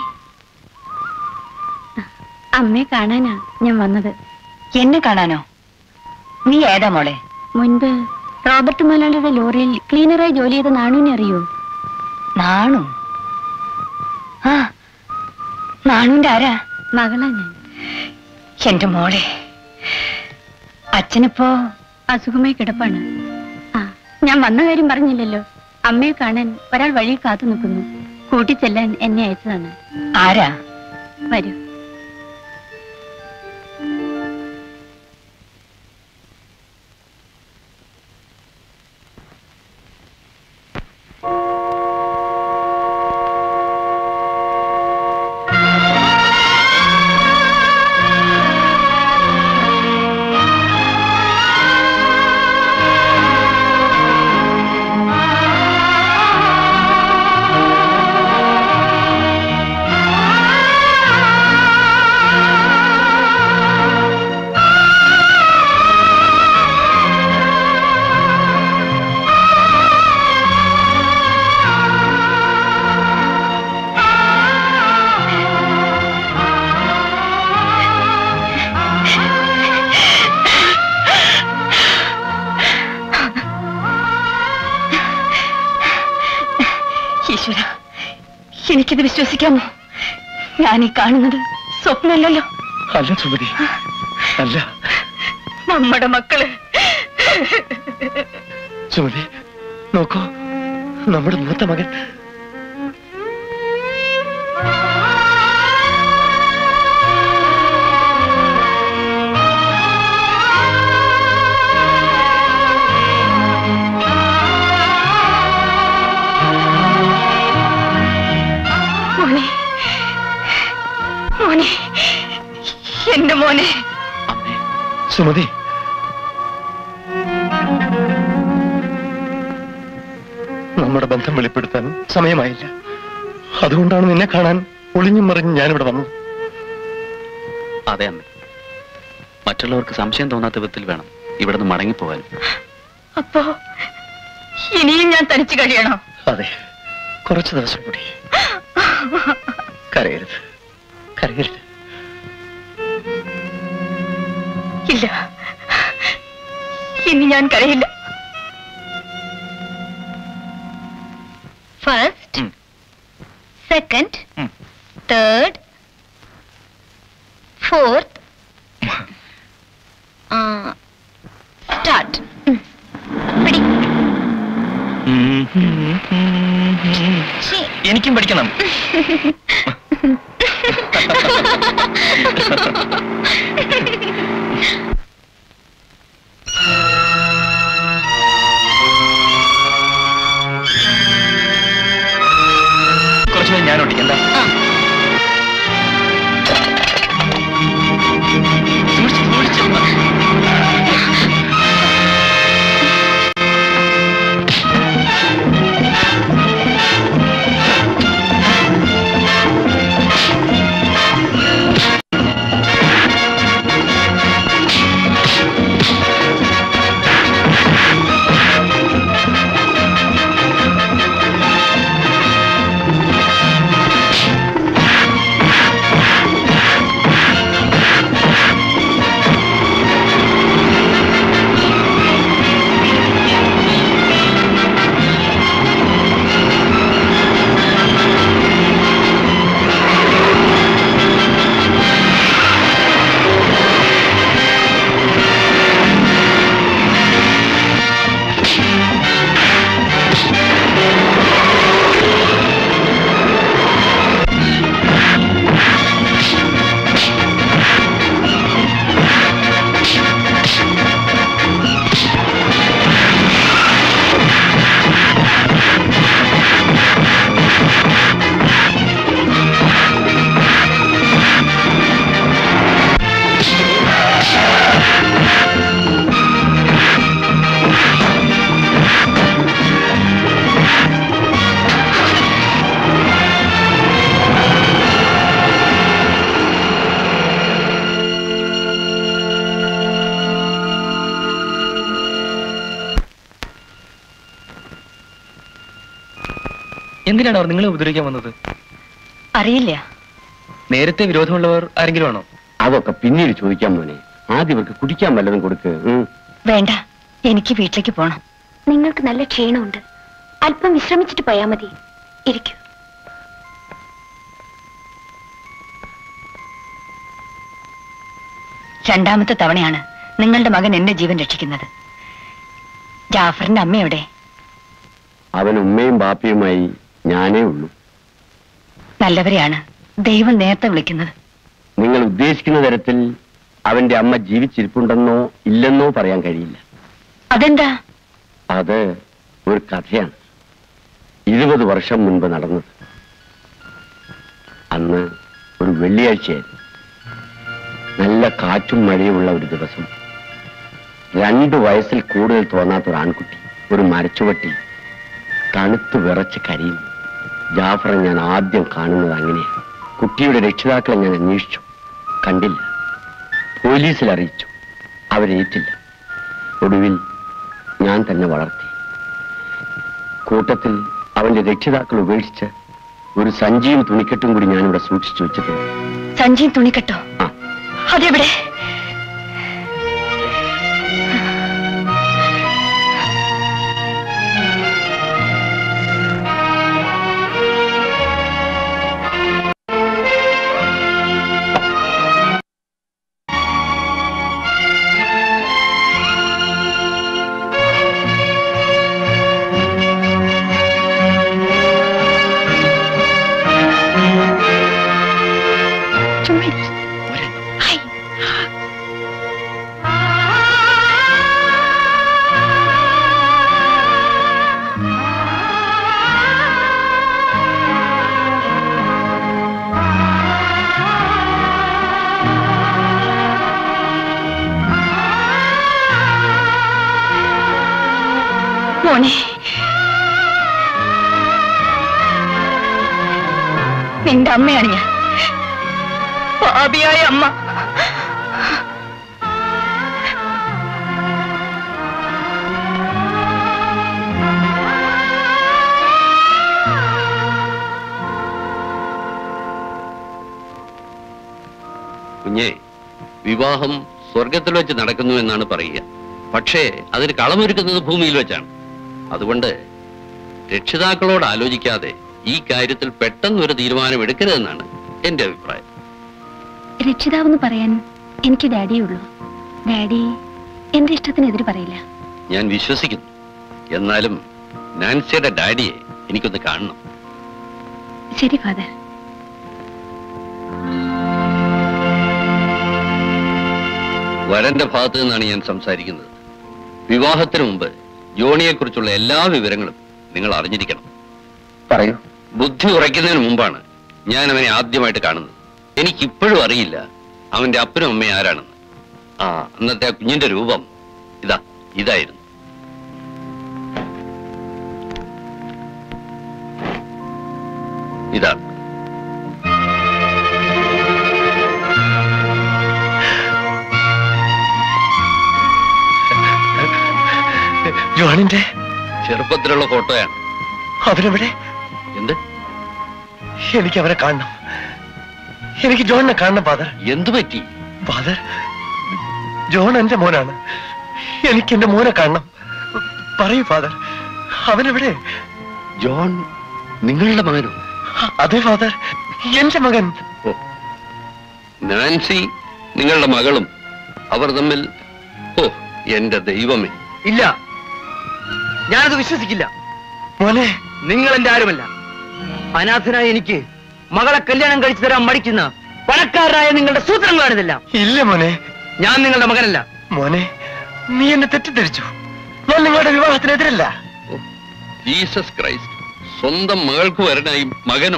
അമ്മയെ കാണാനാ ഞാൻ വന്നത് എന്നെ കാണാനോ നീ ഏതാ മോളെ മുൻപ് റോബർട്ട് മുതലാളിയുടെ ലോറിയിൽ ക്ലീനറായി ജോലി ചെയ്ത നാണുവിനെ അറിയോ നാണു ആ നാണുവിന്റെ ആരാ മകളാ ഞാൻ എന്റെ മോളെ അച്ഛനിപ്പോ അസുഖമായി കിടപ്പാണ് ആ ഞാൻ വന്ന കാര്യം പറഞ്ഞില്ലല്ലോ അമ്മയെ കാണാൻ ഒരാൾ വഴി കാത്തു നിൽക്കുന്നു കൂട്ടിച്ചെല്ലാൻ എന്നെ അയച്ചതാണ് ആരാ വരൂ ഈശ്വര എനിക്കിത് വിശ്വസിക്കാമോ ഞാൻ ഈ കാണുന്നത് സ്വപ്നമല്ലല്ലോ അല്ല സുമതി അല്ല നമ്മുടെ മക്കള് സുമതി നോക്കൂ നമ്മുടെ മൂത്ത മകൻ മോനെ മോനെ എന്റെ മോനെ സുമതി നമ്മുടെ ബന്ധം വെളിപ്പെടുത്താൻ സമയമായില്ല അതുകൊണ്ടാണ് നിന്നെ കാണാൻ ഒളിഞ്ഞും മറിഞ്ഞും ഞാനിവിടെ വന്നത് അതെ അമ്മേ മറ്റുള്ളവർക്ക് സംശയം തോന്നാത്ത വിധത്തിൽ വേണം ഇവിടെ നിന്ന് മടങ്ങിപ്പോകാനും അപ്പോ ഇനിയും ഞാൻ തനിച്ചു കഴിയണോ അതെ കുറച്ച് ദിവസം കൂടി കരയരുത് കരയരുത് ഇല്ല ഇനി ഞാൻ കരയില്ല ഫസ്റ്റ് ഉം. സെക്കൻഡ് ഉം. തേർഡ് ഫോർത്ത് സ്റ്റാർട്ട് പിടി ശ്ശേ. എനിക്കും പഠിക്കണം കുറച്ചു നേരം ഞാൻ ഓടിക്കണ്ട സൂക്ഷിച്ച്, സൂക്ഷിച്ച്. എന്തിനാണ് അവർ നിങ്ങളെ ഉപദ്രവിക്കാൻ വന്നത് അറിയില്ല നേരത്തെ വിരോധമുള്ളവർ ആരെങ്കിലും ആണോ അതൊക്കെ പിന്നീട് ചോദിക്കാൻ മോനെ ആദ്യം ഇവർക്ക് കുടിക്കാൻ വല്ലതും കൊടുക്ക് ഉം. വേണ്ട എനിക്ക് വീട്ടിലേക്ക് പോണം നിങ്ങൾക്ക് നല്ല ക്ഷീണമുണ്ട് അല്പം വിശ്രമിച്ചിട്ട് പോയാ മതി ഇരിക്കൂ രണ്ടാമത്തെ തവണയാണ് നിങ്ങളുടെ മകൻ എന്റെ ജീവൻ രക്ഷിക്കുന്നത് ജാഫറിന്റെ അമ്മയുടെ അവൻ ഉമ്മയും ബാപ്പയുമായി ഞാനേ ഉള്ളൂ നല്ലവരെയാണ് ദൈവം നേരത്തെ വിളിക്കുന്നത് നിങ്ങൾ ഉദ്ദേശിക്കുന്ന തരത്തിൽ അവന്റെ അമ്മ ജീവിച്ചിരിപ്പുണ്ടെന്നോ ഇല്ലെന്നോ പറയാൻ കഴിയില്ല അതെന്താ അത് ഒരു കഥയാണ് ഇരുപത് വർഷം മുൻപ് നടന്നത് അന്ന് ഒരു വെള്ളിയാഴ്ചയായിരുന്നു നല്ല കാറ്റും മഴയുമുള്ള ഒരു ദിവസം രണ്ടു വയസ്സിൽ കൂടുതൽ തോന്നാത്ത ഒരു ആൺകുട്ടി ഒരു മരച്ചുവട്ടിൽ തണുത്ത് വിറച്ച് കരയുന്നു ജാഫറെ ഞാൻ ആദ്യം കാണുന്നത് അങ്ങനെയാണ് കുട്ടിയുടെ രക്ഷിതാക്കളെ ഞാൻ അന്വേഷിച്ചു കണ്ടില്ല പോലീസിൽ അറിയിച്ചു അവരേറ്റില്ല ഒടുവിൽ ഞാൻ തന്നെ വളർത്തി കൂട്ടത്തിൽ അവന്റെ രക്ഷിതാക്കൾ ഉപേക്ഷിച്ച് ഒരു സഞ്ചിയും തുണിക്കെട്ടും കൂടി ഞാനിവിടെ സൂക്ഷിച്ചു വെച്ചിട്ടുണ്ട് സഞ്ജീവ് തുണിക്കെട്ടോ ആ. അതെവിടെ ചുമ്മാ ഇരിക്ക്. ഹായ്. മോനെ നിന്റെ അമ്മയാണ് ഞാൻ പാപിയായ അമ്മ കുഞ്ഞെ വിവാഹം സ്വർഗത്തിൽ വെച്ച് നടക്കുന്നു എന്നാണ് പറയുക പക്ഷേ അതിന് കളമൊരുക്കുന്നത് ഭൂമിയിൽ വെച്ചാണ് അതുകൊണ്ട് രക്ഷിതാക്കളോട് ആലോചിക്കാതെ ഈ കാര്യത്തിൽ പെട്ടെന്നൊരു തീരുമാനം എടുക്കരുതെന്നാണ് എന്റെ അഭിപ്രായം രക്ഷിതാവെന്ന് പറയാൻ എനിക്ക് ഡാഡിയേ ഉള്ളൂ ഡാഡി എന്റെ ഇഷ്ടത്തിനെതിര് പറയില്ല ഞാൻ വിശ്വസിക്കുന്നു എന്നാലും നാൻസിയുടെ ഡാഡിയെ എനിക്കൊന്ന് കാണണം ശരി ഫാദർ വരന്റെ ഭാഗത്ത് നിന്നാണ് ഞാൻ സംസാരിക്കുന്നത് വിവാഹത്തിന് മുമ്പ് ജോണിയെക്കുറിച്ചുള്ള എല്ലാ വിവരങ്ങളും നിങ്ങൾ അറിഞ്ഞിരിക്കണം പറയൂ ബുദ്ധി ഉറയ്ക്കുന്നതിന് മുമ്പാണ് ഞാൻ അവനെ ആദ്യമായിട്ട് കാണുന്നത് എനിക്കിപ്പോഴും അറിയില്ല അവന്റെ അപ്പനും അമ്മയും ആരാണെന്ന് ആ അന്നത്തെ ആ കുഞ്ഞിന്റെ രൂപം ഇതാ ഇതായിരുന്നു ഇതാണ് ജോണിന്റെ ചെറുപ്പത്തിലുള്ള ഫോട്ടോയാണ് അവനെവിടെ എന്ത് എനിക്ക് അവനെ കാണണം എനിക്ക് ജോണിനെ കാണണം ഫാദർ എന്തു പറ്റി ഫാദർ ജോൺ എന്റെ മോനാണ് എനിക്ക് എന്റെ മോനെ കാണണം പറയൂ ഫാദർ അവനെവിടെ ജോൺ നിങ്ങളുടെ മകനോ അതെ ഫാദർ എന്റെ മകൻ ഓ നാൻസി നിങ്ങളുടെ മകളും അവർ തമ്മിൽ ഓ എന്റെ ദൈവമേ ഇല്ല ഞാനത് വിശ്വസിക്കില്ല മോനെ നിങ്ങൾ എന്റെ ആരുമല്ല അനാഥനായ എനിക്ക് മകളെ കല്യാണം കഴിച്ചു തരാൻ മടിക്കുന്ന പണക്കാരനായ നിങ്ങളുടെ സൂത്രങ്ങളാണിതെല്ലാം ഇല്ല മോനെ ഞാൻ നിങ്ങളുടെ മകനല്ല മോനെ നീ എന്നെ തെറ്റിദ്ധരിച്ചു ഞാൻ നിങ്ങളുടെ വിവാഹത്തിനെതിരല്ല ജീസസ് ക്രൈസ്റ്റ് സ്വന്തം മകൾക്ക് വരനായി മകനോ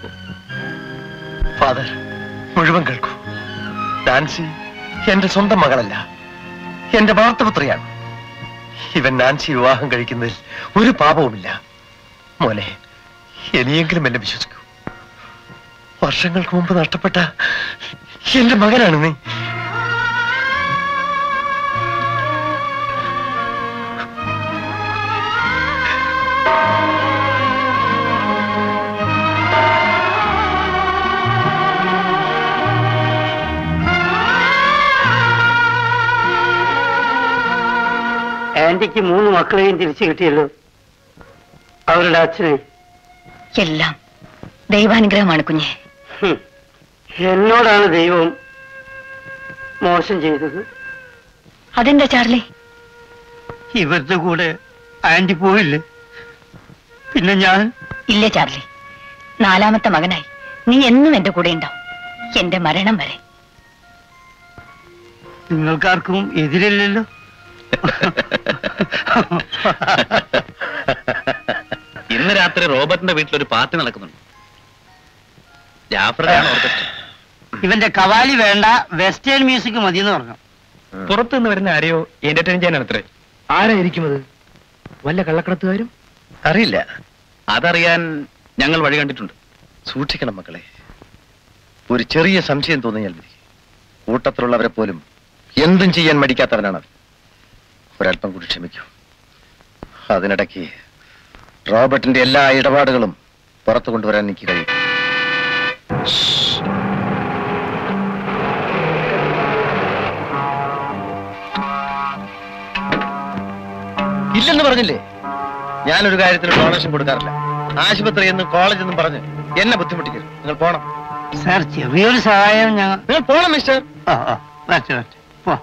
ഫാദർ മുഴുവൻ കേൾക്കൂ നാൻസി എന്റെ സ്വന്തം മകളല്ല എന്റെ വാർത്തപുത്രിയാണ് ഇവൻ നാൻസി വിവാഹം കഴിക്കുന്നതിൽ ഒരു പാപവുമില്ല മോനെ ഇനിയെങ്കിലും എന്നെ വിശ്വസിക്കൂ വർഷങ്ങൾക്ക് മുമ്പ് നഷ്ടപ്പെട്ട എന്റെ മകനാണ് നീ ആന്റിക്ക് മൂന്ന് മക്കളെയും തിരിച്ചു കിട്ടിയല്ലോ അവരുടെ അച്ഛനെ എല്ലാം ദൈവാനുഗ്രഹമാണ് കുഞ്ഞെ ഹും. എന്നോടാണ് ദൈവം മോശം ചെയ്തത് അതെന്താ ചാർലി ഇവരുടെ കൂടെ ആന്റി പോയില്ലേ പിന്നെ ഞാൻ ഇല്ല ചാർലി നാലാമത്തെ മകനായി നീ എന്നും എന്റെ കൂടെ ഉണ്ടാവും എന്റെ മരണം വരെ നിങ്ങൾക്കാർക്കും എതിരില്ലല്ലോ ഇന്ന് രാത്രി റോബർട്ടിന്റെ വീട്ടിലൊരു പാർട്ടി നടക്കുന്നുണ്ട് ജാഫറുടെയാണ് ഓർക്കസ്ട്ര ഇവന്റെ കവാലി വേണ്ട വെസ്റ്റേൺ മ്യൂസിക് മതി എന്ന് പറഞ്ഞു പുറത്തു നിന്ന് വരുന്ന ആരെയോ എന്റർടൈൻ ചെയ്യാനാണ് അത്രേ ആരായിരിക്കും അത് വല്ല കള്ളക്കടത്തുകാരും അറിയില്ല അതറിയാൻ ഞങ്ങൾ വഴി കണ്ടിട്ടുണ്ട് സൂക്ഷിക്കണം മക്കളെ ഒരു ചെറിയ സംശയം തോന്നിയാൽ മതി കൂട്ടത്തിലുള്ളവരെ പോലും എന്തും ചെയ്യാൻ മടിക്കാത്തവനാണ് അവൻ. ഒരല്പം കൂടി ക്ഷമിക്കൂ അതിനിടയ്ക്ക് റോബർട്ടിന്റെ എല്ലാ ഇടപാടുകളും പുറത്തു കൊണ്ടുവരാൻ എനിക്ക് കഴിയും ഇല്ലെന്ന് പറഞ്ഞില്ലേ ഞാനൊരു കാര്യത്തിന് ഡൊണേഷൻ കൊടുക്കാറില്ല ആശുപത്രി എന്നും കോളേജ് എന്നും പറഞ്ഞ് എന്നെ ബുദ്ധിമുട്ടിക്കരുത് നിങ്ങൾ പോണം സാർ ചെറിയൊരു സഹായം ഞങ്ങൾ നിങ്ങൾ പോണം മിസ്റ്റർ ആ ആ വരട്ടെ വരട്ടെ പോ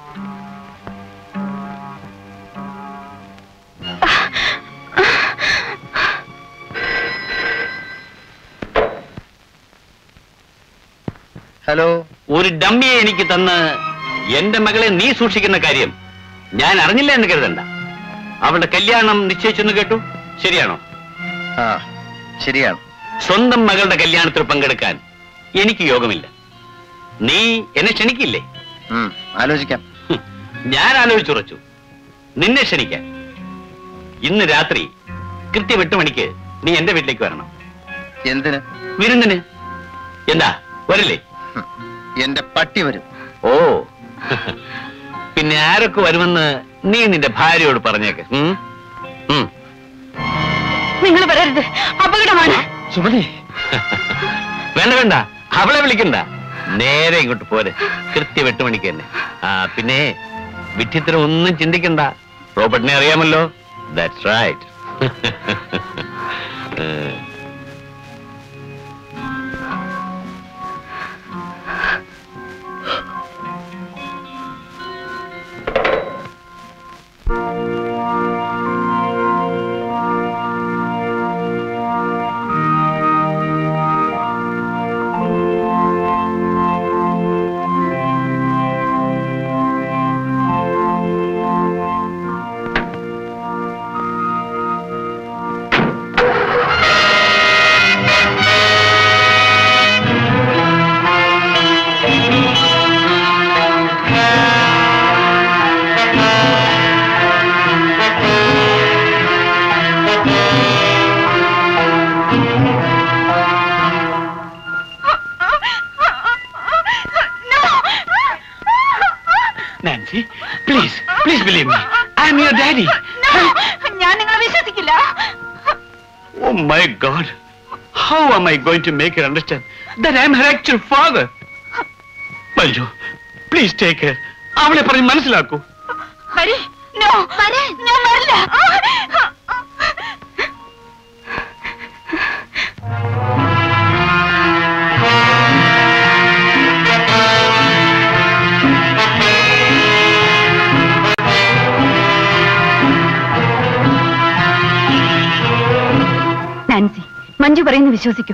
ഹലോ ഒരു ഡമ്മിയെ എനിക്ക് തന്ന് എന്റെ മകളെ നീ സൂക്ഷിക്കുന്ന കാര്യം ഞാൻ അറിഞ്ഞില്ല എന്ന് കരുതണ്ട അവളുടെ കല്യാണം നിശ്ചയിച്ചെന്ന് കേട്ടു ശരിയാണോ ആ ശരിയാണ് സ്വന്തം മകളുടെ കല്യാണത്തിൽ പങ്കെടുക്കാൻ എനിക്ക് യോഗമില്ല നീ എന്നെ ക്ഷണിക്കില്ലേ ഉം, ആലോചിക്കാം ഹും, ഞാൻ ആലോചിച്ചുറച്ചു നിന്നെ ക്ഷണിക്കാൻ ഇന്ന് രാത്രി കൃത്യം എട്ട് മണിക്ക് നീ എന്റെ വീട്ടിലേക്ക് വരണം എന്തിന് വിരുന്നിന് എന്താ വരില്ലേ ഹും, എന്റെ പട്ടി വരും ഓ പിന്നെ ആരൊക്കെ വരുമെന്ന് നീ നിന്റെ ഭാര്യയോട് പറഞ്ഞേക്ക് ഉം? ഉം. നിങ്ങൾ വരരുത് അപകടമാണ് സുമതി വേണ്ട വേണ്ട അവളെ വിളിക്കണ്ട നേരെ ഇങ്ങോട്ട് പോരെ കൃത്യം എട്ട് മണിക്ക് തന്നെ ആ പിന്നെ വിഡ്ഢിത്തരം ഒന്നും ചിന്തിക്കണ്ട റോബർട്ടിനെ അറിയാമല്ലോ that's right Nancy please please believe me I am your daddy ഞാൻ നിങ്ങളെ വിശ്വസിക്കില്ല Oh my God! How am I going to make her understand that I am her actual father? Manju please take care അവളെ പറഞ്ഞ് മനസ്സിലാക്കൂ Hari no ഞാൻ വരില്ല Nancy Manju പറയുന്നത് വിശ്വസിക്കൂ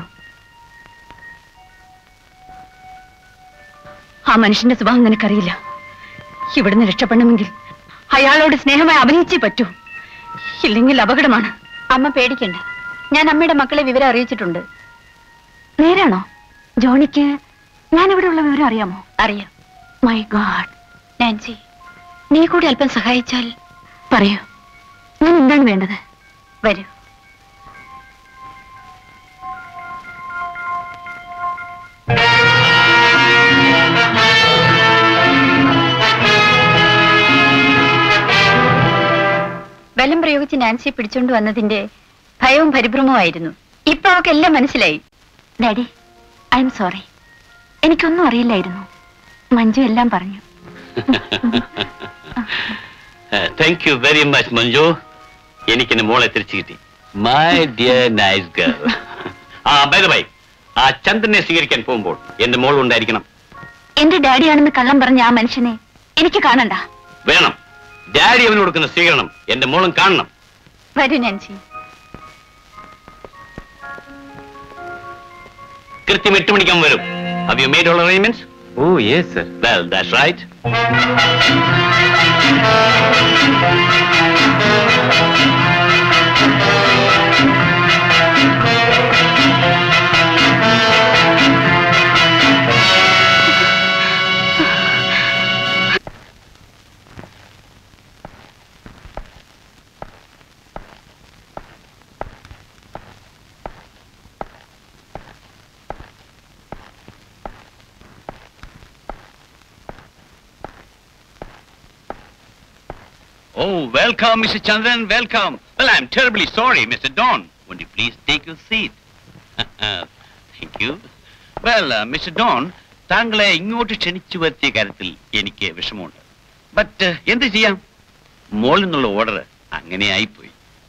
ആ മനുഷ്യന്റെ സ്വഭാവം നിനക്കറിയില്ല ഇവിടുന്ന് രക്ഷപ്പെടണമെങ്കിൽ അയാളോട് സ്നേഹമായി അഭിനയിച്ചേ പറ്റൂ ഇല്ലെങ്കിൽ അപകടമാണ് അമ്മ പേടിക്കണ്ട ഞാൻ അമ്മയുടെ മക്കളെ വിവരം അറിയിച്ചിട്ടുണ്ട് നേരാണോ ജോണിക്ക് ഞാൻ ഇവിടെ ഉള്ള വിവരം അറിയാമോ അറിയാം മൈ ഗാഡ് നാൻസി നീ കൂടി അല്പം സഹായിച്ചാൽ പറയൂ ഞാൻ എന്താണ് വേണ്ടത് വരൂ ബലം പ്രയോഗിച്ച് നാൻസിയെ പിടിച്ചോണ്ട് വന്നതിന്റെ ഭയവും പരിഭ്രമവുമായിരുന്നു ഇപ്പൊ അവൾക്ക് എല്ലാം മനസ്സിലായി ഡാഡി ഐ എം സോറി എനിക്കൊന്നും അറിയില്ലായിരുന്നു മഞ്ജു എല്ലാം പറഞ്ഞു thank you very much Manju എനിക്ക് എന്റെ മോളെ തിരിച്ചു കിട്ടി മൈ ഡിയർ നൈസ് ഗേൾ ആ ബൈ ബൈ ആ ചന്ദ്രനെ സ്വീകരിക്കാൻ പോകുമ്പോൾ എന്റെ മോൾ ഉണ്ടായിരിക്കണം എന്റെ ഡാഡിയാണെന്ന് കള്ളം പറഞ്ഞ ആ മനുഷ്യനെ എനിക്ക് കാണണ്ട വേണം ഡാഡി അവന് കൊടുക്കുന്ന സ്വീകരണം എന്റെ മോളും കാണണം വരൂ നാൻസി കൃത്യം എട്ട് മണിക്കാൻ വരും have you made all arrangements oh yes sir well that's right Oh, welcome, Mr. Chandran. Welcome. Well, I'm terribly sorry, Mr. Don. Won't you please take your seat? Thank you. Well, uh, Mr. Don, താങ്കളെ ഇങ്ങോട്ട് ക്ഷണിച്ചു വരുത്തിയ കാര്യത്തിൽ എനിക്ക് വിഷമമുണ്ട് but എന്ത് ചെയ്യാം മോളിൽ നിന്നുള്ള ഓർഡർ അങ്ങനെ ആയിപ്പോയി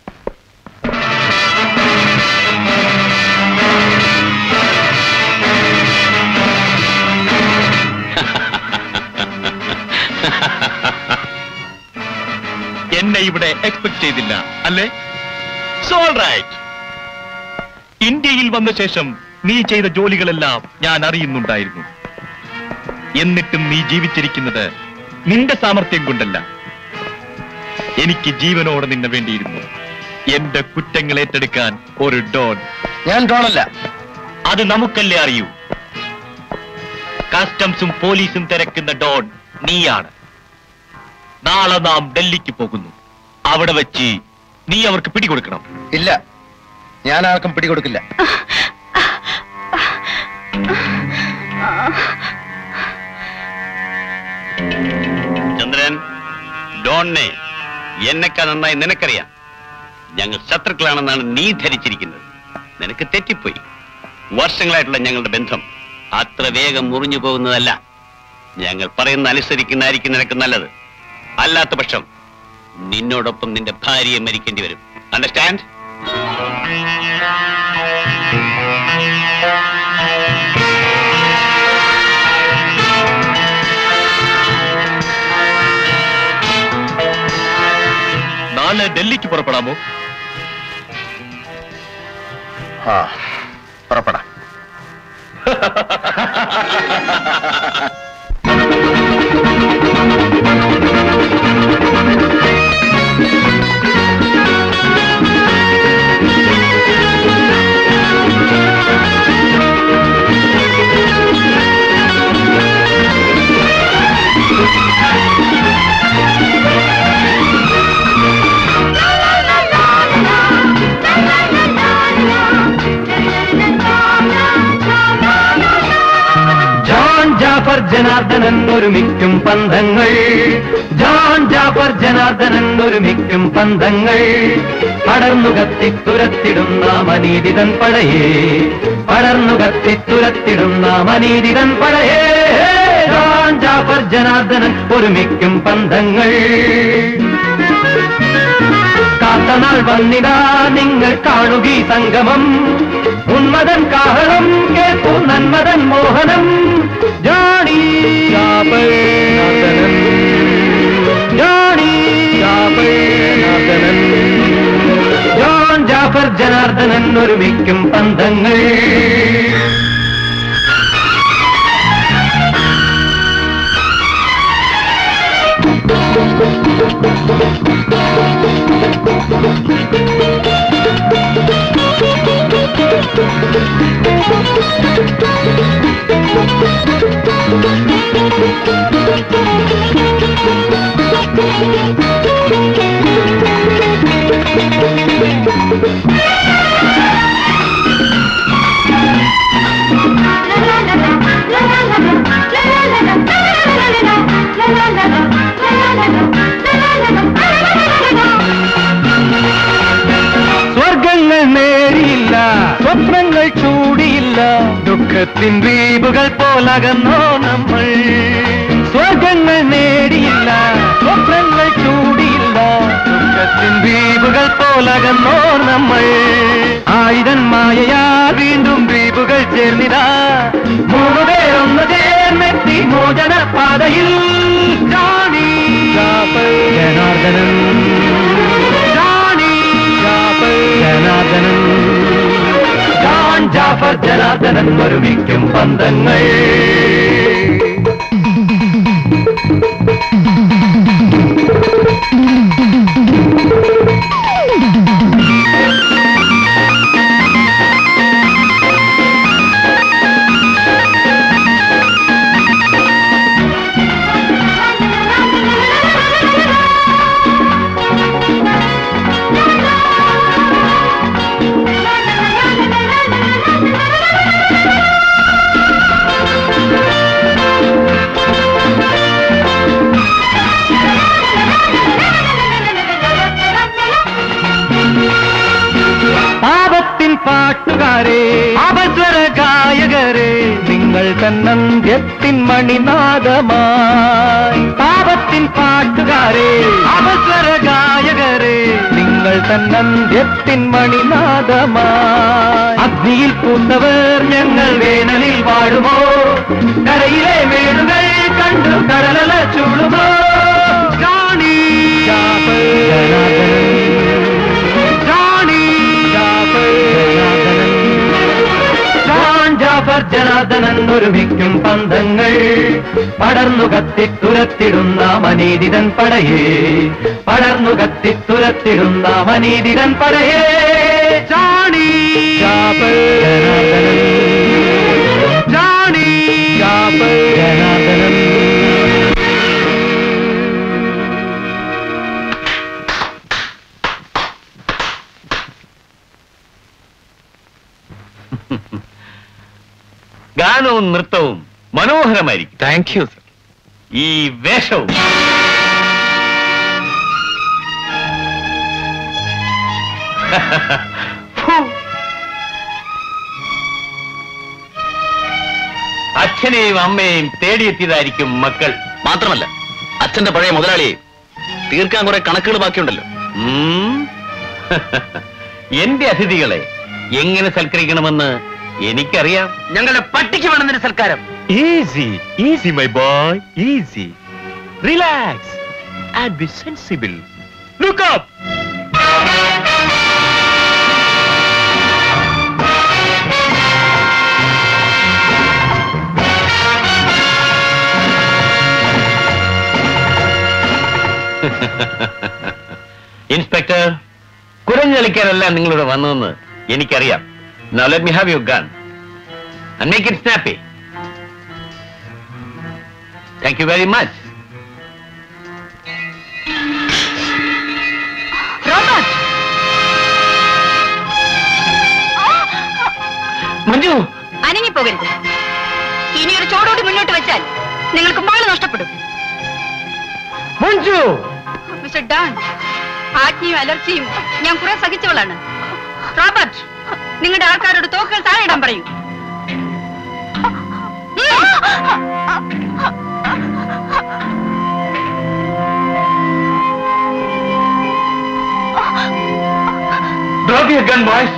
എന്നെ ഇവിടെ എക്സ്പെക്ട് ചെയ്തില്ല അല്ലേ സോൾ റൈറ്റ് ഇന്ത്യയിൽ വന്ന ശേഷം നീ ചെയ്ത ജോലികളെല്ലാം ഞാൻ അറിയുന്നുണ്ടായിരുന്നു എന്നിട്ടും നീ ജീവിച്ചിരിക്കുന്നത് നിന്റെ സാമർത്ഥ്യം കൊണ്ടല്ല എനിക്ക് ജീവനോടെ നിന്നെ വേണ്ടിയിരുന്നു എന്റെ കുറ്റങ്ങൾ ഏറ്റെടുക്കാൻ ഒരു ഡോൺ ഞാൻ ഡോണല്ല അത് നമുക്കല്ലേ അറിയൂ കസ്റ്റംസും പോലീസും തിരക്കുന്ന ഡോൺ നീയാണ് നാളെ നാം ഡൽഹിക്ക് പോകുന്നു അവിടെ വെച്ച് നീ അവർക്ക് പിടികൊടുക്കണം ഇല്ല ഞാൻ ആർക്കും പിടികൊടുക്കില്ല ചന്ദ്രൻ ഡോണിനെ എന്നെക്കാ നന്നായി നിനക്കറിയാം ഞങ്ങൾ ശത്രുക്കളാണെന്നാണ് നീ ധരിച്ചിരിക്കുന്നത് നിനക്ക് തെറ്റിപ്പോയി വർഷങ്ങളായിട്ടുള്ള ഞങ്ങളുടെ ബന്ധം അത്ര വേഗം മുറിഞ്ഞു പോകുന്നതല്ല ഞങ്ങൾ പറയുന്ന അനുസരിക്കുന്നതായിരിക്കും നിനക്ക് നല്ലത് അല്ലാത്ത പക്ഷം നിന്നോടൊപ്പം നിന്റെ ഭാര്യയെ മരിക്കേണ്ടി വരും അണ്ടർസ്റ്റാൻഡ് നാളെ ഡൽഹിക്ക് പുറപ്പെടാമോ ആ പുറപ്പെടാം ജോൺ ജാഫർ ജനാർദ്ദനൻ ഒരുമിക്കും പന്തങ്ങൾ ജോൺ ജാഫർ ജനാർദ്ദനൻ ഒരുമിക്കും പന്തങ്ങൾ പടർന്നു കത്തിത്തുരത്തിടുന്ന മനീതിതൻ പടയേ പടർന്നു കത്തിത്തുരത്തിടുന്ന മനീതിതൻ പടയേ ജോൺ ജാഫർ ജനാർദ്ദനൻ ഒരുമിക്കും പന്തങ്ങൾ കാത്തനാൾ വന്നിടാ നിങ്ങൾ കാണുകീ സംഗമം ഉന്മതൻ കാഹളം കേൾക്കൂ നന്മതൻ മോഹനം ജാണി ജാപനാഥനൻ ജാണി ജാപനാഥനൻ ജോൺ ജാഫർ ജനാർദ്ദനൻ ഒരുമിക്കും പന്തങ്ങൾ സ്വർഗങ്ങൾ നേടിയില്ല സ്വപ്നങ്ങൾ ചൂടിയില്ല ദുഃഖത്തിൻ ദ്വീപുകൾ പോലകന്നോ നമ്മൾ സ്വർഗങ്ങൾ നേടിയില്ല സ്വപ്നങ്ങൾ ചൂടിയില്ല ദ്വീപുകൾ പോലകന്നോർ നമ്മൾ ആയിരം മായയാൽ വീണ്ടും ദ്വീപുകൾ ചേർന്നിതാ മൂന്ന് പേരൊന്ന് ചേർന്നെത്തി മോചന പാതയിൽ ജാണി ജനാർദ്ദനൻ ജാണി ജനാർദ്ദനൻ ജാൻ ജാഫർ ജനാർദ്ദനൻ ഒരുമിക്കും ബന്ധങ്ങൾ പാപത്തിൻ പാട്ടുകാരെ അപസ്വര ഗായകരെ നിങ്ങൾ തന്നന്ത്യത്തിൻ മണിനാദമായി പാപത്തിൻ പാട്ടുകാരെ അപസ്വര ഗായകരെ നിങ്ങൾ തന്നന്ത്യത്തിൻ മണിനാദമായി അഗ്നിയിൽ പൂന്തവർ ഞങ്ങൾ വേനലിൽ വാഴുമോ കരയിലെ വീടുകൾ കണ്ടു കടലല ചൂടുമോ കാണി ജാണി ജാൻ ജാഫർ ജനാർദ്ദനൻ ഒരുമിക്കും പന്തങ്ങൾ പടർന്നു കത്തിത്തുരത്തിടുന്ന മനീതിതൻ പടയേ പടർന്നു കത്തിത്തുരത്തിടുന്ന മനീതിതൻ പടയേ ജാണി ജാഫർ ജനാർദ്ദനൻ ജാണി ജാഫർ ജനാർദ്ദനൻ ഗാനവും നൃത്തവും മനോഹരമായിരിക്കും താങ്ക് യു സർ ഈ വേഷവും ഫു. അച്ഛനെയും അമ്മയെയും തേടിയെത്തിയതായിരിക്കും മക്കൾ മാത്രമല്ല അച്ഛന്റെ പഴയ മുതലാളിയെ തീർക്കാൻ കുറെ കണക്കുകൾ ബാക്കിയുണ്ടല്ലോ ഉം. എന്റെ അതിഥികളെ എങ്ങനെ സൽക്കരിക്കണമെന്ന് എനിക്കറിയാം ഞങ്ങളുടെ പട്ടിക്ക് വേണമെന്നൊരു സൽക്കാരം easy easy my boy easy relax and be sensible look up inspector കുരഞ്ഞളിക്കാനല്ല നിങ്ങളിവിടെ വന്നതെന്ന് എനിക്കറിയാം Now let me have your gun and make it snappy. Thank you very much. Robert Manju അനങ്ങിപ്പോകരുത് ഇനി ഒരു ചോടോടി മുന്നോട്ട് വെച്ചാൽ നിങ്ങൾക്ക് മകള് നഷ്ടപ്പെടും മഞ്ജു മിസ്റ്റർ ഡാൻ ആജ്ഞയും അലർച്ചയും ഞാൻ കുറെ സഹിച്ചവളാണ് റോബർട്ട് നിങ്ങളുടെ ആൾക്കാരോട് തോക്കുകൾ താഴെ ഇടാൻ പറയൂ Drop your gun, boys.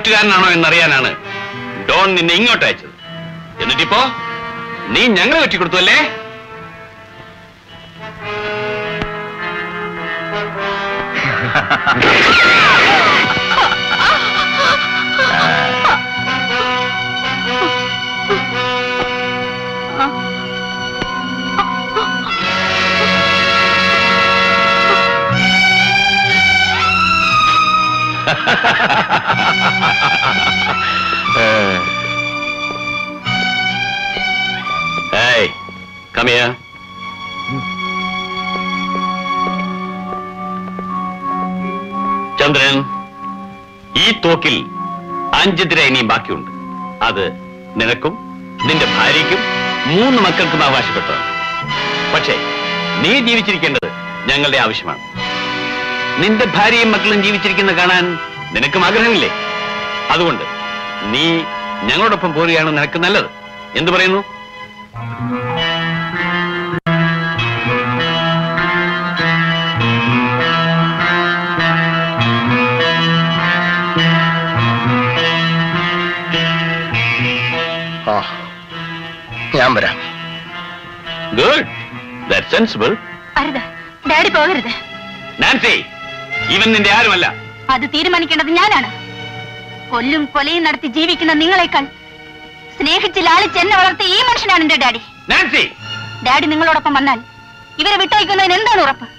തെറ്റുകാരനാണോ എന്നറിയാനാണ് ഡോൺ നിന്നെ ഇങ്ങോട്ട് അയച്ചത് എന്നിട്ടിപ്പോ നീ ഞങ്ങളെ വെട്ടിക്കൊടുത്തു അല്ലേ Hey, come here. ചന്ദ്രൻ ഈ തോക്കിൽ അഞ്ച് തിര ഇനിയും ബാക്കിയുണ്ട് അത് നിനക്കും നിന്റെ ഭാര്യയ്ക്കും മൂന്ന് മക്കൾക്കും അവകാശപ്പെട്ടതാണ് പക്ഷേ നീ ജീവിച്ചിരിക്കേണ്ടത് ഞങ്ങളുടെ ആവശ്യമാണ് നിന്റെ ഭാര്യയും മക്കളും ജീവിച്ചിരിക്കുന്നത് കാണാൻ നിനക്കും ആഗ്രഹമില്ലേ അതുകൊണ്ട് നീ ഞങ്ങളോടൊപ്പം പോരുകയാണ് നിനക്ക് നല്ലത് എന്തു പറയുന്നു ആ ഞാൻ വരാം ഗുഡ് ദാറ്റ് സെൻസിബിൾ അരുത് ഡാഡി പോകരുത് നാൻസി ഇവൻ നിന്റെ ആരുമല്ല അത് തീരുമാനിക്കേണ്ടത് ഞാനാണ് കൊല്ലും കൊലയും നടത്തി ജീവിക്കുന്ന നിങ്ങളെക്കാൾ സ്നേഹിച്ച് ലാളിച്ച് എന്നെ വളർത്തിയ ഈ മനുഷ്യനാണ് എന്റെ ഡാഡി നാൻസി ഡാഡി നിങ്ങളോടൊപ്പം വന്നാൽ ഇവരെ വിട്ടയക്കുന്നതിന് എന്താണ് ഉറപ്പ്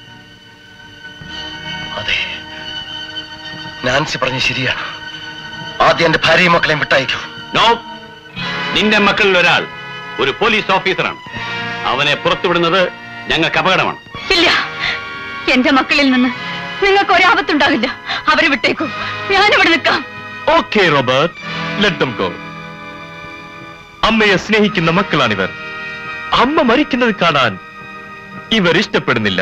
നാൻസി പറഞ്ഞ ശരിയാണ് ആദ്യം എന്റെ ഭാര്യയും മക്കളെയും വിട്ടയക്കൂ നോ നിന്റെ മക്കളിൽ ഒരാൾ ഒരു പോലീസ് ഓഫീസറാണ് അവനെ പുറത്തുവിടുന്നത് ഞങ്ങൾക്ക് അപകടമാണ് ഇല്ല എന്റെ മക്കളിൽ നിന്ന് നിങ്ങൾക്ക് ഒരാപത്തുണ്ടാകില്ല അവരെ വിട്ടേക്കൂ ഞാനിവിടെ നിൽക്കാം okay Robert let them go അമ്മയെ സ്നേഹിക്കുന്ന മക്കളാണിവർ അമ്മ മരിക്കുന്നത് കാണാൻ ഇവർ ഇഷ്ടപ്പെടുന്നില്ല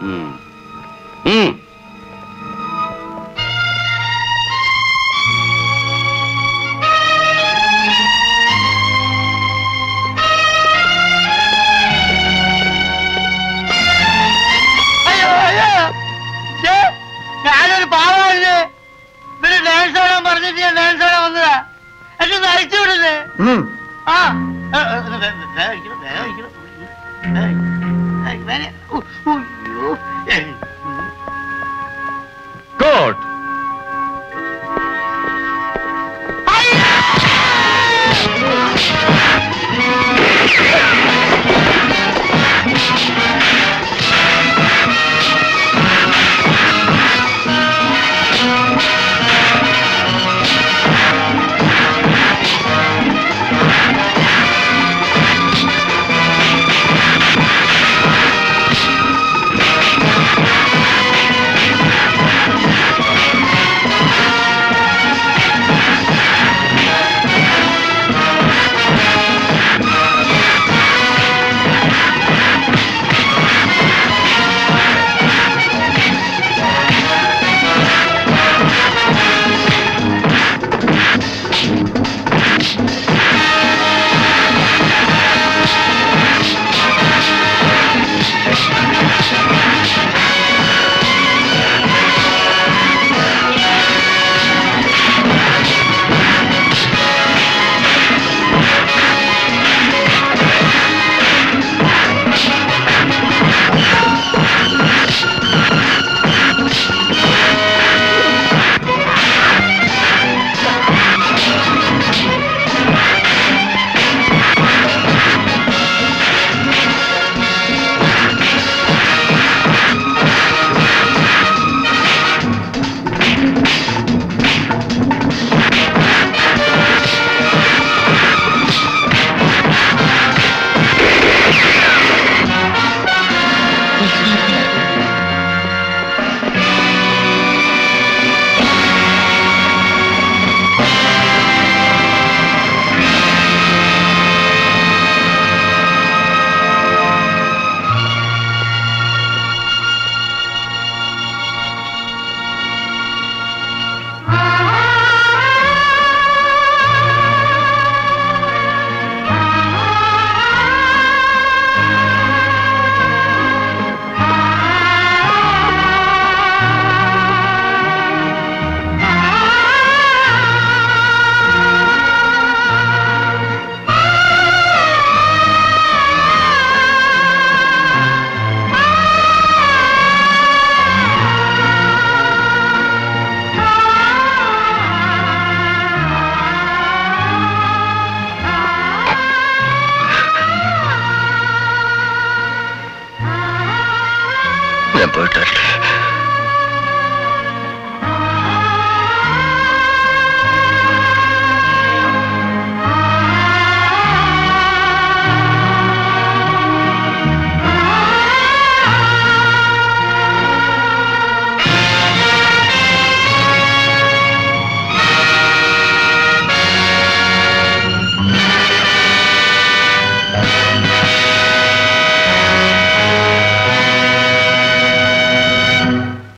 അയ്യോ അയ്യോ ഛേ, ഞാനൊരു പാവമല്ലേ ഇവര് ഡാൻസ് ആടാൻ പറഞ്ഞിട്ട് ഞാൻ ഡാൻസ് ആടാൻ വന്നതാ എന്നെ ഒന്ന് അയച്ചു വിടുന്നേ ആ ഏ, ഏ, വേ- വേ- വേഗം അയക്കണം, വേഗം അയക്കണം. വേഗം അയക്കണം. വേഗം. ഉ, ഉയ്യോ. ഏ, ഗോഡ് ആ പോയിട്ട് വരട്ടെ